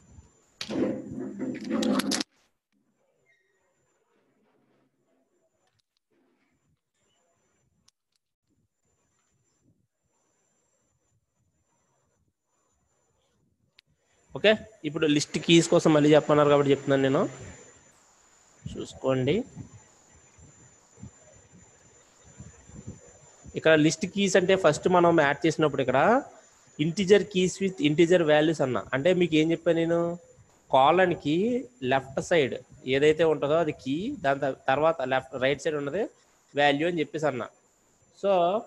ఓకే ఇప్పుడు లిస్ట్ కీస్ కోసం మళ్ళీ చెప్పమన్నారు కాబట్టి చెప్తున్నాను నేను చూసుకోండి ఇక్కడ లిస్ట్ కీస్ అంటే ఫస్ట్ మనం యాడ్ చేసినప్పుడు ఇక్కడ integer keys with integer values అన్న అంటే మీకు ఏం చెప్పాను నేను కాలన్కి లెఫ్ట్ సైడ్ ఏదైతే ఉంటుందో అది కీ దాని త- తర్వాత లెఫ్ట్ రైట్ సైడ్ ఉన్నది వాల్యూ అని చెప్పేసి అన్న సో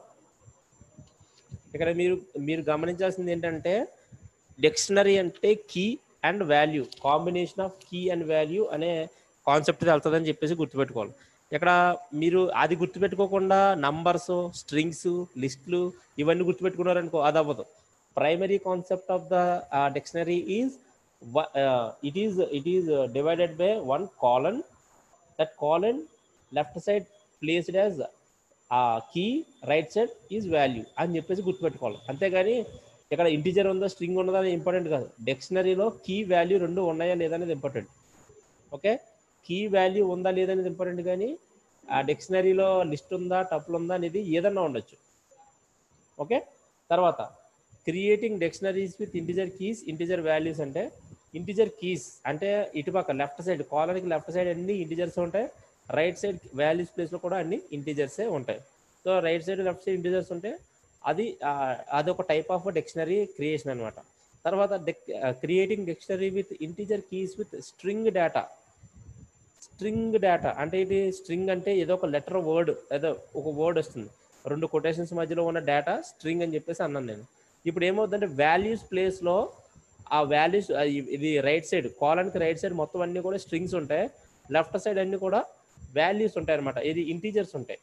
ఇక్కడ మీరు మీరు గమనించాల్సింది ఏంటంటే డిక్షనరీ అంటే key and value combination of key and value అనే కాన్సెప్ట్ వెళ్తుందని చెప్పేసి గుర్తుపెట్టుకోవాలి ఇక్కడ మీరు అది గుర్తుపెట్టుకోకుండా నంబర్స్ స్ట్రింగ్స్ లిస్టులు ఇవన్నీ గుర్తుపెట్టుకున్నారనుకో అది అవ్వదు primary concept of the dictionary is it is it is divided by one colon that colon left side placed as key right side is value అని చెప్పేసి గుర్తుపెట్టుకోవాలి అంతేగాని ఇక్కడ ఇంటిజర్ ఉందా స్ట్రింగ్ ఉన్నదా అనేది ఇంపార్టెంట్ కాదు డిక్షనరీలో కీ వాల్యూ రెండు ఉన్నాయా లేదా అనేది ఇంపార్టెంట్ ఓకే కీ వాల్యూ ఉందా లేదా అనేది ఇంపార్టెంట్ కానీ ఆ డిక్షనరీలో లిస్ట్ ఉందా టపుల్ ఉందా అనేది ఏదన్నా ఉండొచ్చు ఓకే తర్వాత creating dictionaries with integer keys integer values అంటే ఇంటిజర్ కీస్ అంటే ఇటుపక్క లెఫ్ట్ సైడ్ కాలర్కి లెఫ్ట్ సైడ్ అన్ని ఇంటిజర్స్ ఉంటాయి రైట్ సైడ్ వాల్యూస్ ప్లేస్లో కూడా అన్ని ఇంటిజర్సే ఉంటాయి so right side left side integers ఉంటే అది ఆ, అదొక టైప్ ఆఫ్ డిక్షనరీ క్రియేషన్ అనమాట తర్వాత creating dictionary with integer keys with string data string data అంటే ఇది స్ట్రింగ్ అంటే ఏదో ఒక లెటర్ వర్డ్ ఏదో ఒక వర్డ్ వస్తుంది రెండు కొటేషన్స్ మధ్యలో ఉన్న డేటా స్ట్రింగ్ అని చెప్పేసి అన్నాను నేను ఇప్పుడు ఏమవుతుందంటే వాల్యూస్ ప్లేస్లో ఆ వాల్యూస్ ఇది రైట్ సైడ్ కాలన్కి రైట్ సైడ్ మొత్తం అన్ని కూడా స్ట్రింగ్స్ ఉంటాయి లెఫ్ట్ సైడ్ అన్ని కూడా వాల్యూస్ ఉంటాయి అనమాట ఇది ఇంటీజర్స్ ఉంటాయి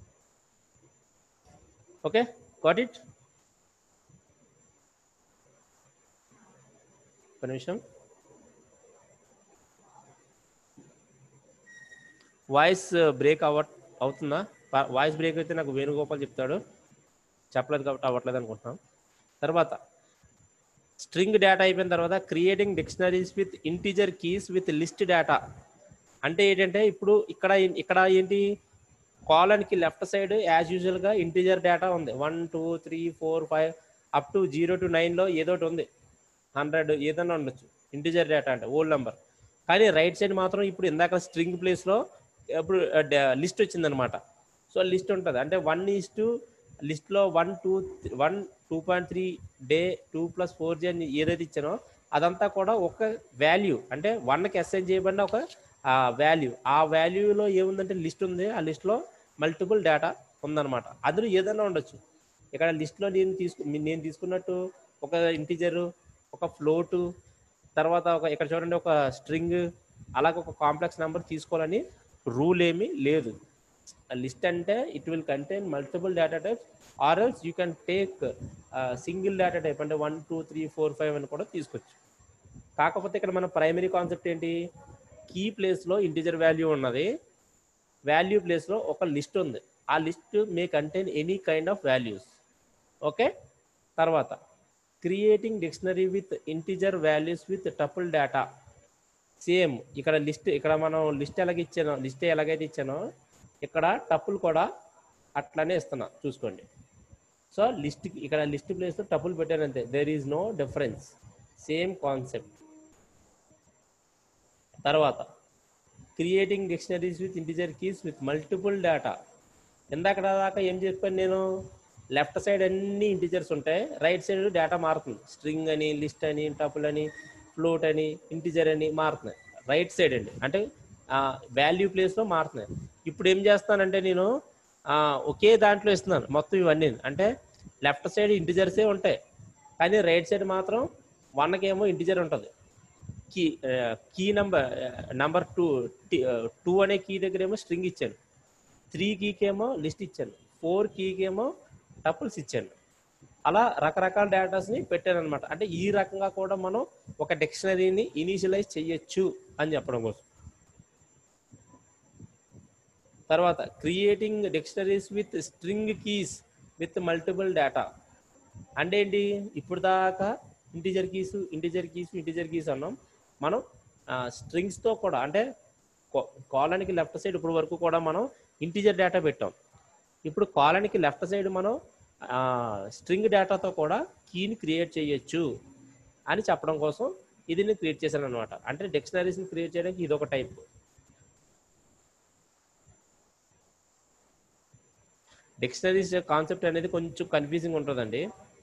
ఓకే గాట్ ఇట్ ఒక నిమిషం వాయిస్ బ్రేక్ అవ అవుతుందా వాయిస్ బ్రేక్ అయితే నాకు వేణుగోపాల్ చెప్తాడు చెప్పలేదు కాబట్టి అవ్వట్లేదు అనుకుంటున్నాం తర్వాత స్ట్రింగ్ డేటా అయిపోయిన తర్వాత creating dictionaries with integer keys with list data అంటే ఏంటంటే ఇప్పుడు ఇక్కడ ఇక్కడ ఏంటి కాలన్కి లెఫ్ట్ సైడ్ యాజ్ యూజువల్గా ఇంటీజర్ డేటా ఉంది one two three four five up to zero to నైన్లో ఏదో ఒకటి ఉంది హండ్రెడ్ ఏదైనా ఉండొచ్చు ఇంటీజర్ డేటా అంటే ఓల్డ్ నెంబర్ కానీ రైట్ సైడ్ మాత్రం ఇప్పుడు ఇందాక స్ట్రింగ్ ప్లేస్లో ఇప్పుడు లిస్ట్ వచ్చిందనమాట సో లిస్ట్ ఉంటుంది అంటే వన్ ఈస్ టు లిస్ట్లో one two one two point three డే టూ ప్లస్ ఫోర్ జీ అని ఏదైతే ఇచ్చానో అదంతా కూడా ఒక వాల్యూ అంటే వన్కి అసైన్ చేయబడిన ఒక వాల్యూ ఆ వాల్యూలో ఏముందంటే లిస్ట్ ఉంది ఆ లిస్ట్లో మల్టిపుల్ డేటా ఉందన్నమాట అందులో ఏదైనా ఉండొచ్చు ఇక్కడ లిస్ట్లో నేను తీసుకు నేను తీసుకున్నట్టు ఒక ఇంటీజరు ఒక ఫ్లోటు తర్వాత ఒక ఇక్కడ చూడండి ఒక స్ట్రింగ్ అలాగే ఒక కాంప్లెక్స్ నెంబర్ తీసుకోవాలని రూల్ ఏమీ లేదు లిస్ట్ అంటే it will contain multiple data types or else you can take single data type అంటే one two three four five అని కూడా తీసుకోవచ్చు కాకపోతే ఇక్కడ మన ప్రైమరీ కాన్సెప్ట్ ఏంటి కీ ప్లేస్లో ఇంటిజర్ వాల్యూ ఉన్నది వాల్యూ ప్లేస్లో ఒక లిస్ట్ ఉంది ఆ list may contain any kind of values okay తర్వాత creating dictionary with integer values with tuple data same ఇక్కడ లిస్ట్ ఇక్కడ మనం లిస్ట్ ఎలాగ ఇచ్చానో లిస్ట్ ఎలాగైతే ఇచ్చానో ఇక్కడ టపుల్ కూడా అట్లానే ఇస్తున్నా చూసుకోండి సో లిస్ట్ ఇక్కడ లిస్ట్ ప్లేస్లో టపుల్ పెట్టాను అంతే there is no difference same concept తర్వాత creating dictionaries with integer keys with multiple data ఇందాక దాకా ఏం చెప్పాను నేను లెఫ్ట్ సైడ్ అన్ని ఇంటిజర్స్ ఉంటాయి రైట్ సైడ్ డేటా మారుతుంది స్ట్రింగ్ అని లిస్ట్ అని టపుల్ అని ఫ్లోట్ అని ఇంటిజర్ అని మారుతున్నాయి రైట్ సైడ్ అండి అంటే వాల్యూ ప్లేస్లో మారుతున్నాయి ఇప్పుడు ఏం చేస్తానంటే నేను ఆ, ఒకే దాంట్లో ఇస్తున్నాను మొత్తం ఇవన్నీ అంటే లెఫ్ట్ సైడ్ ఇంటిజర్సే ఉంటాయి కానీ రైట్ సైడ్ మాత్రం వన్కేమో ఇంటిజర్ ఉంటుంది key key number number two two అనే కీ దగ్గర ఏమో స్ట్రింగ్ ఇచ్చాను త్రీ కీకేమో లిస్ట్ ఇచ్చాను ఫోర్ కీకేమో టపుల్స్ ఇచ్చాను అలా రకరకాల డేటాస్ని పెట్టాను అనమాట అంటే ఈ రకంగా కూడా మనం ఒక డిక్షనరీని ఇనీషియలైజ్ చెయ్యొచ్చు అని చెప్పడం కోసం తర్వాత creating dictionaries with string keys with multiple data అంటే ఏంటి ఇప్పుడు దాకా integer keys integer keys integer keys అన్నాం మనం స్ట్రింగ్స్తో కూడా అంటే కాలానికి లెఫ్ట్ సైడ్ ఇప్పుడు వరకు కూడా మనం ఇంటిజర్ డేటా పెట్టాం ఇప్పుడు కాలానికి లెఫ్ట్ సైడ్ మనం స్ట్రింగ్ డేటాతో కూడా కీని క్రియేట్ చేయొచ్చు అని చెప్పడం కోసం ఇది నేను క్రియేట్ చేశాను అనమాట అంటే డిక్షనరీస్ని క్రియేట్ చేయడానికి ఇది ఒక టైప్ డిక్షనరీస్ కాన్సెప్ట్ అనేది కొంచెం కన్ఫ్యూజింగ్ ఉంటుందండి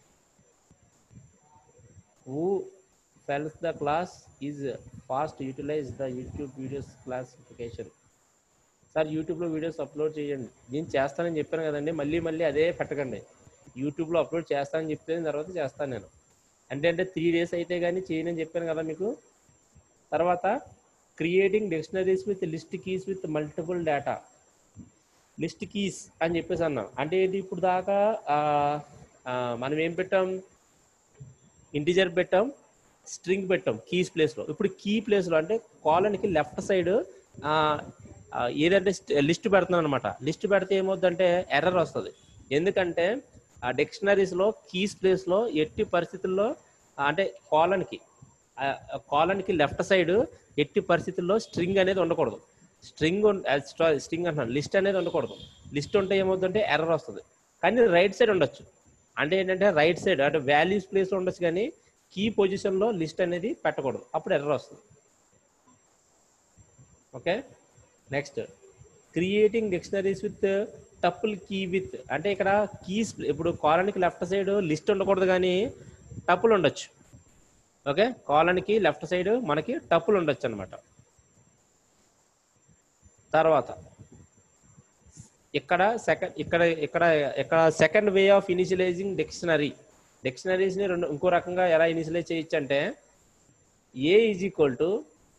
who fells the class is fast utilize the YouTube videos classification sir యూట్యూబ్లో వీడియోస్ అప్లోడ్ చేయండి నేను చేస్తానని చెప్పాను కదండి మళ్ళీ మళ్ళీ అదే పెట్టకండి యూట్యూబ్లో అప్లోడ్ చేస్తానని చెప్తే తర్వాత చేస్తాను నేను అంటే అంటే త్రీ డేస్ అయితే కానీ చేయనని చెప్పాను కదా మీకు తర్వాత creating dictionaries with list keys with multiple data list keys అని చెప్పేసి అన్నాం అంటే ఏంటి ఇప్పుడు దాకా ఆ, ఆ, మనం ఏం పెట్టాం ఇంటిజర్ పెట్టాం స్ట్రింగ్ పెట్టాం కీస్ ప్లేస్లో ఇప్పుడు కీ ప్లేస్లో అంటే కాలన్కి లెఫ్ట్ సైడ్ ఏదంటే లిస్ట్ పెడుతున్నాం అనమాట లిస్ట్ పెడితే ఏమవుతుందంటే ఎర్రర్ వస్తుంది ఎందుకంటే ఆ డిక్షనరీస్లో కీస్ ప్లేస్లో ఎట్టి పరిస్థితుల్లో ఆ, అంటే కాలన్కి కాలన్కి లెఫ్ట్ సైడ్ ఎట్టి పరిస్థితుల్లో స్ట్రింగ్ అనేది ఉండకూడదు స్ట్రింగ్ స్ట్రింగ్ అంటున్నాను లిస్ట్ అనేది ఉండకూడదు లిస్ట్ ఉంటే ఏమవుతుందంటే ఎర్రర్ వస్తుంది కానీ రైట్ సైడ్ ఉండొచ్చు అంటే ఏంటంటే రైట్ సైడ్ అంటే వాల్యూస్ ప్లేస్ ఉండొచ్చు కానీ కీ పొజిషన్లో లిస్ట్ అనేది పెట్టకూడదు అప్పుడు ఎర్రర్ వస్తుంది okay next creating dictionaries with tuple key with అంటే ఇక్కడ కీస్ ఇప్పుడు కాలనికి లెఫ్ట్ సైడ్ లిస్ట్ ఉండకూడదు కానీ టపుల్ ఉండొచ్చు ఓకే కాలనికి లెఫ్ట్ సైడ్ మనకి టపుల్ ఉండొచ్చు అనమాట తర్వాత ఇక్కడ సెకండ్ ఇక్కడ ఇక్కడ ఇక్కడ second way of initializing dictionary డిక్షనరీస్ని రెండు ఇంకో రకంగా ఎలా ఇనిషియలైజ్ చేయొచ్చు అంటే a is equal to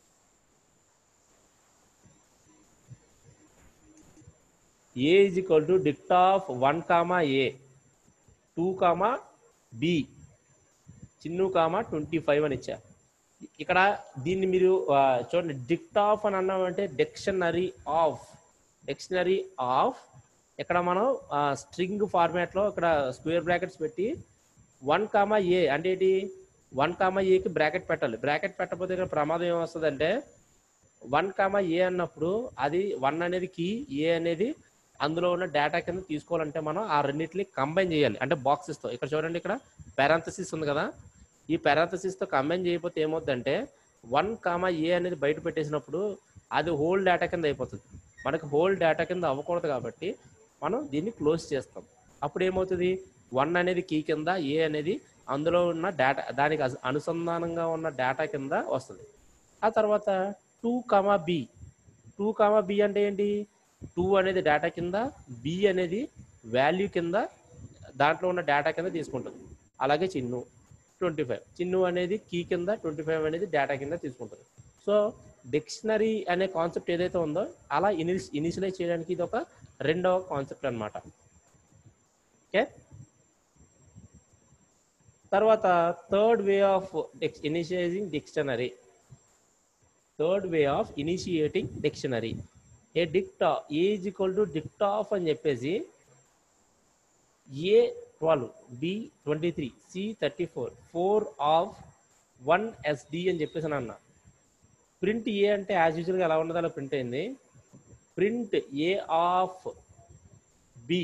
a is equal to dict of one comma a two comma b Chinnu comma twenty five అని ఇచ్చా ఇక్కడ దీన్ని మీరు ఆ, చూడండి డిక్ట్ ఆఫ్ అని అన్నామంటే డిక్షనరీ ఆఫ్ డిక్షనరీ ఆఫ్ ఇక్కడ మనం స్ట్రింగ్ ఫార్మాట్లో ఇక్కడ స్క్వేర్ బ్రాకెట్స్ పెట్టి వన్ కామా ఏ అంటే ఏంటి వన్ కామా ఏకి బ్రాకెట్ పెట్టాలి బ్రాకెట్ పెట్టకపోతే ఇక్కడ ప్రమాదం ఏమొస్తుంది అంటే వన్ కామా ఏ అన్నప్పుడు అది వన్ అనేది కీ ఏ అనేది అందులో ఉన్న డేటా కింద తీసుకోవాలంటే మనం ఆ రెండింటిని కంబైన్ చేయాలి అంటే బాక్సెస్ తో ఇక్కడ చూడండి ఇక్కడ పారాంథసిస్ ఉంది కదా ఈ parenthesis తో కంబైన్ చేయకపోతే ఏమవుతుందంటే వన్ కామా ఏ అనేది బయట పెట్టేసినప్పుడు అది హోల్ డేటా కింద అయిపోతుంది మనకి హోల్ డేటా కింద అవ్వకూడదు కాబట్టి మనం దీన్ని క్లోజ్ చేస్తాం అప్పుడు ఏమవుతుంది వన్ అనేది కీ కింద ఏ అనేది అందులో ఉన్న డేటా దానికి అస- అనుసంధానంగా ఉన్న డేటా కింద వస్తుంది ఆ తర్వాత two comma b two comma b అంటే ఏంటి టూ అనేది డేటా కింద బి అనేది వాల్యూ కింద దాంట్లో ఉన్న డేటా కింద తీసుకుంటుంది అలాగే చిన్ను ట్వంటీ ఫైవ్ చిన్ను అనేది కీ కింద ట్వంటీ ఫైవ్ అనేది డేటా కింద తీసుకుంటుంది సో డిక్షనరీ అనే కాన్సెప్ట్ ఏదైతే ఉందో అలా ఇనిష్ ఇనిషియలైజ్ చేయడానికి ఇది ఒక రెండవ కాన్సెప్ట్ అన్నమాట ఓకే తర్వాత third way of initiating dictionary third way of initiating dictionary a dict a is equal to dict of అని చెప్పేసి a twelve b twenty three c thirty four four of one SD అని చెప్పేసి అని అన్న print a అంటే as యూజువల్గా ఎలా ఉన్నదో అలా ప్రింట్ అయింది print a of b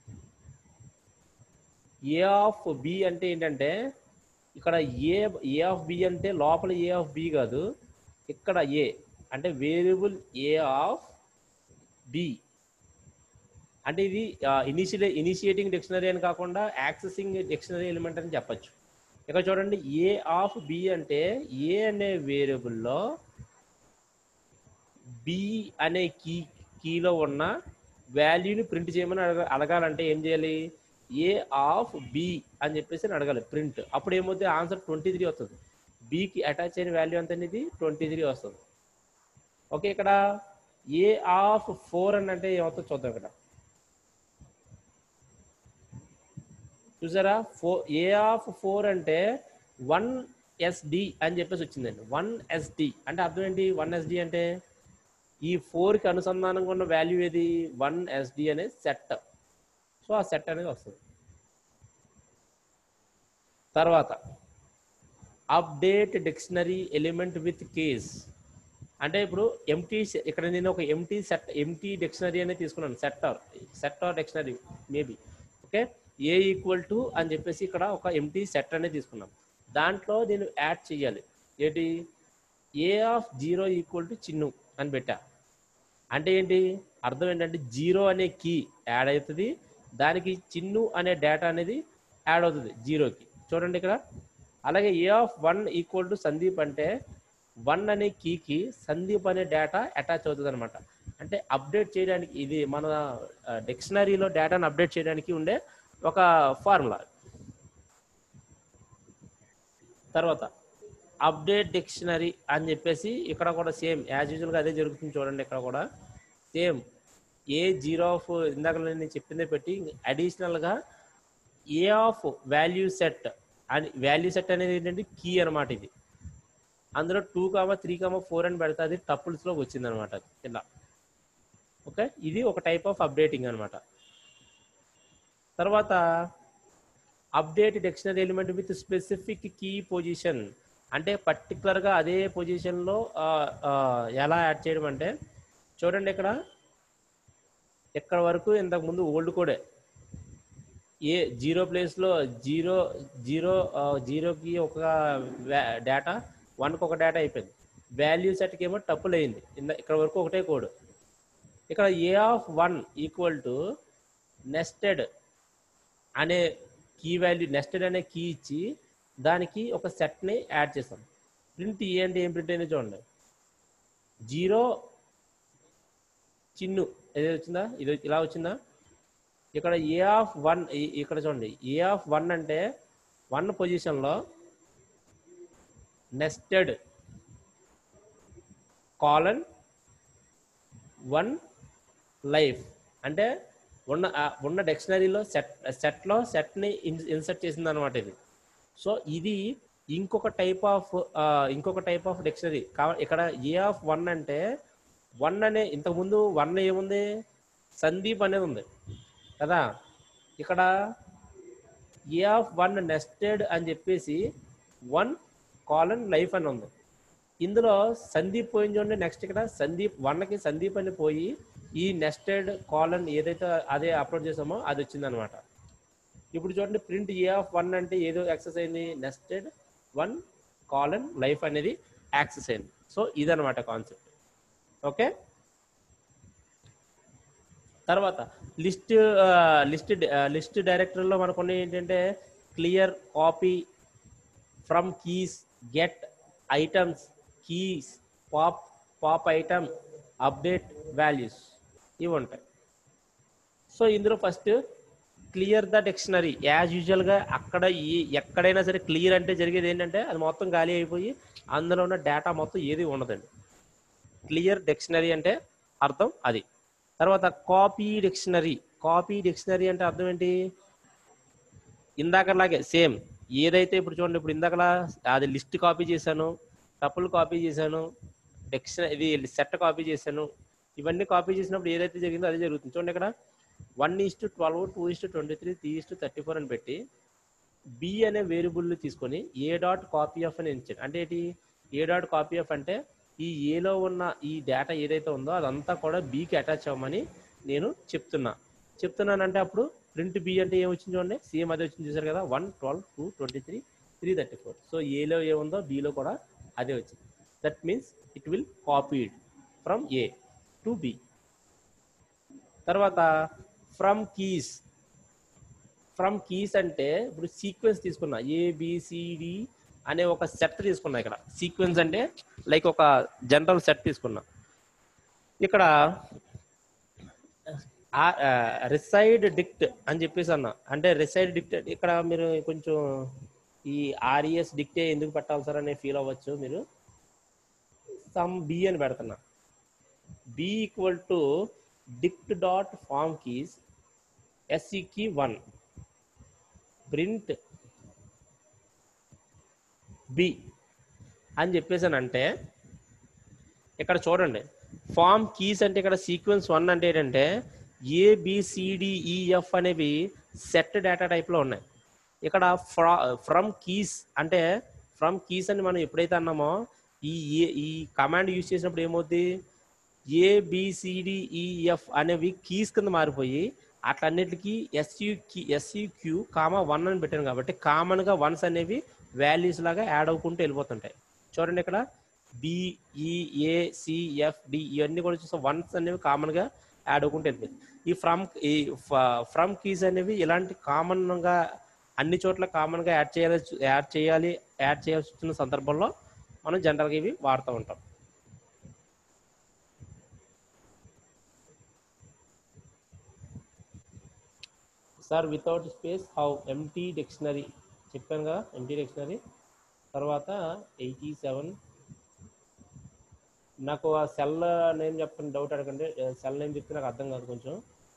a of b అంటే ఏంటంటే ఇక్కడ ఏ ఏ ఆఫ్ బి అంటే లోపల ఏ ఆఫ్ బి కాదు ఇక్కడ ఏ అంటే వేరియబుల్ ఏ ఆఫ్ బి అంటే ఇది ఇనిషియల్ ఇనిషియేటింగ్ డిక్షనరీ అని కాకుండా యాక్సెసింగ్ డిక్షనరీ ఎలిమెంట్ అని చెప్పొచ్చు ఇక్కడ చూడండి ఏ ఆఫ్ బి అంటే ఏ అనే వేరియబుల్లో బి అనే కీ కీలో ఉన్న వాల్యూని ప్రింట్ చేయమని అడగ అడగాలంటే ఏం చేయాలి ఏ ఆఫ్ బి అని చెప్పేసి అని అడగాలి ప్రింట్ అప్పుడు ఏమవుతుంది ఆన్సర్ ట్వంటీ త్రీ వస్తుంది బికి అటాచ్ అయిన వాల్యూ ఎంత అనేది ట్వంటీ త్రీ వస్తుంది ఓకే ఇక్కడ ఏ ఆఫ్ ఫోర్ అని అంటే ఏమవుతుందో చూద్దాం ఇక్కడ చూసారా ఫోర్ ఏ ఆఫ్ ఫోర్ అంటే వన్ ఎస్డి అని చెప్పేసి వచ్చిందండి వన్ ఎస్డి అంటే అర్థం ఏంటి వన్ ఎస్డి అంటే ఈ ఫోర్కి అనుసంధానంగా ఉన్న వాల్యూ ఏది వన్ ఎస్డి అనే సెట్ సో ఆ సెట్ అనేది వస్తుంది తర్వాత update dictionary element with case అంటే ఇప్పుడు ఎంటీ ఇక్కడ నేను ఒక ఎంటీ సెట్ ఎంటీ డిక్షనరీ అనేది తీసుకున్నాను set or set or dictionary maybe okay a equal to అని చెప్పేసి ఇక్కడ ఒక ఎంటీ సెట్ అనేది తీసుకున్నాం దాంట్లో నేను యాడ్ చేయాలి ఏంటి a of zero equal to Chinnu అని పెట్టా అంటే ఏంటి అర్థం ఏంటంటే జీరో అనే కీ యాడ్ అవుతుంది దానికి చిన్ను అనే డేటా అనేది యాడ్ అవుతుంది జీరోకి చూడండి ఇక్కడ అలాగే a of one equal to Sandeep అంటే వన్ అనే కీకి సందీప్ అనే డేటా అటాచ్ అవుతుంది అనమాట అంటే అప్డేట్ చేయడానికి ఇది మన డిక్షనరీలో డేటాను అప్డేట్ చేయడానికి ఉండే ఒక ఫార్ములా తర్వాత అప్డేట్ డిక్షనరీ అని చెప్పేసి ఇక్కడ కూడా సేమ్ యాజ్ యూజువల్గా అదే జరుగుతుంది చూడండి ఇక్కడ కూడా సేమ్ ఏ జీరో ఆఫ్ ఇందాక నేను చెప్పిందే పెట్టి అడిషనల్గా ఏ ఆఫ్ వాల్యూ సెట్ అని వాల్యూ సెట్ అనేది ఏంటంటే కీ అనమాట ఇది అందులో two comma three comma four అని పెడితే అది టపుల్స్లో వచ్చింది అనమాట ఇలా ఓకే ఇది ఒక టైప్ ఆఫ్ అప్డేటింగ్ అనమాట తర్వాత update dictionary element with specific key position అంటే పర్టికులర్గా అదే పొజిషన్లో ఎలా యాడ్ చేయడం అంటే చూడండి ఇక్కడ ఇక్కడ వరకు ఇంతకు ముందు ఓల్డ్ కోడే ఏ జీరో ప్లేస్లో జీరో జీరో జీరోకి ఒక డేటా వన్కి ఒక డేటా అయిపోయింది వాల్యూ సెట్కి ఏమో టప్పులు అయింది ఇంద- ఇక్కడ వరకు ఒకటే కోడ్ ఇక్కడ a of one equal to nested అనే కీ వాల్యూ నెస్టెడ్ అనే కీ ఇచ్చి దానికి ఒక సెట్ని యాడ్ చేస్తాం ప్రింట్ ఏ అంటే ఏం ప్రింట్ అయినా చూడండి జీరో చిన్ను ఏదో వచ్చిందా ఇది ఇలా వచ్చిందా ఇక్కడ ఏ ఆఫ్ వన్ ఇక్కడ చూడండి ఏ ఆఫ్ వన్ అంటే వన్ పొజిషన్లో నెస్టెడ్ కాలన్ వన్ లైఫ్ అంటే ఉన్న ఆ ఉన్న డిక్షనరీలో సెట్ సెట్లో సెట్ని ఇన్సర్ట్ చేసింది అనమాట ఇది సో ఇది ఇంకొక టైప్ ఆఫ్ ఇంకొక టైప్ ఆఫ్ డిక్షనరీ ఇక్కడ ఏ ఆఫ్ వన్ అంటే వన్ అనే ఇంతకుముందు వన్ ఏముంది సందీప్ అనేది ఉంది కదా ఇక్కడ ఏ ఆఫ్ వన్ నెస్టెడ్ అని చెప్పేసి వన్ కాలన్ లైఫ్ అని ఉంది ఇందులో సందీప్ పోయిన చూడండి నెక్స్ట్ ఇక్కడ సందీప్ వన్కి సందీప్ అని పోయి ఈ నెస్టెడ్ కాలన్ ఏదైతే అదే అప్లోడ్ చేసామో అది వచ్చిందనమాట ఇప్పుడు చూడండి ప్రింట్ ఏ ఆఫ్ వన్ అంటే ఏదో యాక్సెస్ అయింది నెస్టెడ్ వన్ కాలన్ లైఫ్ అనేది యాక్సెస్ అయింది సో ఇదనమాట కాన్సెప్ట్ ఓకే తర్వాత లిస్ట్ లిస్ట్ లిస్ట్ డైరెక్టరీలో మనకు ఉన్నాయి ఏంటంటే clear copy from keys get items keys pop pop item update values ఇవి ఉంటాయి సో ఇందులో first clear the dictionary as యూజువల్గా అక్కడ ఈ ఎక్కడైనా సరే క్లియర్ అంటే జరిగేది ఏంటంటే అది మొత్తం ఖాళీ అయిపోయి అందులో ఉన్న డేటా మొత్తం ఏది ఉండదండి క్లియర్ డిక్షనరీ అంటే అర్థం అది తర్వాత కాపీ డిక్షనరీ కాపీ డిక్షనరీ అంటే అర్థం ఏంటి ఇందాకలాగే సేమ్ ఏదైతే ఇప్పుడు చూడండి ఇప్పుడు ఇందాకలా అది లిస్ట్ కాపీ చేశాను టపుల్ కాపీ చేశాను డిక్షన్ ఇది సెట్ కాపీ చేశాను ఇవన్నీ కాపీ చేసినప్పుడు ఏదైతే జరిగిందో అదే జరుగుతుంది చూడండి ఇక్కడ one is to twelve two is to twenty three three is to thirty four అని పెట్టి బి అనే వేరియబుల్ తీసుకొని ఏ డాట్ కాపీ ఆఫ్ అని ఇచ్చాను అంటే ఏంటి ఏ డాట్ కాపీ ఆఫ్ అంటే ఈ ఏలో ఉన్న ఈ డేటా ఏదైతే ఉందో అదంతా కూడా బీకి అటాచ్ అవ్వమని నేను చెప్తున్నా చెప్తున్నానంటే అప్పుడు ప్రింట్ బి అంటే ఏమొచ్చింది చూడండి సేమ్ అదే వచ్చింది చూసారు కదా one twelve two twenty three three thirty four so ఏలో ఏముందో బిలో కూడా అదే వచ్చింది that means it will copied from a to b తర్వాత ఫ్రమ్ కీస్ ఫ్రమ్ కీస్ అంటే ఇప్పుడు సీక్వెన్స్ తీసుకున్నా ఏబిసిడి అనే ఒక సెట్ తీసుకున్నా ఇక్కడ సీక్వెన్స్ అంటే లైక్ ఒక జనరల్ సెట్ తీసుకున్నా ఇక్కడ రిసైడ్ డిక్ట్ అని చెప్పేసి అన్న అంటే రిసైడ్ డిక్ట్ ఇక్కడ మీరు కొంచెం ఈ ఆర్ఈఎస్ డిక్టే ఎందుకు పెట్టాలి సార్ అనే ఫీల్ అవ్వచ్చు మీరు సమ్ బి అని పెడుతున్నా b equal to dict dot from keys ఎస్ఈకి వన్ ప్రింట్ బి అని చెప్పేసానంటే ఇక్కడ చూడండి ఫామ్ కీస్ అంటే ఇక్కడ సీక్వెన్స్ వన్ అంటే ఏంటంటే ఏబిసిడిఈఎఫ్ అనేవి సెట్ డేటా టైప్లో ఉన్నాయి ఇక్కడ ఫ్రా ఫ్రమ్ కీస్ అంటే ఫ్రమ్ కీస్ అని మనం ఎప్పుడైతే అన్నామో ఈ ఏ ఈ కమాండ్ యూజ్ చేసినప్పుడు ఏమవుద్ది ఏబిసిడిఈఎఫ్ అనేవి కీస్ కింద మారిపోయి అట్లన్నిటికీ ఎస్యూ కీ ఎస్యూక్యూ కామా వన్ అని పెట్టాను కాబట్టి కామన్గా వన్స్ అనేవి వాల్యూస్ లాగా యాడ్ అవ్వకుంటూ వెళ్ళిపోతుంటాయి చూడండి ఇక్కడ బిఈఏసిఎఫ్డి ఇవన్నీ కూడా చూస్తే వన్స్ అనేవి కామన్గా యాడ్ అవ్వకుంటూ వెళ్ళిపోయింది ఈ ఫ్రమ్ ఈ ఫ్రమ్ కీస్ అనేవి ఇలాంటి కామన్గా అన్ని చోట్ల కామన్గా యాడ్ చేయాలి యాడ్ చేయాలి యాడ్ చేయాల్సి వచ్చిన సందర్భంలో మనం జనరల్గా ఇవి వాడుతూ ఉంటాం sir without space how empty dictionary చెప్పాను కదా ఎంటీ డిక్షనరీ తర్వాత ఎయిటీ సెవెన్ నాకు ఆ సెల్ నేమ్ చెప్పండి డౌట్ అడగండి సెల్ నేమ్ చెప్తే నాకు అర్థం కాదు కొంచెం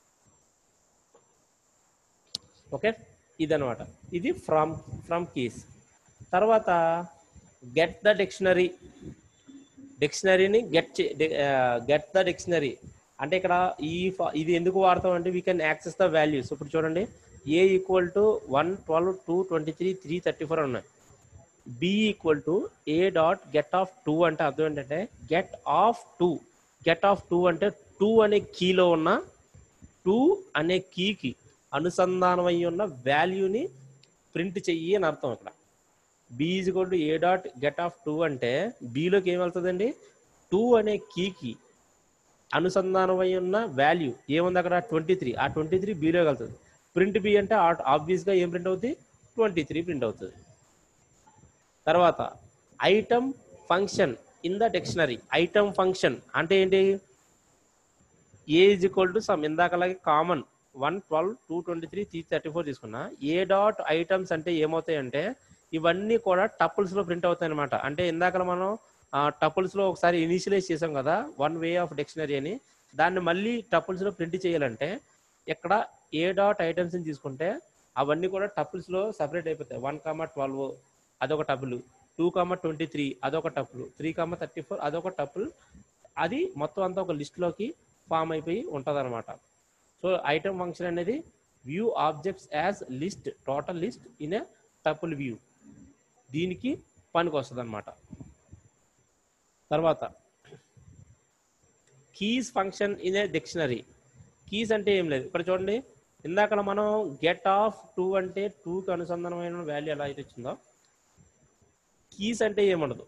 ఓకే ఇదనమాట ఇది ఫ్రమ్ ఫ్రమ్ కీస్ తర్వాత గెట్ ద డిక్షనరీ డిక్షనరీని గెట్ గెట్ ద డిక్షనరీ అంటే ఇక్కడ ఈ ఫ- ఇది ఎందుకు వాడతాం అంటే we can access the values ఇప్పుడు చూడండి ఏ equal to one twelve two twenty three three thirty four ఉన్నాయి b equal to a dot get of two అంటే అర్థం ఏంటంటే get of two get of two అంటే టూ అనే కీలో ఉన్న టూ అనే కీకి అనుసంధానం అయి ఉన్న వాల్యూని ప్రింట్ చెయ్యి అని అర్థం ఇక్కడ b is equal to a dot get of two అంటే బిలోకి ఏం వెళ్తుందండి టూ అనే కీకి అనుసంధానం అయి ఉన్న వాల్యూ ఏముంది అక్కడ ట్వంటీ త్రీ ఆ ట్వంటీ త్రీ బీలోకి వెళ్తుంది ప్రింట్ బి అంటే ఆబ్వియస్గా ఏం ప్రింట్ అవుతుంది ట్వంటీ త్రీ ప్రింట్ అవుతుంది తర్వాత item function in the dictionary item function అంటే ఏంటి a is equal to same ఇందాకలాగే common one twelve two twenty three three thirty four తీసుకున్నా ఏ డాట్ ఐటమ్స్ అంటే ఏమవుతాయంటే ఇవన్నీ కూడా టపుల్స్ లో ప్రింట్ అవుతాయి అనమాట అంటే ఇందాక మనం టపుల్స్ లో ఒకసారి ఇనిషియలైజ్ చేసాం కదా వన్ వే ఆఫ్ డిక్షనరీ అని దాన్ని మళ్ళీ టపుల్స్ లో ప్రింట్ చేయాలంటే ఇక్కడ ఏ డాట్ ఐటమ్స్ ని తీసుకుంటే అవన్నీ కూడా టపుల్స్ లో సపరేట్ అయిపోతాయి వన్ కామా ట్వెల్వ్ అదొక tuple two comma twenty three అదొక tuple three comma thirty four అదొక టపుల్ అది మొత్తం అంతా ఒక లిస్ట్లోకి ఫామ్ అయిపోయి ఉంటుంది అనమాట సో ఐటమ్ ఫంక్షన్ అనేది view objects as list total list in a tuple view దీనికి పనికి వస్తుంది అనమాట తర్వాత keys function in a dictionary keys అంటే ఏం లేదు ఇక్కడ చూడండి ఇందాక మనం గెట్ ఆఫ్ టూ అంటే టూకి అనుసంధానమైన వాల్యూ ఎలా అయితే వచ్చిందో కీస్ అంటే ఏముండదు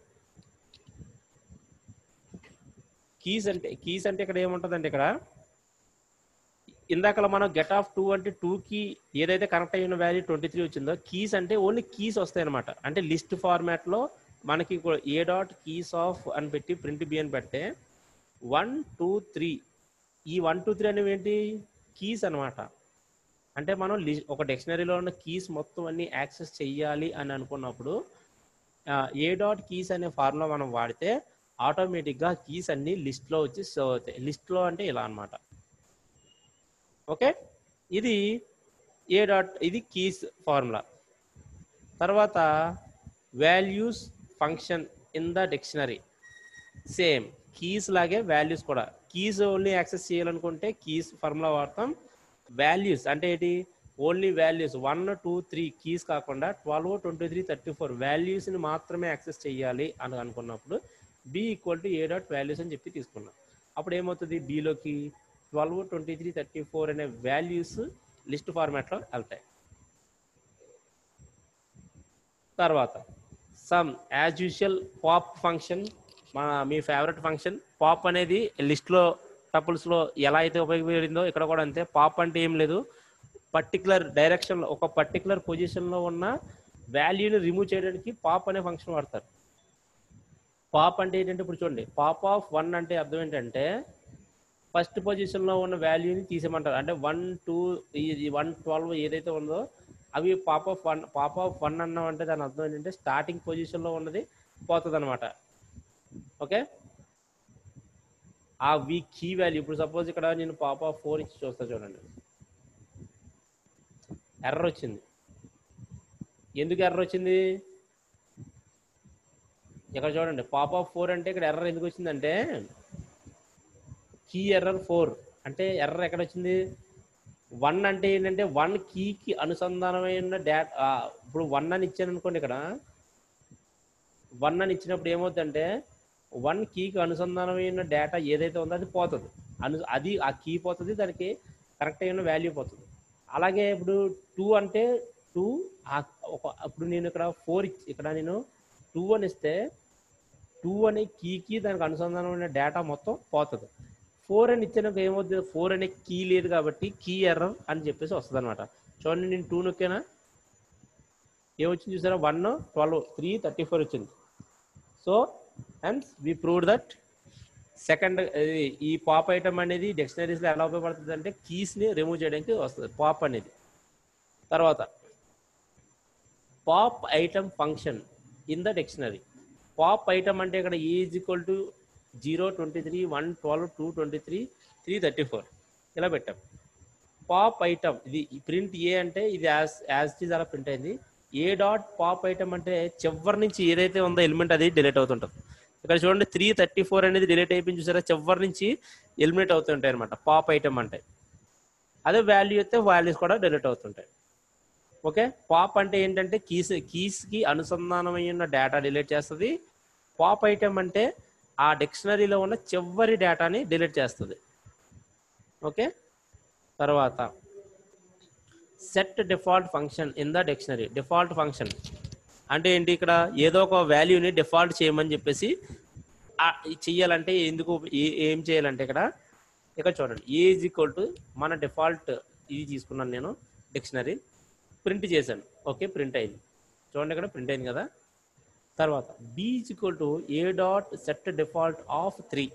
కీస్ అంటే కీస్ అంటే ఇక్కడ ఏముంటుంది ఇక్కడ ఇందాక మనం గెట్ ఆఫ్ టూ అంటే టూ కి ఏదైతే కనెక్ట్ అయిన వాల్యూ ట్వంటీ త్రీ వచ్చిందో కీస్ అంటే ఓన్లీ కీస్ వస్తాయి అనమాట అంటే లిస్ట్ ఫార్మాట్ లో మనకి ఏ డాట్ కీస్ ఆఫ్ అని పెట్టి ప్రింట్ బి అని పెడితే వన్ టూ త్రీ ఈ వన్ టూ త్రీ అనేవి ఏంటి కీస్ అన్నమాట అంటే మనం లి- ఒక డిక్షనరీలో ఉన్న కీస్ మొత్తం అన్ని యాక్సెస్ చెయ్యాలి అని అనుకున్నప్పుడు ఏ డాట్ కీస్ అనే ఫార్ములా మనం వాడితే ఆటోమేటిక్గా కీస్ అన్ని లిస్ట్లో వచ్చి సేవ్ అవుతాయి లిస్ట్లో అంటే ఇలా అన్నమాట ఓకే ఇది ఏ డాట్ ఇది కీస్ ఫార్ములా తర్వాత values function in the dictionary same keys లాగే వాల్యూస్ కూడా కీస్ ఓన్లీ యాక్సెస్ చేయాలనుకుంటే కీస్ ఫార్ములా వాడతాం వాల్యూస్ అంటే ఏంటి only values one two three keys కాకుండా twelve twenty three thirty four వాల్యూస్ని మాత్రమే యాక్సెస్ చేయాలి అని అనుకున్నప్పుడు b equal to a dot values అని చెప్పి తీసుకున్నాం అప్పుడు ఏమవుతుంది బిలోకి twelve twenty three thirty four అనే వాల్యూస్ లిస్ట్ ఫార్మాట్లో వెళ్తాయి తర్వాత same as usual pop function మన మీ ఫేవరెట్ ఫంక్షన్ పాప్ అనేది లిస్ట్లో టపుల్స్లో ఎలా అయితే ఉపయోగపడిందో ఇక్కడ కూడా అంతే పాప్ అంటే ఏం లేదు పర్టికులర్ డైరెక్షన్లో ఒక పర్టికులర్ పొజిషన్లో ఉన్న వాల్యూని రిమూవ్ చేయడానికి పాప్ అనే ఫంక్షన్ వాడతారు పాప్ అంటే ఏంటంటే ఇప్పుడు చూడండి పాప్ ఆఫ్ వన్ అంటే అర్థం ఏంటంటే ఫస్ట్ పొజిషన్లో ఉన్న వాల్యూని తీసేయమంటారు అంటే వన్ టూ ఇది వన్ ట్వెల్వ్ ఏదైతే ఉందో అవి pop of one pop of one అన్నాం అంటే దాని అర్థం ఏంటంటే స్టార్టింగ్ పొజిషన్లో ఉన్నది పోతుంది అనమాట ఓకే ఆ వి కీ వాల్యూ ఇప్పుడు సపోజ్ ఇక్కడ నేను పాప్ ఆఫ్ ఫోర్ ఇచ్చి చూస్తా చూడండి ఎర్రర్ వచ్చింది ఎందుకు ఎర్రర్ వచ్చింది ఇక్కడ చూడండి పాప్ ఆఫ్ ఫోర్ అంటే ఇక్కడ ఎర్రర్ ఎందుకు వచ్చిందంటే కీ ఎర్రర్ ఫోర్ అంటే ఎర్రర్ ఎక్కడ వచ్చింది వన్ అంటే ఏంటంటే వన్ కీకి అనుసంధానమైన డేటా ఇప్పుడు వన్ అని ఇచ్చాను అనుకోండి ఇక్కడ వన్ అని ఇచ్చినప్పుడు ఏమవుతుందంటే వన్ కీకి అనుసంధానమైన డేటా ఏదైతే ఉందో అది పోతుంది అను అది ఆ కీ పోతుంది దానికి కరెక్ట్ అయిన వాల్యూ పోతుంది అలాగే ఇప్పుడు టూ అంటే టూ ఒక ఇప్పుడు నేను ఇక్కడ ఫోర్ ఇక్కడ నేను టూ అని ఇస్తే టూ అనే కీకి దానికి అనుసంధానమైన డేటా మొత్తం పోతుంది ఫోర్ అని ఇచ్చినాక ఏమవుతుంది ఫోర్ అనే కీ లేదు కాబట్టి కీ ఎర్రర్ అని చెప్పేసి వస్తుంది అనమాట చూడండి నేను టూ నొక్కేనా ఏమొచ్చింది చూసారా one twelve three thirty four వచ్చింది so and we prove that second ఈ పాప్ ఐటమ్ అనేది డిక్షనరీస్లో ఎలా ఉపయోగపడుతుంది అంటే కీస్ని రిమూవ్ చేయడానికి వస్తుంది పాప్ అనేది తర్వాత pop item function in the dictionary pop item అంటే ఇక్కడ is equal to zero twenty three one twelve two twenty three three thirty four ఇలా పెట్టాం పాప్ ఐటమ్ ఇది ప్రింట్ ఏ అంటే ఇది యాజ్ యాజ్ ఇస్ అలా ప్రింట్ అయింది ఏ డాట్ పాప్ ఐటమ్ అంటే చివరి నుంచి ఏదైతే ఉందో ఎలిమెంట్ అది డిలీట్ అవుతుంటుంది ఇక్కడ చూడండి త్రీ థర్టీ ఫోర్ అనేది డిలీట్ అయిపోయింది చూసారా చివరి నుంచి ఎలిమినేట్ అవుతుంటాయి అనమాట పాప్ ఐటమ్ అంటే అదే వాల్యూ అయితే వాల్యూస్ కూడా డిలీట్ అవుతుంటాయి ఓకే పాప్ అంటే ఏంటంటే కీస్ కీస్కి అనుసంధానమైన డేటా డిలీట్ చేస్తుంది పాప్ ఐటమ్ అంటే ఆ డిక్షనరీలో ఉన్న చివరి డేటాని డిలీట్ చేస్తుంది ఓకే తర్వాత set default function in the dictionary default function అంటే ఏంటి ఇక్కడ ఏదో ఒక వాల్యూని డిఫాల్ట్ చేయమని చెప్పేసి ఆ- ఇది చెయ్యాలంటే ఎందుకు ఏ- ఏం చేయాలంటే ఇక్కడ ఇక్కడ చూడండి ఏ ఈజ్ ఈక్వల్ టు మన డిఫాల్ట్ ఇది తీసుకున్నాను నేను డిక్షనరీ ప్రింట్ చేశాను ఓకే ప్రింట్ అయింది చూడండి ఇక్కడ ప్రింట్ అయింది కదా తర్వాత b is equal to a dot set default of three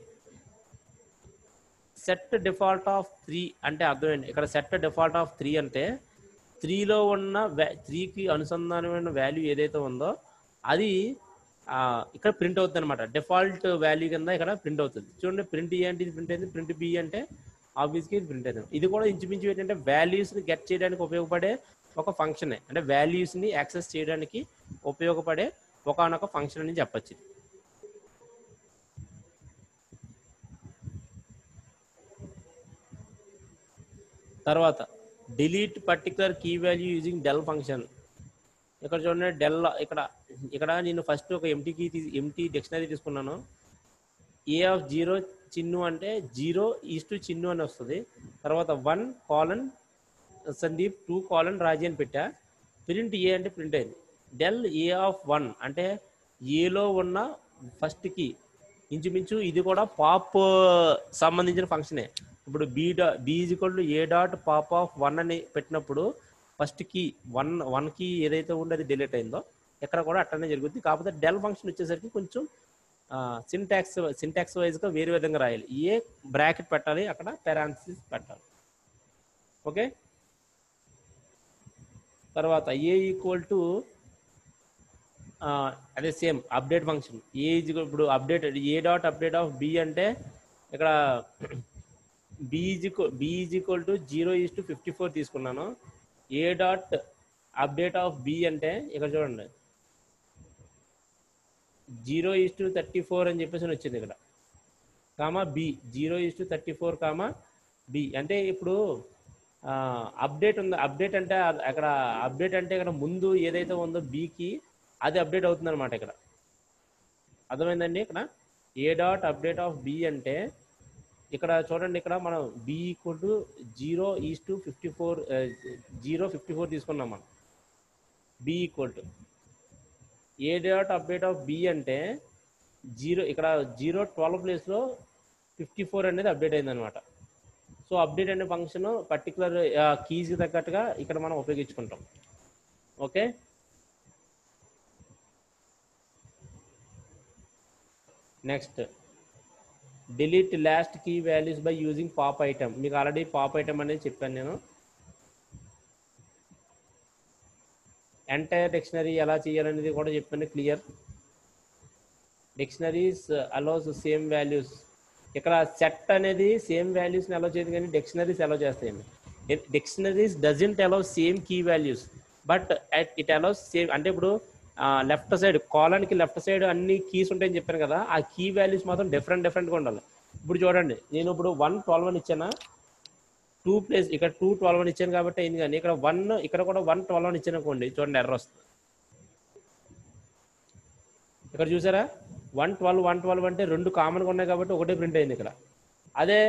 set default of three అంటే అర్థం ఏంటి ఇక్కడ సెట్ డిఫాల్ట్ ఆఫ్ త్రీ అంటే త్రీలో ఉన్న త్రీకి అనుసంధానమైన వాల్యూ ఏదైతే ఉందో అది ఆ, ఇక్కడ ప్రింట్ అవుతుంది అనమాట డిఫాల్ట్ వాల్యూ కింద ఇక్కడ ప్రింట్ అవుతుంది చూడండి ప్రింట్ ఏ అంటే ఇది ప్రింట్ అయింది ప్రింట్ బి అంటే ఆబ్వియస్గా ఇది ప్రింట్ అయింది ఇది కూడా ఇంచుమించు ఏంటంటే వాల్యూస్ని గెట్ చేయడానికి ఉపయోగపడే ఒక ఫంక్షనే అంటే వాల్యూస్ని యాక్సెస్ చేయడానికి ఉపయోగపడే ఒకనొక ఫంక్షన్ అని చెప్పచ్చు ఇది. తర్వాత delete particular key value using del function ఇక్కడ చూడండి డెల్ ఇక్కడ ఇక్కడ నేను ఫస్ట్ ఒక ఎంటీ కీ తీసి ఎంటీ డిక్షనరీ తీసుకున్నాను ఏ ఆఫ్ జీరో చిన్ను అంటే జీరో ఈస్ టు చిన్ను అని వస్తుంది తర్వాత one colon Sandeep two colon Raji అని పెట్టా ప్రింట్ ఏ అంటే ప్రింట్ అయింది డెల్ ఏ ఆఫ్ వన్ అంటే ఏలో ఉన్న ఫస్ట్ కి ఇంచుమించు ఇది కూడా పాప్ సంబంధించిన ఫంక్షనే ఇప్పుడు బీ డా b is equal to a dot pop of one అని పెట్టినప్పుడు ఫస్ట్ కి వన్ వన్ కి ఏదైతే ఉందో అది డిలీట్ అయిందో ఇక్కడ కూడా అట్లనే జరుగుతుంది కాకపోతే డెల్ ఫంక్షన్ వచ్చేసరికి కొంచెం సింటాక్స్ సింటాక్స్ వైజ్గా వేరే విధంగా రాయాలి ఏ బ్రాకెట్ పెట్టాలి అక్కడ పెరాన్సిస్ పెట్టాలి ఓకే తర్వాత ఏ ఈక్వల్ టు అదే same update function a is ఇప్పుడు update a dot update of b అంటే ఇక్కడ b is equal b is equal to zero is to fifty four తీసుకున్నాను a dot update of b అంటే ఇక్కడ చూడండి zero is to thirty four అని చెప్పేసి అని వచ్చింది ఇక్కడ comma b zero is to thirty four comma b అంటే ఇప్పుడు అప్డేట్ ఉంది అప్డేట్ అంటే అ- అక్కడ అప్డేట్ అంటే ఇక్కడ ముందు ఏదైతే ఉందో బికి అది అప్డేట్ అవుతుంది అనమాట ఇక్కడ అర్థమైందండి ఇక్కడ a dot update of b అంటే ఇక్కడ చూడండి ఇక్కడ మనం b equal to zero is to fifty four zero fifty four తీసుకున్నాం మనం b equal to a dot update of b అంటే జీరో ఇక్కడ జీరో ట్వెల్వ్ ప్లేస్లో ఫిఫ్టీ ఫోర్ అనేది అప్డేట్ అయింది అనమాట సో అప్డేట్ అనే ఫంక్షన్ పర్టికులర్ కీస్కి తగ్గట్టుగా ఇక్కడ మనం ఉపయోగించుకుంటాం okay next delete last key values by using pop item మీకు ఆల్రెడీ పాప్ ఐటమ్ అనేది చెప్పాను నేను ఎంటైర్ డిక్షనరీ ఎలా చేయాలనేది కూడా చెప్పాను clear dictionaries allows same values ఇక్కడ సెట్ అనేది సేమ్ వాల్యూస్ని అలౌ చేయదు కానీ డిక్షనరీస్ అలౌ చేస్తాయండి dictionaries doesn't allow same key values but it allows same అంటే ఇప్పుడు లెఫ్ట్ సైడ్ కాలానికి లెఫ్ట్ సైడ్ అన్ని కీస్ ఉంటాయని చెప్పాను కదా ఆ కీ వాల్యూస్ మాత్రం డిఫరెంట్ డిఫరెంట్గా ఉండాలి ఇప్పుడు చూడండి నేను ఇప్పుడు వన్ ట్వెల్వ్ అని ఇచ్చానా టూ ప్లేస్ ఇక్కడ టూ ట్వెల్వ్ అని ఇచ్చాను కాబట్టి అయింది కానీ ఇక్కడ వన్ ఇక్కడ కూడా వన్ ట్వెల్వ్ అని ఇచ్చాను అనుకోండి చూడండి ఎర్ర వస్తుంది ఇక్కడ చూసారా వన్ ట్వెల్వ్ వన్ ట్వెల్వ్ అంటే రెండు కామన్గా ఉన్నాయి కాబట్టి ఒకటే ప్రింట్ అయింది ఇక్కడ అదే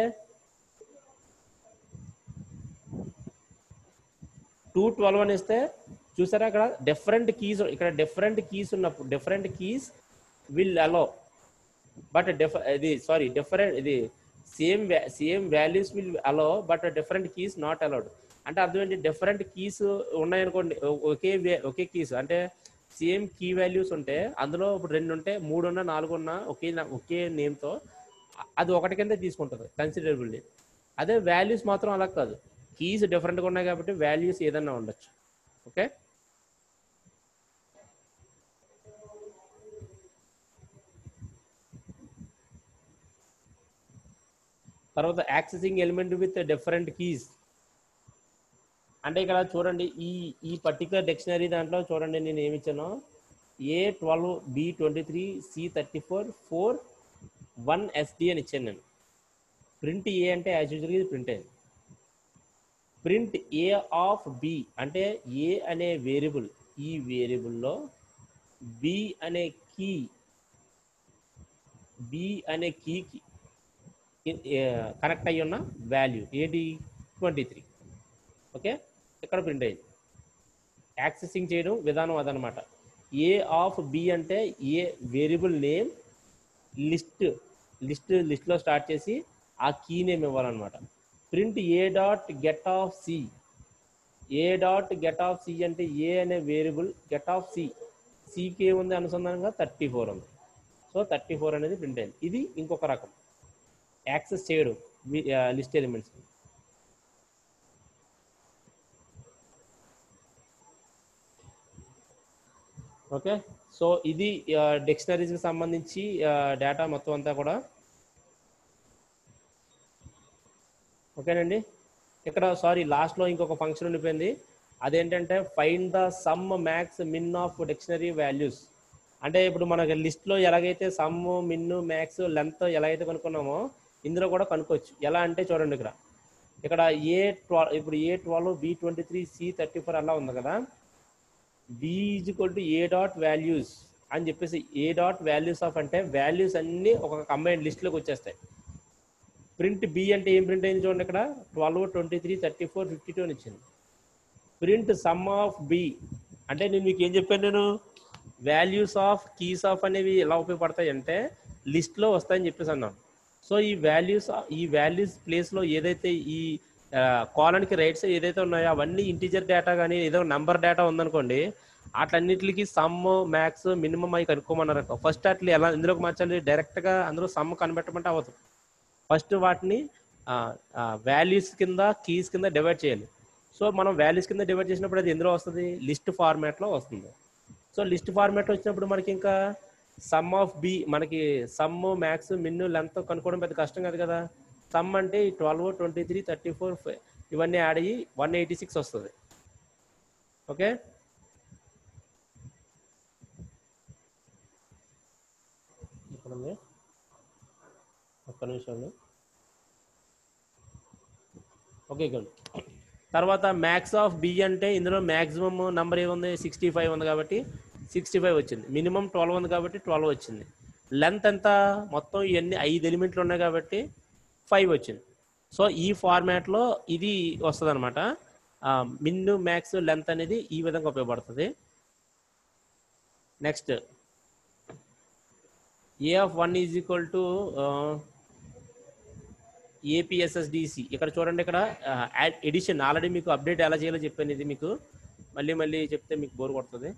టూ ట్వెల్వ్ అని ఇస్తే చూసారా అక్కడ డిఫరెంట్ కీస్ ఇక్కడ డిఫరెంట్ కీస్ ఉన్నప్పుడు different keys will allow but డిఫ ఇది సారీ డిఫరెంట్ ఇది same same values will allow but different keys not allowed అంటే అర్థం ఏంటి డిఫరెంట్ కీస్ ఉన్నాయనుకోండి ఒ- ఒకే వే- ఒకే కీస్ అంటే సేమ్ కీ వాల్యూస్ ఉంటే అందులో ఇప్పుడు రెండు ఉంటే మూడు ఉన్నా నాలుగు ఉన్నా ఒకే నా- ఒకే నేమ్తో అది ఒకటి కింద తీసుకుంటుంది కన్సిడరబుల్లీ అదే వాల్యూస్ మాత్రం అలా కాదు కీస్ డిఫరెంట్గా ఉన్నాయి కాబట్టి వాల్యూస్ ఏదన్నా ఉండొచ్చు ఓకే తర్వాత accessing element with different keys అంటే ఇక్కడ చూడండి ఈ ఈ పర్టికులర్ డిక్షనరీ దాంట్లో చూడండి నేను ఏమి ఇచ్చాను a twelve b twenty three c thirty four four one SD అని ఇచ్చాను నేను ప్రింట్ ఏ అంటే యాజ్ యూజువల్గా ఇది ప్రింట్ అయింది ప్రింట్ ఏ ఆఫ్ బి అంటే ఏ అనే వేరియబుల్ ఈ వేరియబుల్లో బి అనే కీ బి అనే కీకి కనెక్ట్ అయ్యి ఉన్న వాల్యూ ఏది ట్వంటీ త్రీ ఓకే ఇక్కడ ప్రింట్ అయింది యాక్సెసింగ్ చేయడం విధానం అదనమాట ఏ ఆఫ్ బి అంటే a variable name list list లిస్ట్లో స్టార్ట్ చేసి ఆ కీ నేమ్ ఇవ్వాలన్నమాట print a dot get of c a dot get of c అంటే ఏ అనే వేరియబుల్ గెట్ ఆఫ్ సి సికి ఏముంది అనుసంధానంగా థర్టీ ఫోర్ ఉంది సో థర్టీ ఫోర్ అనేది ప్రింట్ అయింది ఇది ఇంకొక రకం యాక్సెస్ చేయడం లిస్ట్ ఎలిమెంట్స్ ఓకే సో ఇది డిక్షనరీస్కి సంబంధించి డేటా మొత్తం అంతా కూడా ఓకేనండి ఇక్కడ సారీ లాస్ట్లో ఇంకొక ఫంక్షన్ ఉండిపోయింది అదేంటంటే find the sum max min of dictionary values అంటే ఇప్పుడు మనకి లిస్ట్లో ఎలాగైతే సమ్ మిన్ మ్యాక్స్ లెంత్ ఎలా అయితే కనుక్కున్నామో ఇందులో కూడా కనుక్కోవచ్చు ఎలా అంటే చూడండి ఇక్కడ ఇక్కడ ఏ ట్వెల్వ్ ఇప్పుడు a twelve b twenty three c thirty four అలా ఉంది కదా b is equal to a dot values అని చెప్పేసి ఏ డాట్ వాల్యూస్ ఆఫ్ అంటే వాల్యూస్ అన్ని ఒక కంబైన్ లిస్ట్లోకి వచ్చేస్తాయి ప్రింట్ బి అంటే ఏం ప్రింట్ అయింది చూడండి ఇక్కడ twelve twenty three thirty four fifty two అని ఇచ్చింది ప్రింట్ సమ్ ఆఫ్ బి అంటే నేను మీకు ఏం చెప్పాను నేను వాల్యూస్ ఆఫ్ కీస్ ఆఫ్ అనేవి ఎలా ఉపయోగపడతాయి అంటే లిస్ట్లో వస్తాయని చెప్పేసి అన్నాను సో ఈ వాల్యూస్ ఈ వాల్యూస్ ప్లేస్లో ఏదైతే ఈ కాలన్కి రైట్స్ ఏదైతే ఉన్నాయో అవన్నీ ఇంటీజర్ డేటా కానీ ఏదో నంబర్ డేటా ఉందనుకోండి అట్లన్నిటికి సమ్ మ్యాక్స్ మినిమం అవి కనుక్కోమన్నారు ఫస్ట్ అట్లా ఎలా ఇందులోకి మార్చాలి డైరెక్ట్గా అందులో సమ్ కనిపెట్టమంటే అవ్వదు ఫస్ట్ వాటిని వాల్యూస్ కింద కీస్ కింద డివైడ్ చేయాలి సో మనం వాల్యూస్ కింద డివైడ్ చేసినప్పుడు అది ఎందులో వస్తుంది లిస్ట్ ఫార్మాట్లో వస్తుంది సో లిస్ట్ ఫార్మాట్లో వచ్చినప్పుడు మనకి ఇంకా సమ్ ఆఫ్ బి మనకి సమ్ మ్యాక్స్ మిన్ లెంత్ కనుక్కోవడం పెద్ద కష్టం కాదు కదా సమ్ అంటే twelve twenty three thirty four ఇవన్నీ యాడ్ అయ్యి వన్ ఎయిటీ సిక్స్ వస్తుంది ఓకే ఇక్కడ ఉంది ఒక్క నిమిషం అండి ఓకే గుడ్ తర్వాత మ్యాక్స్ ఆఫ్ బి అంటే ఇందులో మ్యాక్సిమం నెంబర్ ఏముంది సిక్స్టీ ఫైవ్ ఉంది కాబట్టి సిక్స్టీ ఫైవ్ వచ్చింది మినిమం ట్వెల్వ్ ఉంది కాబట్టి ట్వెల్వ్ వచ్చింది లెంత్ ఎంత మొత్తం ఇవన్నీ ఐదు ఎలిమెంట్లు ఉన్నాయి కాబట్టి ఫైవ్ వచ్చింది సో ఈ ఫార్మాట్లో ఇది వస్తుంది అనమాట మిన్ మ్యాక్స్ లెంత్ అనేది ఈ విధంగా ఉపయోగపడుతుంది next a of one is equal to APSSDC ఇక్కడ చూడండి ఇక్కడ ఎడిషన్ ఆల్రెడీ మీకు అప్డేట్ ఎలా చేయాలో చెప్పాను ఇది మీకు మళ్ళీ మళ్ళీ చెప్తే మీకు బోర్ కొడుతుంది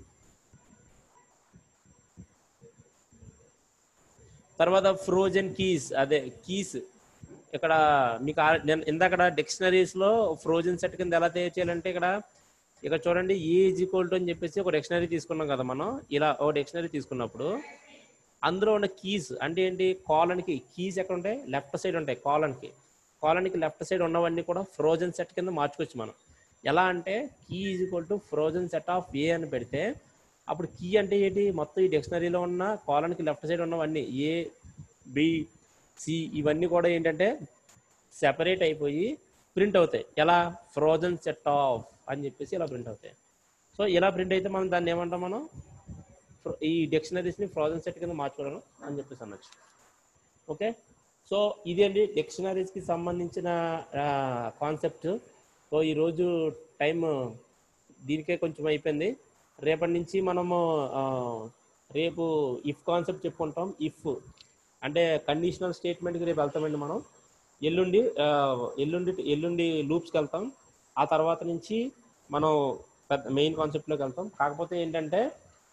తర్వాత ఫ్రోజన్ కీస్ అదే కీస్ ఇక్కడ మీకు ఆ- నేను ఇందాక డిక్షనరీస్ లో ఫ్రోజన్ సెట్ కింద ఎలా తయారు చేయాలంటే ఇక్కడ ఇక్కడ చూడండి ఏ ఈజ్ ఈక్వల్ టు అని చెప్పేసి ఒక డిక్షనరీ తీసుకున్నాం కదా మనం ఇలా ఒక డిక్షనరీ తీసుకున్నప్పుడు అందులో ఉన్న కీస్ అంటే ఏంటి కాలన్కి కీస్ ఎక్కడ ఉంటాయి లెఫ్ట్ సైడ్ ఉంటాయి కాలన్కి కాలన్కి లెఫ్ట్ సైడ్ ఉన్నవన్నీ కూడా ఫ్రోజన్ సెట్ కింద మార్చుకోవచ్చు మనం ఎలా అంటే key is equal to frozen set of ఏ అని పెడితే అప్పుడు కీ అంటే ఏంటి మొత్తం ఈ డిక్షనరీలో ఉన్న కాలన్కి లెఫ్ట్ సైడ్ ఉన్నవన్నీ ఏ బి సి ఇవన్నీ కూడా ఏంటంటే సెపరేట్ అయిపోయి ప్రింట్ అవుతాయి ఎలా ఫ్రోజన్ సెట్ ఆఫ్ అని చెప్పేసి ఇలా ప్రింట్ అవుతాయి సో ఇలా ప్రింట్ అయితే మనం దాన్ని ఏమంటాం మనం ఫ్రో- ఈ డిక్షనరీస్ని ఫ్రోజన్ సెట్ కింద మార్చుకోవడం అని చెప్పేసి అనొచ్చు ఓకే సో ఇది అండి డిక్షనరీస్కి సంబంధించిన కాన్సెప్ట్ సో ఈరోజు టైం దీనికే కొంచెం అయిపోయింది రేపటి నుంచి మనము ఆ, రేపు ఇఫ్ కాన్సెప్ట్ చెప్పుకుంటాం ఇఫ్ అంటే కండిషనల్ స్టేట్మెంట్కి రేపు వెళ్తామండి మనం ఎల్లుండి ఆ, ఎల్లుండి ఎల్లుండి లూప్స్కి వెళ్తాం ఆ తర్వాత నుంచి మనం పెద్ద మెయిన్ కాన్సెప్ట్లోకి వెళ్తాం కాకపోతే ఏంటంటే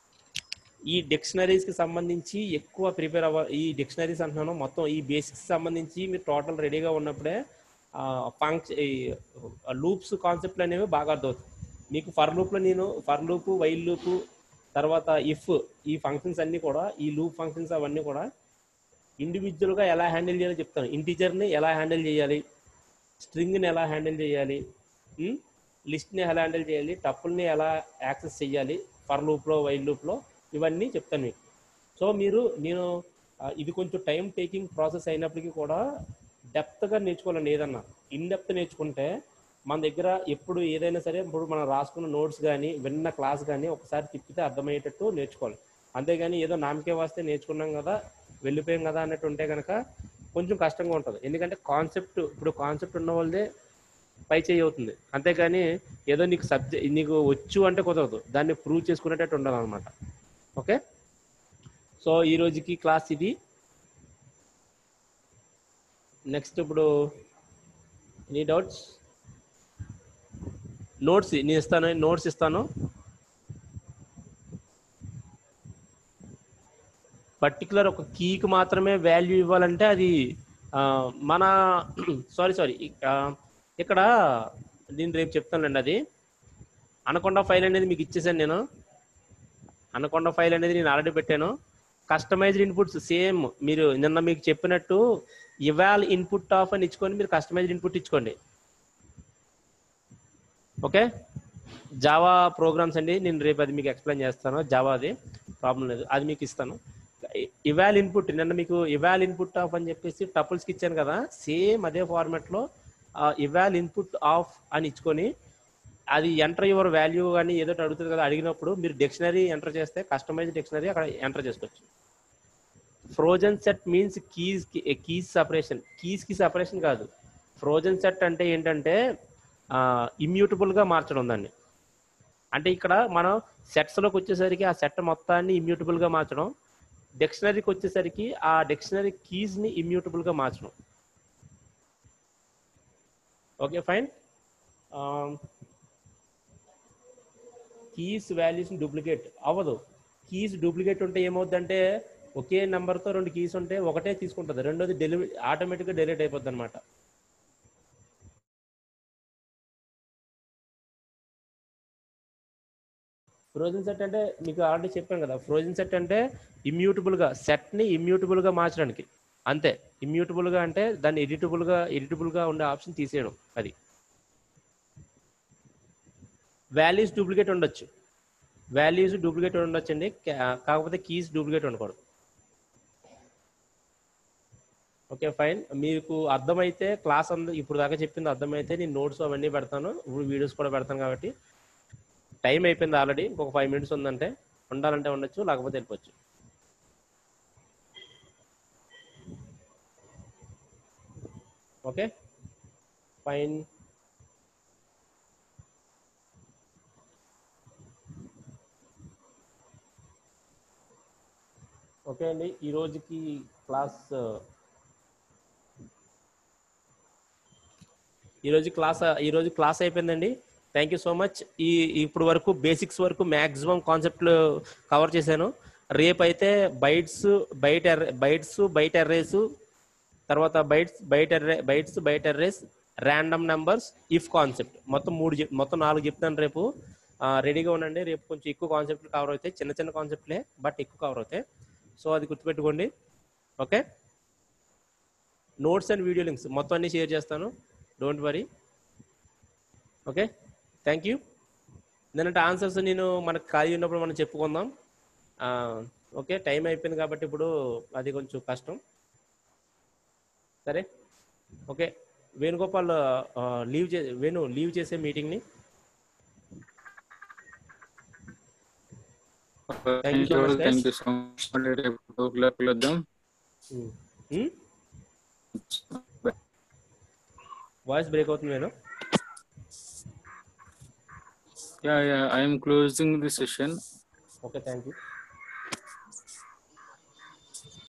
ఈ డిక్షనరీస్ కి సంబంధించి ఎక్కువ ప్రిపేర్ అవ్వ ఈ డిక్షనరీస్ అంటున్నాను మొత్తం ఈ బేసిక్స్ సంబంధించి మీరు టోటల్ రెడీగా ఉన్నప్పుడే ఫంక్షన్ లూప్స్ కాన్సెప్ట్లు అనేవి బాగా అర్థమవుతాయి మీకు ఫర్ లూప్లో నేను ఫర్ లూప్ వైల్ లూప్ తర్వాత ఇఫ్ ఈ ఫంక్షన్స్ అన్నీ కూడా ఈ లూప్ ఫంక్షన్స్ అవన్నీ కూడా ఇండివిజువల్గా ఎలా హ్యాండిల్ చేయాలో చెప్తాను ఇంటీజర్ని ఎలా హ్యాండిల్ చేయాలి స్ట్రింగ్ని ఎలా హ్యాండిల్ చేయాలి లిస్ట్ని ఎలా హ్యాండిల్ చేయాలి టప్పుల్ని ఎలా యాక్సెస్ చేయాలి ఫర్ లూప్లో వైల్ లూప్లో ఇవన్నీ చెప్తాను మీకు సో మీరు నేను ఆ, ఇది కొంచెం టైం టేకింగ్ ప్రాసెస్ అయినప్పటికీ కూడా డెప్త్గా నేర్చుకోవాలండి ఏదన్నా ఇన్ డెప్త్ నేర్చుకుంటే మన దగ్గర ఎప్పుడు ఏదైనా సరే ఇప్పుడు మనం రాసుకున్న నోట్స్ కానీ విన్న క్లాస్ కానీ ఒకసారి తిప్పితే అర్థమయ్యేటట్టు నేర్చుకోవాలి అంతేగాని ఏదో నామకే వస్తే నేర్చుకున్నాం కదా వెళ్ళిపోయాం కదా అన్నట్టు ఉంటే కనుక కొంచెం కష్టంగా ఉంటుంది ఎందుకంటే కాన్సెప్ట్ ఇప్పుడు కాన్సెప్ట్ ఉన్న వాళ్ళదే పై చేయి అవుతుంది అంతేగాని ఏదో నీకు సబ్జెక్ట్ నీకు వచ్చు అంటే కుదరదు దాన్ని ప్రూవ్ చేసుకునేటట్టు ఉండాలన్నమాట ఓకే సో ఈ రోజుకి క్లాస్ ఇది నెక్స్ట్ ఇప్పుడు ఎనీ డౌట్స్ నోట్స్ నేను ఇస్తాను నోట్స్ ఇస్తాను పర్టికులర్ ఒక కీకి మాత్రమే వాల్యూ ఇవ్వాలంటే అది ఆ, మన సారీ సారీ ఇక్కడ నేను రేపు చెప్తానండి అది అనకొండ ఫైల్ అనేది మీకు ఇచ్చేసాను నేను అనకొండ ఫైల్ అనేది నేను ఆల్రెడీ పెట్టాను కస్టమైజ్డ్ ఇన్పుట్స్ సేమ్ మీరు నిన్న మీకు చెప్పినట్టు ఇవాల్ ఇన్పుట్ ఆఫ్ అని ఇచ్చుకొని మీరు కస్టమైజ్డ్ ఇన్పుట్ ఇచ్చుకోండి ఓకే జావా ప్రోగ్రామ్స్ అండి నేను రేపు అది మీకు ఎక్స్ప్లెయిన్ చేస్తాను జావా అది ప్రాబ్లం లేదు అది మీకు ఇస్తాను ఇవాల్ ఇన్పుట్ నిన్న మీకు ఇవాల్ ఇన్పుట్ ఆఫ్ అని చెప్పేసి టపుల్స్కి ఇచ్చాను కదా సేమ్ అదే ఫార్మాట్లో ఇవాల్ ఇన్పుట్ ఆఫ్ అని ఇచ్చుకొని అది ఎంటర్ యువర్ వాల్యూ అని ఏదో ఒకటి అడుగుతుంది కదా అడిగినప్పుడు మీరు డిక్షనరీ ఎంటర్ చేస్తే కస్టమైజ్ డిక్షనరీ అక్కడ ఎంటర్ చేసుకోవచ్చు frozen set means keys keys separation keys కి సపరేషన్ కాదు ఫ్రోజన్ సెట్ అంటే ఏంటంటే ఇమ్యూటబుల్ గా మార్చడం దాన్ని అంటే ఇక్కడ మనం సెట్స్ లోకి వచ్చేసరికి ఆ సెట్ మొత్తాన్ని ఇమ్యూటబుల్ గా మార్చడం డిక్షనరీకి వచ్చేసరికి ఆ డిక్షనరీ కీస్ ని ఇమ్యూటబుల్ గా మార్చడం okay fine keys values duplicate అవ్వదు కీస్ డూప్లికేట్ ఉంటే ఏమవుద్దంటే ఒకే నెంబర్తో రెండు కీస్ ఉంటే ఒకటే తీసుకుంటుంది రెండోది డెలివరీ ఆటోమేటిక్గా డెలీట్ అయిపోద్ది అనమాట ఫ్రోజన్ సెట్ అంటే మీకు ఆల్రెడీ చెప్పాను కదా ఫ్రోజన్ సెట్ అంటే ఇమ్యూటబుల్గా సెట్ని ఇమ్యూటబుల్గా మార్చడానికి అంతే ఇమ్యూటబుల్గా అంటే దాన్ని ఎడిటబుల్గా ఎడిటబుల్గా ఉండే ఆప్షన్ తీసేయడం అది వాల్యూస్ డూప్లికేట్ ఉండొచ్చు వాల్యూస్ డూప్లికేట్ ఉండొచ్చు అండి కాకపోతే కీస్ డూప్లికేట్ ఉండకూడదు ఓకే ఫైన్ మీకు అర్థమైతే క్లాస్ అంద ఇప్పుడు దాకా చెప్పింది అర్థమైతే నేను నోట్స్ అవన్నీ పెడతాను ఇప్పుడు వీడియోస్ కూడా పెడతాను కాబట్టి టైం అయిపోయింది ఆల్రెడీ ఇంకొక ఫైవ్ మినిట్స్ ఉందంటే ఉండాలంటే ఉండొచ్చు లేకపోతే వెళ్ళిపోవచ్చు ఓకే ఫైన్ ఓకే అండి ఈ రోజుకి క్లాస్ ఈరోజు క్లాస్ ఈరోజు క్లాస్ అయిపోయిందండి థ్యాంక్ యూ సో మచ్ ఈ ఇప్పుడు వరకు బేసిక్స్ వరకు మ్యాక్సిమం కాన్సెప్ట్లు కవర్ చేశాను రేపు అయితే బైట్స్ బయట బైట్స్ బయట ఎర్రేస్ తర్వాత బైట్స్ బయట ఎర్రే బైట్స్ బయట arrays random numbers if concept మొత్తం మూడు చెప్ మొత్తం నాలుగు చెప్తాను రేపు రెడీగా ఉండండి రేపు కొంచెం ఎక్కువ కాన్సెప్ట్లు కవర్ అవుతాయి చిన్న చిన్న కాన్సెప్ట్లే బట్ ఎక్కువ కవర్ అవుతాయి సో అది గుర్తుపెట్టుకోండి okay notes and video links మొత్తం అన్ని షేర్ చేస్తాను don't worry okay thank you ఎందుకంటే ఆన్సర్స్ నేను మనకు ఖాళీ ఉన్నప్పుడు మనం చెప్పుకుందాం ఓకే టైం అయిపోయింది కాబట్టి ఇప్పుడు అది కొంచెం కష్టం సరే ఓకే వేణుగోపాల్ లీవ్ చే వేణు లీవ్ చేసే మీటింగ్ని Thank you so much, guys. Thank you so much రేపు టూ క్లాక్ కలుద్దాం వాయిస్ బ్రేక్ అవుతుంది Venu yeah yeah I'm closing the session okay thank you